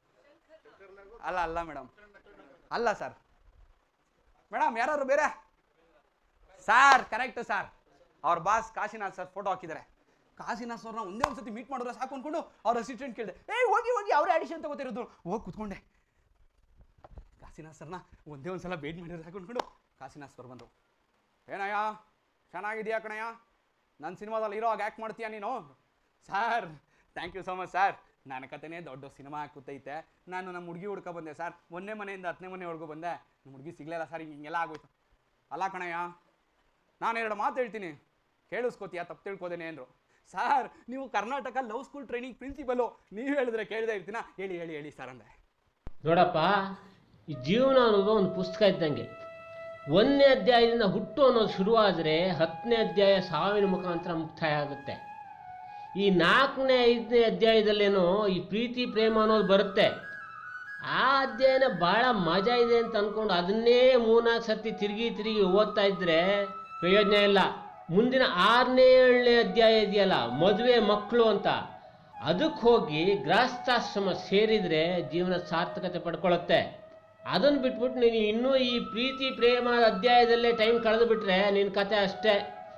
ಅಲ್ಲ ಅಲ್ಲ ಮೇಡಮ್ ಅಲ್ಲ ಸರ್ ಮೇಡಮ್ ಯಾರು ಬೇರೆ ಸರ್ ಕರೆಕ್ಟ್ ಸರ್ ಅವ್ರ ಬಾಸ್ ಕಾಶಿನಾಥ್ ಸರ್ ಫೋಟೋ ಹಾಕಿದ್ದಾರೆ ಕಾಶಿನಾಥ್ ಸರ್ನ ಒಂದೇ ಒಂದ್ಸತಿ ಮೀಟ್ ಮಾಡಿದ್ರೆ ಸಾಕು ಅನ್ಕೊಂಡು ಅವ್ರ ಅಸಿಸ್ಟೆಂಟ್ ಕೇಳಿದೆ ಏ ಹೋಗಿ ಹೋಗಿ ಅವರೇ ಆಡಿಷನ್ ತಗೋತಿರೋದು ಹೋಗಿ ಕುತ್ಕೊಂಡೆ ಕಾಶಿನಾಥ್ ಸರ್ನ ಒಂದೇ ಒಂದ್ಸಲ ಭೇಟಿ ಮಾಡಿದ್ರೆ ಸಾಕು ಅನ್ಕೊಂಡು ಕಾಶಿನಾಥ್ ಸರ್ ಬಂದರು ಏನಯ್ಯ ಚೆನ್ನಾಗಿದೆಯಾ ಕಣಯ್ಯ ನನ್ನ ಸಿನಿಮಾದಲ್ಲಿ ಹೀರೋ ಆಗಿ ಆ್ಯಕ್ಟ್ ಮಾಡ್ತೀಯಾ ನೀನು sir thank you so much sir ನನ್ನ ಕತೆನೇ ದೊಡ್ಡ ಸಿನಿಮಾ ಕೂತೈತೆ ನಾನು ನಮ್ಮ ಹುಡುಗಿ ಹುಡ್ಕೊ ಬಂದೆ ಸರ್ ಒಂದನೇ ಮನೆಯಿಂದ ಹತ್ತನೇ ಮನೆವರೆಗೂ ಬಂದೆ ನಮ್ಮ ಹುಡುಗಿ ಸಿಗ್ಲಿಲ್ಲ ಸರ್ ಹಿಂಗೆಲ್ಲ ಆಗೋಯ್ತು ಅಲ್ಲ ಕಣಯ್ಯ ನಾನು ಎರಡು ಮಾತು ಹೇಳ್ತೀನಿ ಕೇಳಿಸ್ಕೋತೀಯ ತಪ್ಪು ತಿಳ್ಕೋದೇನೆ ಅಂದರು ಸರ್ ನೀವು Karnataka love school training principal ನೀವು ಹೇಳಿದ್ರೆ ಕೇಳದೆ ಇರ್ತೀನ ಹೇಳಿ ಹೇಳಿ ಹೇಳಿ ಸರ್ ಅಂದೆ ನೋಡಪ್ಪ ಈ ಜೀವನ ಅನ್ನೋದು ಒಂದು ಪುಸ್ತಕ ಇದ್ದಂಗೆ ಒಂದನೇ ಅಧ್ಯಾಯದಿಂದ ಹುಟ್ಟು ಅನ್ನೋದು ಶುರುವಾದರೆ ಹತ್ತನೇ ಅಧ್ಯಾಯ ಸಾವಿನ ಮುಖಾಂತರ ಮುಕ್ತಾಯ ಆಗುತ್ತೆ ಈ ನಾಲ್ಕನೇ ಐದನೇ ಅಧ್ಯಾಯದಲ್ಲೇನೋ ಈ ಪ್ರೀತಿ ಪ್ರೇಮ ಅನ್ನೋದು ಬರುತ್ತೆ ಆ ಅಧ್ಯಾಯನ ಭಾಳ ಮಜಾ ಇದೆ ಅಂತ ಅಂದ್ಕೊಂಡು ಅದನ್ನೇ ಮೂರ್ನಾಲ್ಕು ಸರ್ತಿ ತಿರುಗಿ ತಿರುಗಿ ಓದ್ತಾ ಇದ್ದರೆ ಪ್ರಯೋಜನ ಇಲ್ಲ ಮುಂದಿನ ಆರನೇ ಏಳನೇ ಅಧ್ಯಾಯ ಇದೆಯಲ್ಲ ಮದುವೆ ಮಕ್ಕಳು ಅಂತ ಅದಕ್ಕೆ ಹೋಗಿ ಗೃಹಸ್ಥಾಶ್ರಮ ಸೇರಿದರೆ ಜೀವನ ಸಾರ್ಥಕತೆ ಪಡ್ಕೊಳ್ಳುತ್ತೆ ಅದನ್ನು ಬಿಟ್ಬಿಟ್ಟು ನೀನು ಇನ್ನೂ ಈ ಪ್ರೀತಿ ಪ್ರೇಮ ಅಧ್ಯಾಯದಲ್ಲೇ ಟೈಮ್ ಕಳೆದು ಬಿಟ್ರೆ ನಿನ್ನ ಕತೆ ಅಷ್ಟೇ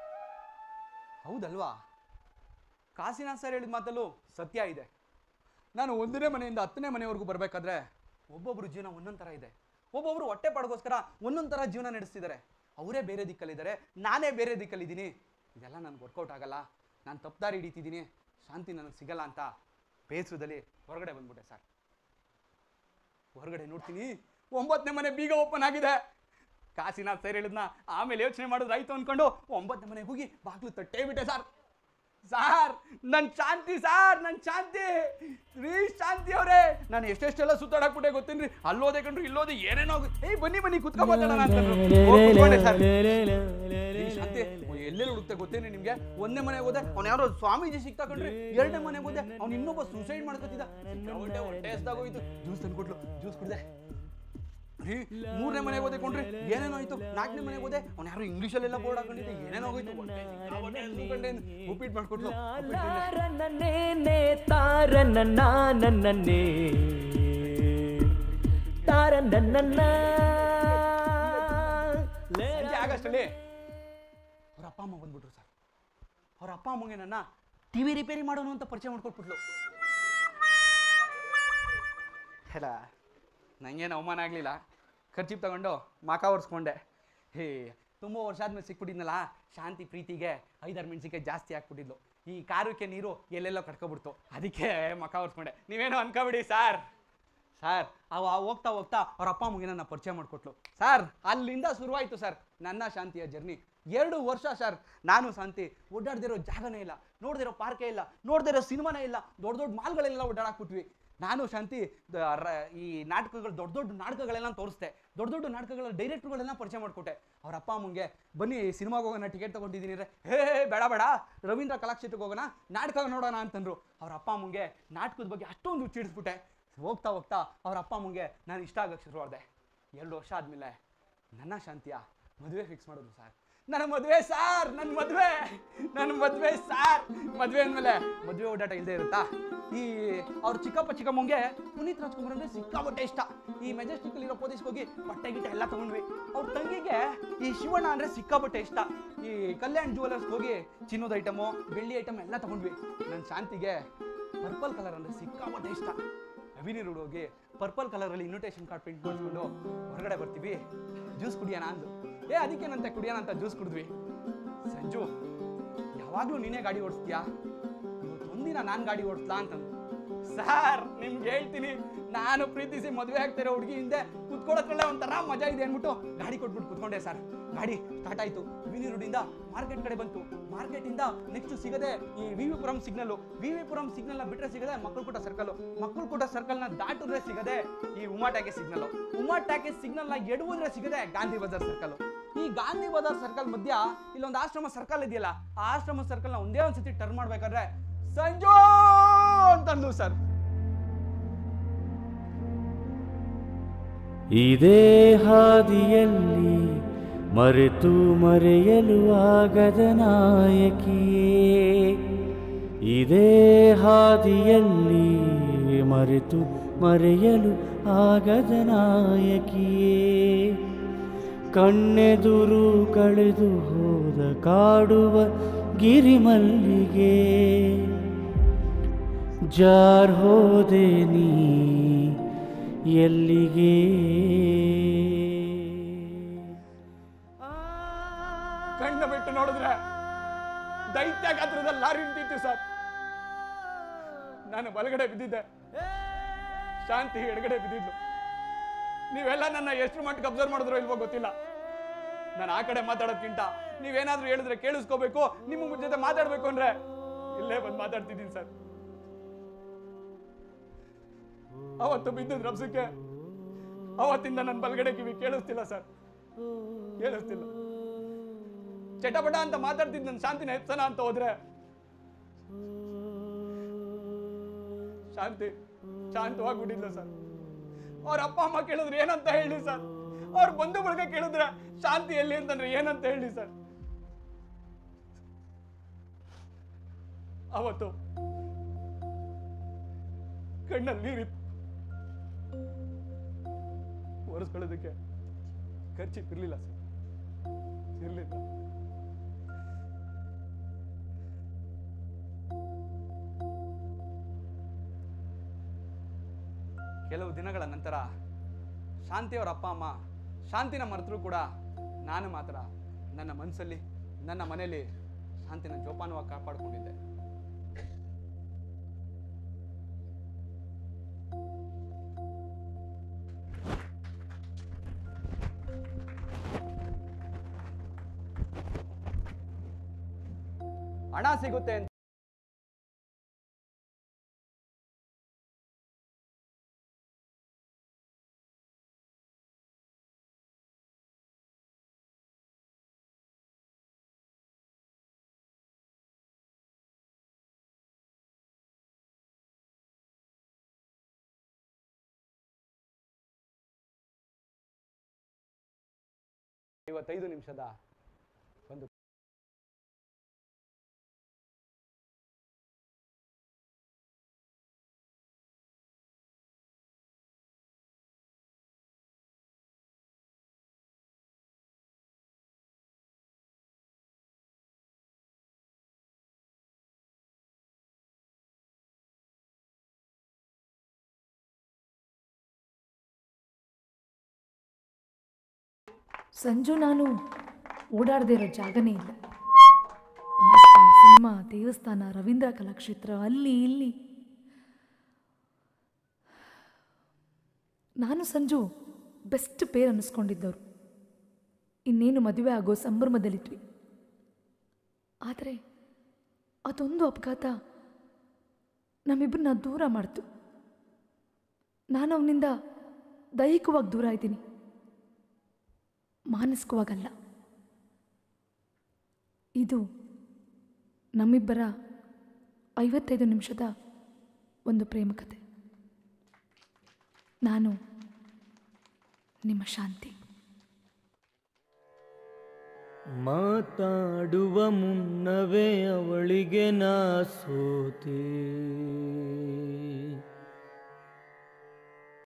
ಹೌದಲ್ವಾ ಕಾಶಿನಾಥ್ ಸರ್ ಹೇಳಿದ ಮಾತಲ್ಲೂ ಸತ್ಯ ಇದೆ ನಾನು ಒಂದನೇ ಮನೆಯಿಂದ ಹತ್ತನೇ ಮನೆವರೆಗೂ ಬರಬೇಕಾದ್ರೆ ಒಬ್ಬೊಬ್ರು ಜೀವನ ಒಂದೊಂದು ಥರ ಇದೆ ಒಬ್ಬೊಬ್ರು ಹೊಟ್ಟೆ ಪಾಡ್ಗೋಸ್ಕರ ಒಂದೊಂದು ಥರ ಜೀವನ ನಡೆಸ್ತಿದ್ದಾರೆ ಅವರೇ ಬೇರೆ ದಿಕ್ಕಲ್ಲಿದ್ದಾರೆ ನಾನೇ ಬೇರೆ ದಿಕ್ಕಲ್ಲಿದ್ದೀನಿ ಇದೆಲ್ಲ ನನಗೆ ವರ್ಕೌಟ್ ಆಗಲ್ಲ ನಾನು ತಪ್ಪದಾರಿ ಹಿಡಿತಿದ್ದೀನಿ ಶಾಂತಿ ನನಗೆ ಸಿಗಲ್ಲ ಅಂತ ಬೇಸರದಲ್ಲಿ ಹೊರಗಡೆ ಬಂದ್ಬಿಟ್ಟೆ ಸರ್ ಹೊರಗಡೆ ನೋಡ್ತೀನಿ ಒಂಬತ್ತನೇ ಮನೆ ಬೀಗ ಓಪನ್ ಆಗಿದೆ ಕಾಶಿನಾಥ್ ಸರ್ ಹೇಳಿದ್ನ ಆಮೇಲೆ ಯೋಚನೆ ಮಾಡಿದ್ರೆ ಆಯ್ತು ಅನ್ಕೊಂಡು ಒಂಬತ್ತನೇ ಮನೆಗೆ ಹೋಗಿ ಬಾಗ್ಲು ತಟ್ಟೇ ಬಿಟ್ಟೆ ಸರ್ ಸಾರ್ ನನ್ ಶಾಂತಿ ಸಾರ್ ನನ್ ಶಾಂತಿ ರೀ ಶಾಂತಿ ಅವರೇ ನಾನು ಎಷ್ಟೆಷ್ಟೆಲ್ಲ ಸುತ್ತಾಡಕ್ಬಿಟ್ಟೆ ಗೊತ್ತೇನ್ರಿ ಅಲ್ಲೋದೆ ಕಂಡ್ರು ಇಲ್ಲೋದೆ ಏನೇನೋ ಆಗುತ್ತೆ. ಏಯ್ ಬನ್ನಿ ಬನ್ನಿ ಕುತ್ಕೊ ಮಾತಾಡೋಣ ಅಂತಂದ್ರು. ಹೋಗ್ ಕುತ್ಕೊಂಡೆ ಸರ್. ರೀ ಶಾಂತಿ ಎಲ್ಲೆಲ್ಲಿ ಹುಡುಕ್ತೆ ಗೊತ್ತೇನೆ ನಿಮ್ಗೆ ಒಂದನೇ ಮನೆಗೆ ಹೋದೆ ಅವ್ನು ಯಾರೋ ಸ್ವಾಮೀಜಿ ಸಿಕ್ತಾ ಕಂಡ್ರಿ ಎರಡನೇ ಮನೆಗೆ ಹೋದೆ ಅವ್ನು ಇನ್ನೊಬ್ಬ ಸೂಸೈಡ್ ಮಾಡ್ಕೊತಿದ್ದ ಹೊಟ್ಟೆ ಹೊಟ್ಟೆ ಹಸ್ದಾಗೋಯ್ತು ಜ್ಯೂಸ್ ತಂದ್ಕೊಟ್ಲು ಜ್ಯೂಸ್ ಕುಡ್ದೆ ರೀ ಮೂರನೇ ಮನೆಗೆ ಹೋದೆ ಕೊಂಡ್ರಿ ಏನೇನೋ ಆಯ್ತು ನಾಲ್ಕನೇ ಮನೆಗೆ ಹೋದೆ ಅವ್ನು ಯಾರೋ ಇಂಗ್ಲೀಷಲ್ಲೆಲ್ಲ ಬೋರ್ಡ್ ಹಾಕೊಂಡಿದ್ದೆ ಏನೇನೋ ಹೋಯ್ತು ಹೊಟ್ಟೆ ಸಿಕ್ಕಾಪಟ್ಟೆ ಹಸ್ದುಕೊಂಡೆ ಅಂತ ಉಪ್ಪಿಟ್ಟು ಮಾಡ್ಕೊಟ್ಲು ಉಪ್ಪಿಟ್ಟು ತಿಂದೆ. ತಾರನನ್ನೇ ತಾರನನ್ನೇ ತಾರನನ್ನ ಸಂಜೆ ಆಗಷ್ಟಲ್ಲಿ ಅವ್ರ ಅಪ್ಪ ಅಮ್ಮ ಬಂದ್ಬಿಟ್ರು ಸರ್ ಅವ್ರ ಅಪ್ಪ ಅಮ್ಮಂಗೆ ನನ್ನ ಟಿವಿ ರಿಪೇರಿ ಮಾಡೋನು ಅಂತ ಪರಿಚಯ ಮಾಡ್ಕೊಟ್ಬಿಟ್ಲು ಹೇಳ ನಂಗೇನು ಅವಮಾನ ಆಗಲಿಲ್ಲ ಖರ್ಚಿಪ್ ತಗೊಂಡು ಮಾಕ ಒರೆಸ್ಕೊಂಡೆ ಹೇ ತುಂಬ ವರ್ಷ ಆದ್ಮೇಲೆ ಸಿಕ್ಬಿಟ್ಟಿದ್ನಲ್ಲ ಶಾಂತಿ ಪ್ರೀತಿಗೆ ಐದಾರು ಮೆಣಸಿಗೆ ಜಾಸ್ತಿ ಹಾಕ್ಬಿಟ್ಟಿದ್ಲು ಈ ಕಾರಕ್ಕೆ ನೀರು ಎಲ್ಲೆಲ್ಲೋ ಕಟ್ಕೊಬಿಡ್ತು ಅದಕ್ಕೆ ಮಕ ಒರೆಸ್ಕೊಂಡೆ ನೀವೇನೋ ಅನ್ಕೋಬಿಡಿ ಸರ್ ಸರ್ ಅವ ಹೋಗ್ತಾ ಹೋಗ್ತಾ ಅವ್ರ ಅಪ್ಪ ಅಮ್ಮಗೆ ನನ್ನ ಪರಿಚಯ ಮಾಡಿಕೊಟ್ಲು ಸರ್ ಅಲ್ಲಿಂದ ಶುರುವಾಯಿತು ಸರ್ ನನ್ನ ಶಾಂತಿಯ ಜರ್ನಿ ಎರಡು ವರ್ಷ ಸರ್ ನಾನು ಶಾಂತಿ ಓಡಾಡ್ದಿರೋ ಜಾಗನೇ ಇಲ್ಲ ನೋಡ್ದಿರೋ ಪಾರ್ಕೇ ಇಲ್ಲ ನೋಡ್ದಿರೋ ಸಿನಿಮಾನೇ ಇಲ್ಲ ದೊಡ್ಡ ದೊಡ್ಡ ಮಾಲ್ಗಳೆಲ್ಲ ಓಡಾಡಾಕ್ಬಿಟ್ವಿ ನಾನು ಶಾಂತಿ ದ- ರ- ಈ ನಾಟಕಗಳು ದೊಡ್ಡ ದೊಡ್ಡ ನಾಟಕಗಳೆಲ್ಲ ತೋರಿಸ್ದೆ ದೊಡ್ಡ ದೊಡ್ಡ ನಾಟಕಗಳ ಡೈರೆಕ್ಟ್ರುಗಳೆಲ್ಲ ಪರಿಚಯ ಮಾಡಿಕೊಟ್ಟೆ ಅವ್ರ ಅಪ್ಪ ಅಮ್ಮಂಗೆ ಬನ್ನಿ ಸಿನಿಮಾಗೆ ಹೋಗೋಣ ಟಿಕೆಟ್ ತೊಗೊಂಡಿದ್ದೀನಿ ಅಂದ್ರೆ ಹೇ ಹೇ, ಬೇಡ ಬೇಡ ರವೀಂದ್ರ ಕಲಾಕ್ಷೇತ್ರಕ್ಕೆ ಹೋಗೋಣ ನಾಟಕ ನೋಡೋಣ ಅಂತಂದ್ರು ಅವ್ರ ಅಪ್ಪ ಅಮ್ಮಂಗೆ ನಾಟಕದ ಬಗ್ಗೆ ಅಷ್ಟೊಂದು ಹುಚ್ಚಿಡಿಸ್ಬಿಟ್ಟೆ ಹೋಗ್ತಾ ಹೋಗ್ತಾ ಅವ್ರ ಅಪ್ಪ ಅಮ್ಮಂಗೆ ನಾನು ಇಷ್ಟ ಆಗಕ್ಕೆ ಶುರು ಮಾಡಿದೆ ಎರಡು ವರ್ಷ ಆದಮೇಲೆ ನನ್ನ ಶಾಂತಿಯ ಮದುವೆ ಫಿಕ್ಸ್ ಮಾಡಿದ್ರು ಸರ್ ನನ್ನ ಮದುವೆ ಸಾರ್ ನನ್ನ ಮದುವೆ ನನ್ನ ಮದುವೆ ಸಾರ್ ಮದುವೆ ಅಂದಮೇಲೆ ಮದುವೆ ಓಡಾಟ ಇಲ್ಲದೆ ಇರುತ್ತಾ ಈ ಅವ್ರ ಚಿಕ್ಕಪ್ಪ ಚಿಕ್ಕಮ್ಮಂಗೆ ಪುನೀತ್ ರಾಜ್ಕುಮಾರ್ ಅಂದ್ರೆ ಸಿಕ್ಕಾಪಟ್ಟೆ ಇಷ್ಟ ಈ ಮೆಜೆಸ್ಟಿಕ್ ಇರೋ ಪೊಲೀಸ್ಗೆ ಹೋಗಿ ಬಟ್ಟೆ ಗಿಟ್ಟೆ ಎಲ್ಲ ತಗೊಂಡ್ವಿ ಅವ್ರ ತಂಗಿಗೆ ಈ ಶಿವಣ್ಣ ಅಂದ್ರೆ ಸಿಕ್ಕಾಪಟ್ಟೆ ಇಷ್ಟ ಈ ಕಲ್ಯಾಣ್ ಜುವೆಲರ್ಸ್ಗೆ ಹೋಗಿ ಚಿನ್ನದ ಐಟಮು ಬೆಳ್ಳಿ ಐಟಮ್ ಎಲ್ಲ ತಗೊಂಡ್ವಿ ನನ್ನ ಶಾಂತಿಗೆ ಪರ್ಪಲ್ ಕಲರ್ ಅಂದ್ರೆ ಸಿಕ್ಕಾಪಟ್ಟೆ ಇಷ್ಟ ಅವಿನಿ ರೋಡ್ ಹೋಗಿ ಪರ್ಪಲ್ ಕಲರಲ್ಲಿ ಇನ್ವಿಟೇಷನ್ ಕಾರ್ಡ್ ಪ್ರಿಂಟ್ ಮಾಡಿಸ್ಕೊಂಡು ಹೊರಗಡೆ ಬರ್ತೀವಿ ಜ್ಯೂಸ್ ಕುಡಿಯೋಣ ಅಂದು ಏ ಅದಕ್ಕೇನಂತೆ ಕುಡಿಯೋಣ ಅಂತ ಜ್ಯೂಸ್ ಕುಡಿದ್ವಿ ಸಂಜು ಯಾವಾಗಲೂ ನೀನೇ ಗಾಡಿ ಓಡಿಸ್ತೀಯಾ ಇವತ್ತು ಒಂದಿನ ನಾನು ಗಾಡಿ ಓಡಿಸ್ಲಾ ಅಂತಂದು ಸರ್ ನಿಮ್ಗೆ ಹೇಳ್ತೀನಿ ನಾನು ಪ್ರೀತಿಸಿ ಮದುವೆ ಆಗ್ತಿರೋ ಹುಡುಗಿ ಹಿಂದೆ ಕುತ್ಕೊಳ್ಳೋದ್ರಲ್ಲೇ ಒಂಥರ ಮಜಾ ಇದೆ ಅಂದ್ಬಿಟ್ಟು ಗಾಡಿ ಕೊಟ್ಬಿಟ್ಟು ಕುತ್ಕೊಂಡೆ ಸರ್ ಗಾಡಿ ಸ್ಟಾರ್ಟ್ ಆಯ್ತು ವಿನಿ ರೋಡಿಂದ ಮಾರ್ಕೆಟ್ ಕಡೆ ಬಂತು ಮಾರ್ಕೆಟ್ ಇಂದ ನೆಕ್ಸ್ಟ್ ಸಿಗದೆ ಈ V V Puram signal V V Puram signal ನ ಬಿಟ್ರೆ ಸಿಗದೆ ಮಕ್ಕಳು ಸರ್ಕಲ್ ಮಕ್ಕಳು ಸರ್ಕಲ್ ನ ದಾಟಿದ್ರೆ ಸಿಗದೆ ಈ Uma Talkies signal Uma Talkies signal ನ ಎಡವುದ್ರೆ ಸಿಗದೆ ಗಾಂಧಿ ಬಜಾರ್ ಸರ್ಕಲ್ ಈ ಗಾಂಧಿ ಬಜಾರ್ ಸರ್ಕಲ್ ಮಧ್ಯ ಇಲ್ಲೊಂದು ಆಶ್ರಮ ಸರ್ಕಲ್ ಇದೆಯಲ್ಲ ಆ ಆಶ್ರಮ ಸರ್ಕಲ್ ನ ಒಂದೇ ಒಂದ್ಸತಿ ಟರ್ನ್ ಮಾಡ್ಬೇಕಾದ್ರೆ ಸಂಜು ಅಂತಂದು ಸರ್ ಇದೇ ಹಾದಿಯಲ್ಲಿ ಮರೆತು ಮರೆಯಲು ಆಗದ ನಾಯಕಿಯೇ ಇದೇ ಹಾದಿಯಲ್ಲಿ ಮರೆತು ಮರೆಯಲು ಆಗದ ನಾಯಕಿಯೇ ಕಣ್ಣೆದುರು ಕಳೆದು ಹೋದ ಕಾಡುವ ಗಿರಿಮಲ್ಲಿಗೆ ಜಾರ್ ಹೋದೆ ನೀ ಎಲ್ಲಿಗೆ ಕಣ್ಣ ಬಿಟ್ಟು ನೋಡಿದ್ರೆ ದೈತ್ಯ ಗಾತ್ರದ ಲಾರಿ ನಿಂತಿತ್ತು ಸರ್ ನಾನು ಬಲಗಡೆ ಬಿದ್ದಿದ್ದೆ ಶಾಂತಿ ಎಡಗಡೆ ಬಿದ್ದಿದ್ಲು ನೀವೆಲ್ಲ ನನ್ನ ಎಷ್ಟು ಮಟ್ಟಿಗೆ ಅಬ್ಸರ್ವ್ ಮಾಡಿದ್ರೋ ಇಲ್ವೋ ಗೊತ್ತಿಲ್ಲ ನಾನು ಆ ಕಡೆ ಮಾತಾಡೋದ್ಕಿಂತ ನೀವೇನಾದ್ರೂ ಹೇಳಿದ್ರೆ ಕೇಳಿಸ್ಕೋಬೇಕು ನಿಮ್ಮ ಜೊತೆ ಮಾತಾಡ್ಬೇಕು ಅಂದ್ರೆ ಇಲ್ಲೇ ಬಂದು ಮಾತಾಡ್ತಿದ್ದೀನಿ ಸರ್ ಅವತ್ತು ಬಿದ್ದಿದ್ ರಬ್ಸಕ್ಕೆ ಅವತ್ತಿಂದ ನನ್ನ ಬಲಗಡೆ ಕಿವಿ ಕೇಳಿಸ್ತಿಲ್ಲ ಸರ್ ಕೇಳಿಸ್ತಿಲ್ಲ ಚಟಪಟ ಅಂತ ಮಾತಾಡ್ತಿದ್ ನನ್ನ ಶಾಂತಿನ ಎತ್ತನ ಅಂತ ಹೋದ್ರೆ ಶಾಂತಿ ಶಾಂತವಾಗ್ಬಿಟ್ಟಿದ್ಲು ಸರ್ ಅವ್ರ ಅಪ್ಪ ಅಮ್ಮ ಕೇಳಿದ್ರೆ ಏನಂತ ಹೇಳಿ ಸರ್ ಅವ್ರ ಬಂಧು ಬಳಗ ಕೇಳಿದ್ರೆ ಶಾಂತಿ ಎಲ್ಲಿ ಅಂತಂದ್ರೆ ಏನಂತ ಹೇಳಿ ಸರ್ ಅವತ್ತು ಕಣ್ಣಲ್ಲಿ ನೀರಿತ್ತು ಒರೆಸ್ಕೊಳ್ಳೋದಕ್ಕೆ ಖರ್ಚು ಇರ್ಲಿಲ್ಲ ಸರ್ ಇರ್ಲಿಲ್ಲ ಕೆಲವು ದಿನಗಳ ನಂತರ ಶಾಂತಿಯವರ ಅಪ್ಪ ಅಮ್ಮ ಶಾಂತಿನ ಮರೆತರೂ ಕೂಡ ನಾನು ಮಾತ್ರ ನನ್ನ ಮನಸ್ಸಲ್ಲಿ ನನ್ನ ಮನೆಯಲ್ಲಿ ಶಾಂತಿನ ಜೋಪಾನವಾಗಿ ಕಾಪಾಡಿಕೊಂಡಿದ್ದೆ ಹಣ ಸಿಗುತ್ತೆ ಅಂತ ಐವತ್ತೈದು ನಿಮಿಷದ ಒಂದು ಸಂಜು ನಾನು ಓಡಾಡದೇ ಇರೋ ಜಾಗನೇ ಇಲ್ಲ ಪಾರ್ಕು ಸಿನಿಮಾ ದೇವಸ್ಥಾನ ರವೀಂದ್ರ ಕಲಾಕ್ಷೇತ್ರ ಅಲ್ಲಿ ಇಲ್ಲಿ ನಾನು ಸಂಜು ಬೆಸ್ಟ್ ಪೇರ್ ಅನ್ನಿಸ್ಕೊಂಡಿದ್ದವರು ಇನ್ನೇನು ಮದುವೆ ಆಗೋ ಸಂಭ್ರಮದಲ್ಲಿದ್ವಿ ಆದರೆ ಅದೊಂದು ಅಪಘಾತ ನಮ್ಮಿಬ್ಬರನ್ನ ದೂರ ಮಾಡ್ತು ನಾನು ಅವನಿಂದ ದೈಹಿಕವಾಗಿ ದೂರ ಇದ್ದೀನಿ ಮಾನಸಿಕವಾಗಲ್ಲ ಇದು ನಮ್ಮಿಬ್ಬರ ಐವತ್ತೈದು ನಿಮಿಷದ ಒಂದು ಪ್ರೇಮ ಕಥೆ ನಾನು ನಿಮ್ಮ ಶಾಂತಿ ಮಾತಾಡುವ ಮುನ್ನವೇ ಅವಳಿಗೆ ನಾ ಸೋತೆ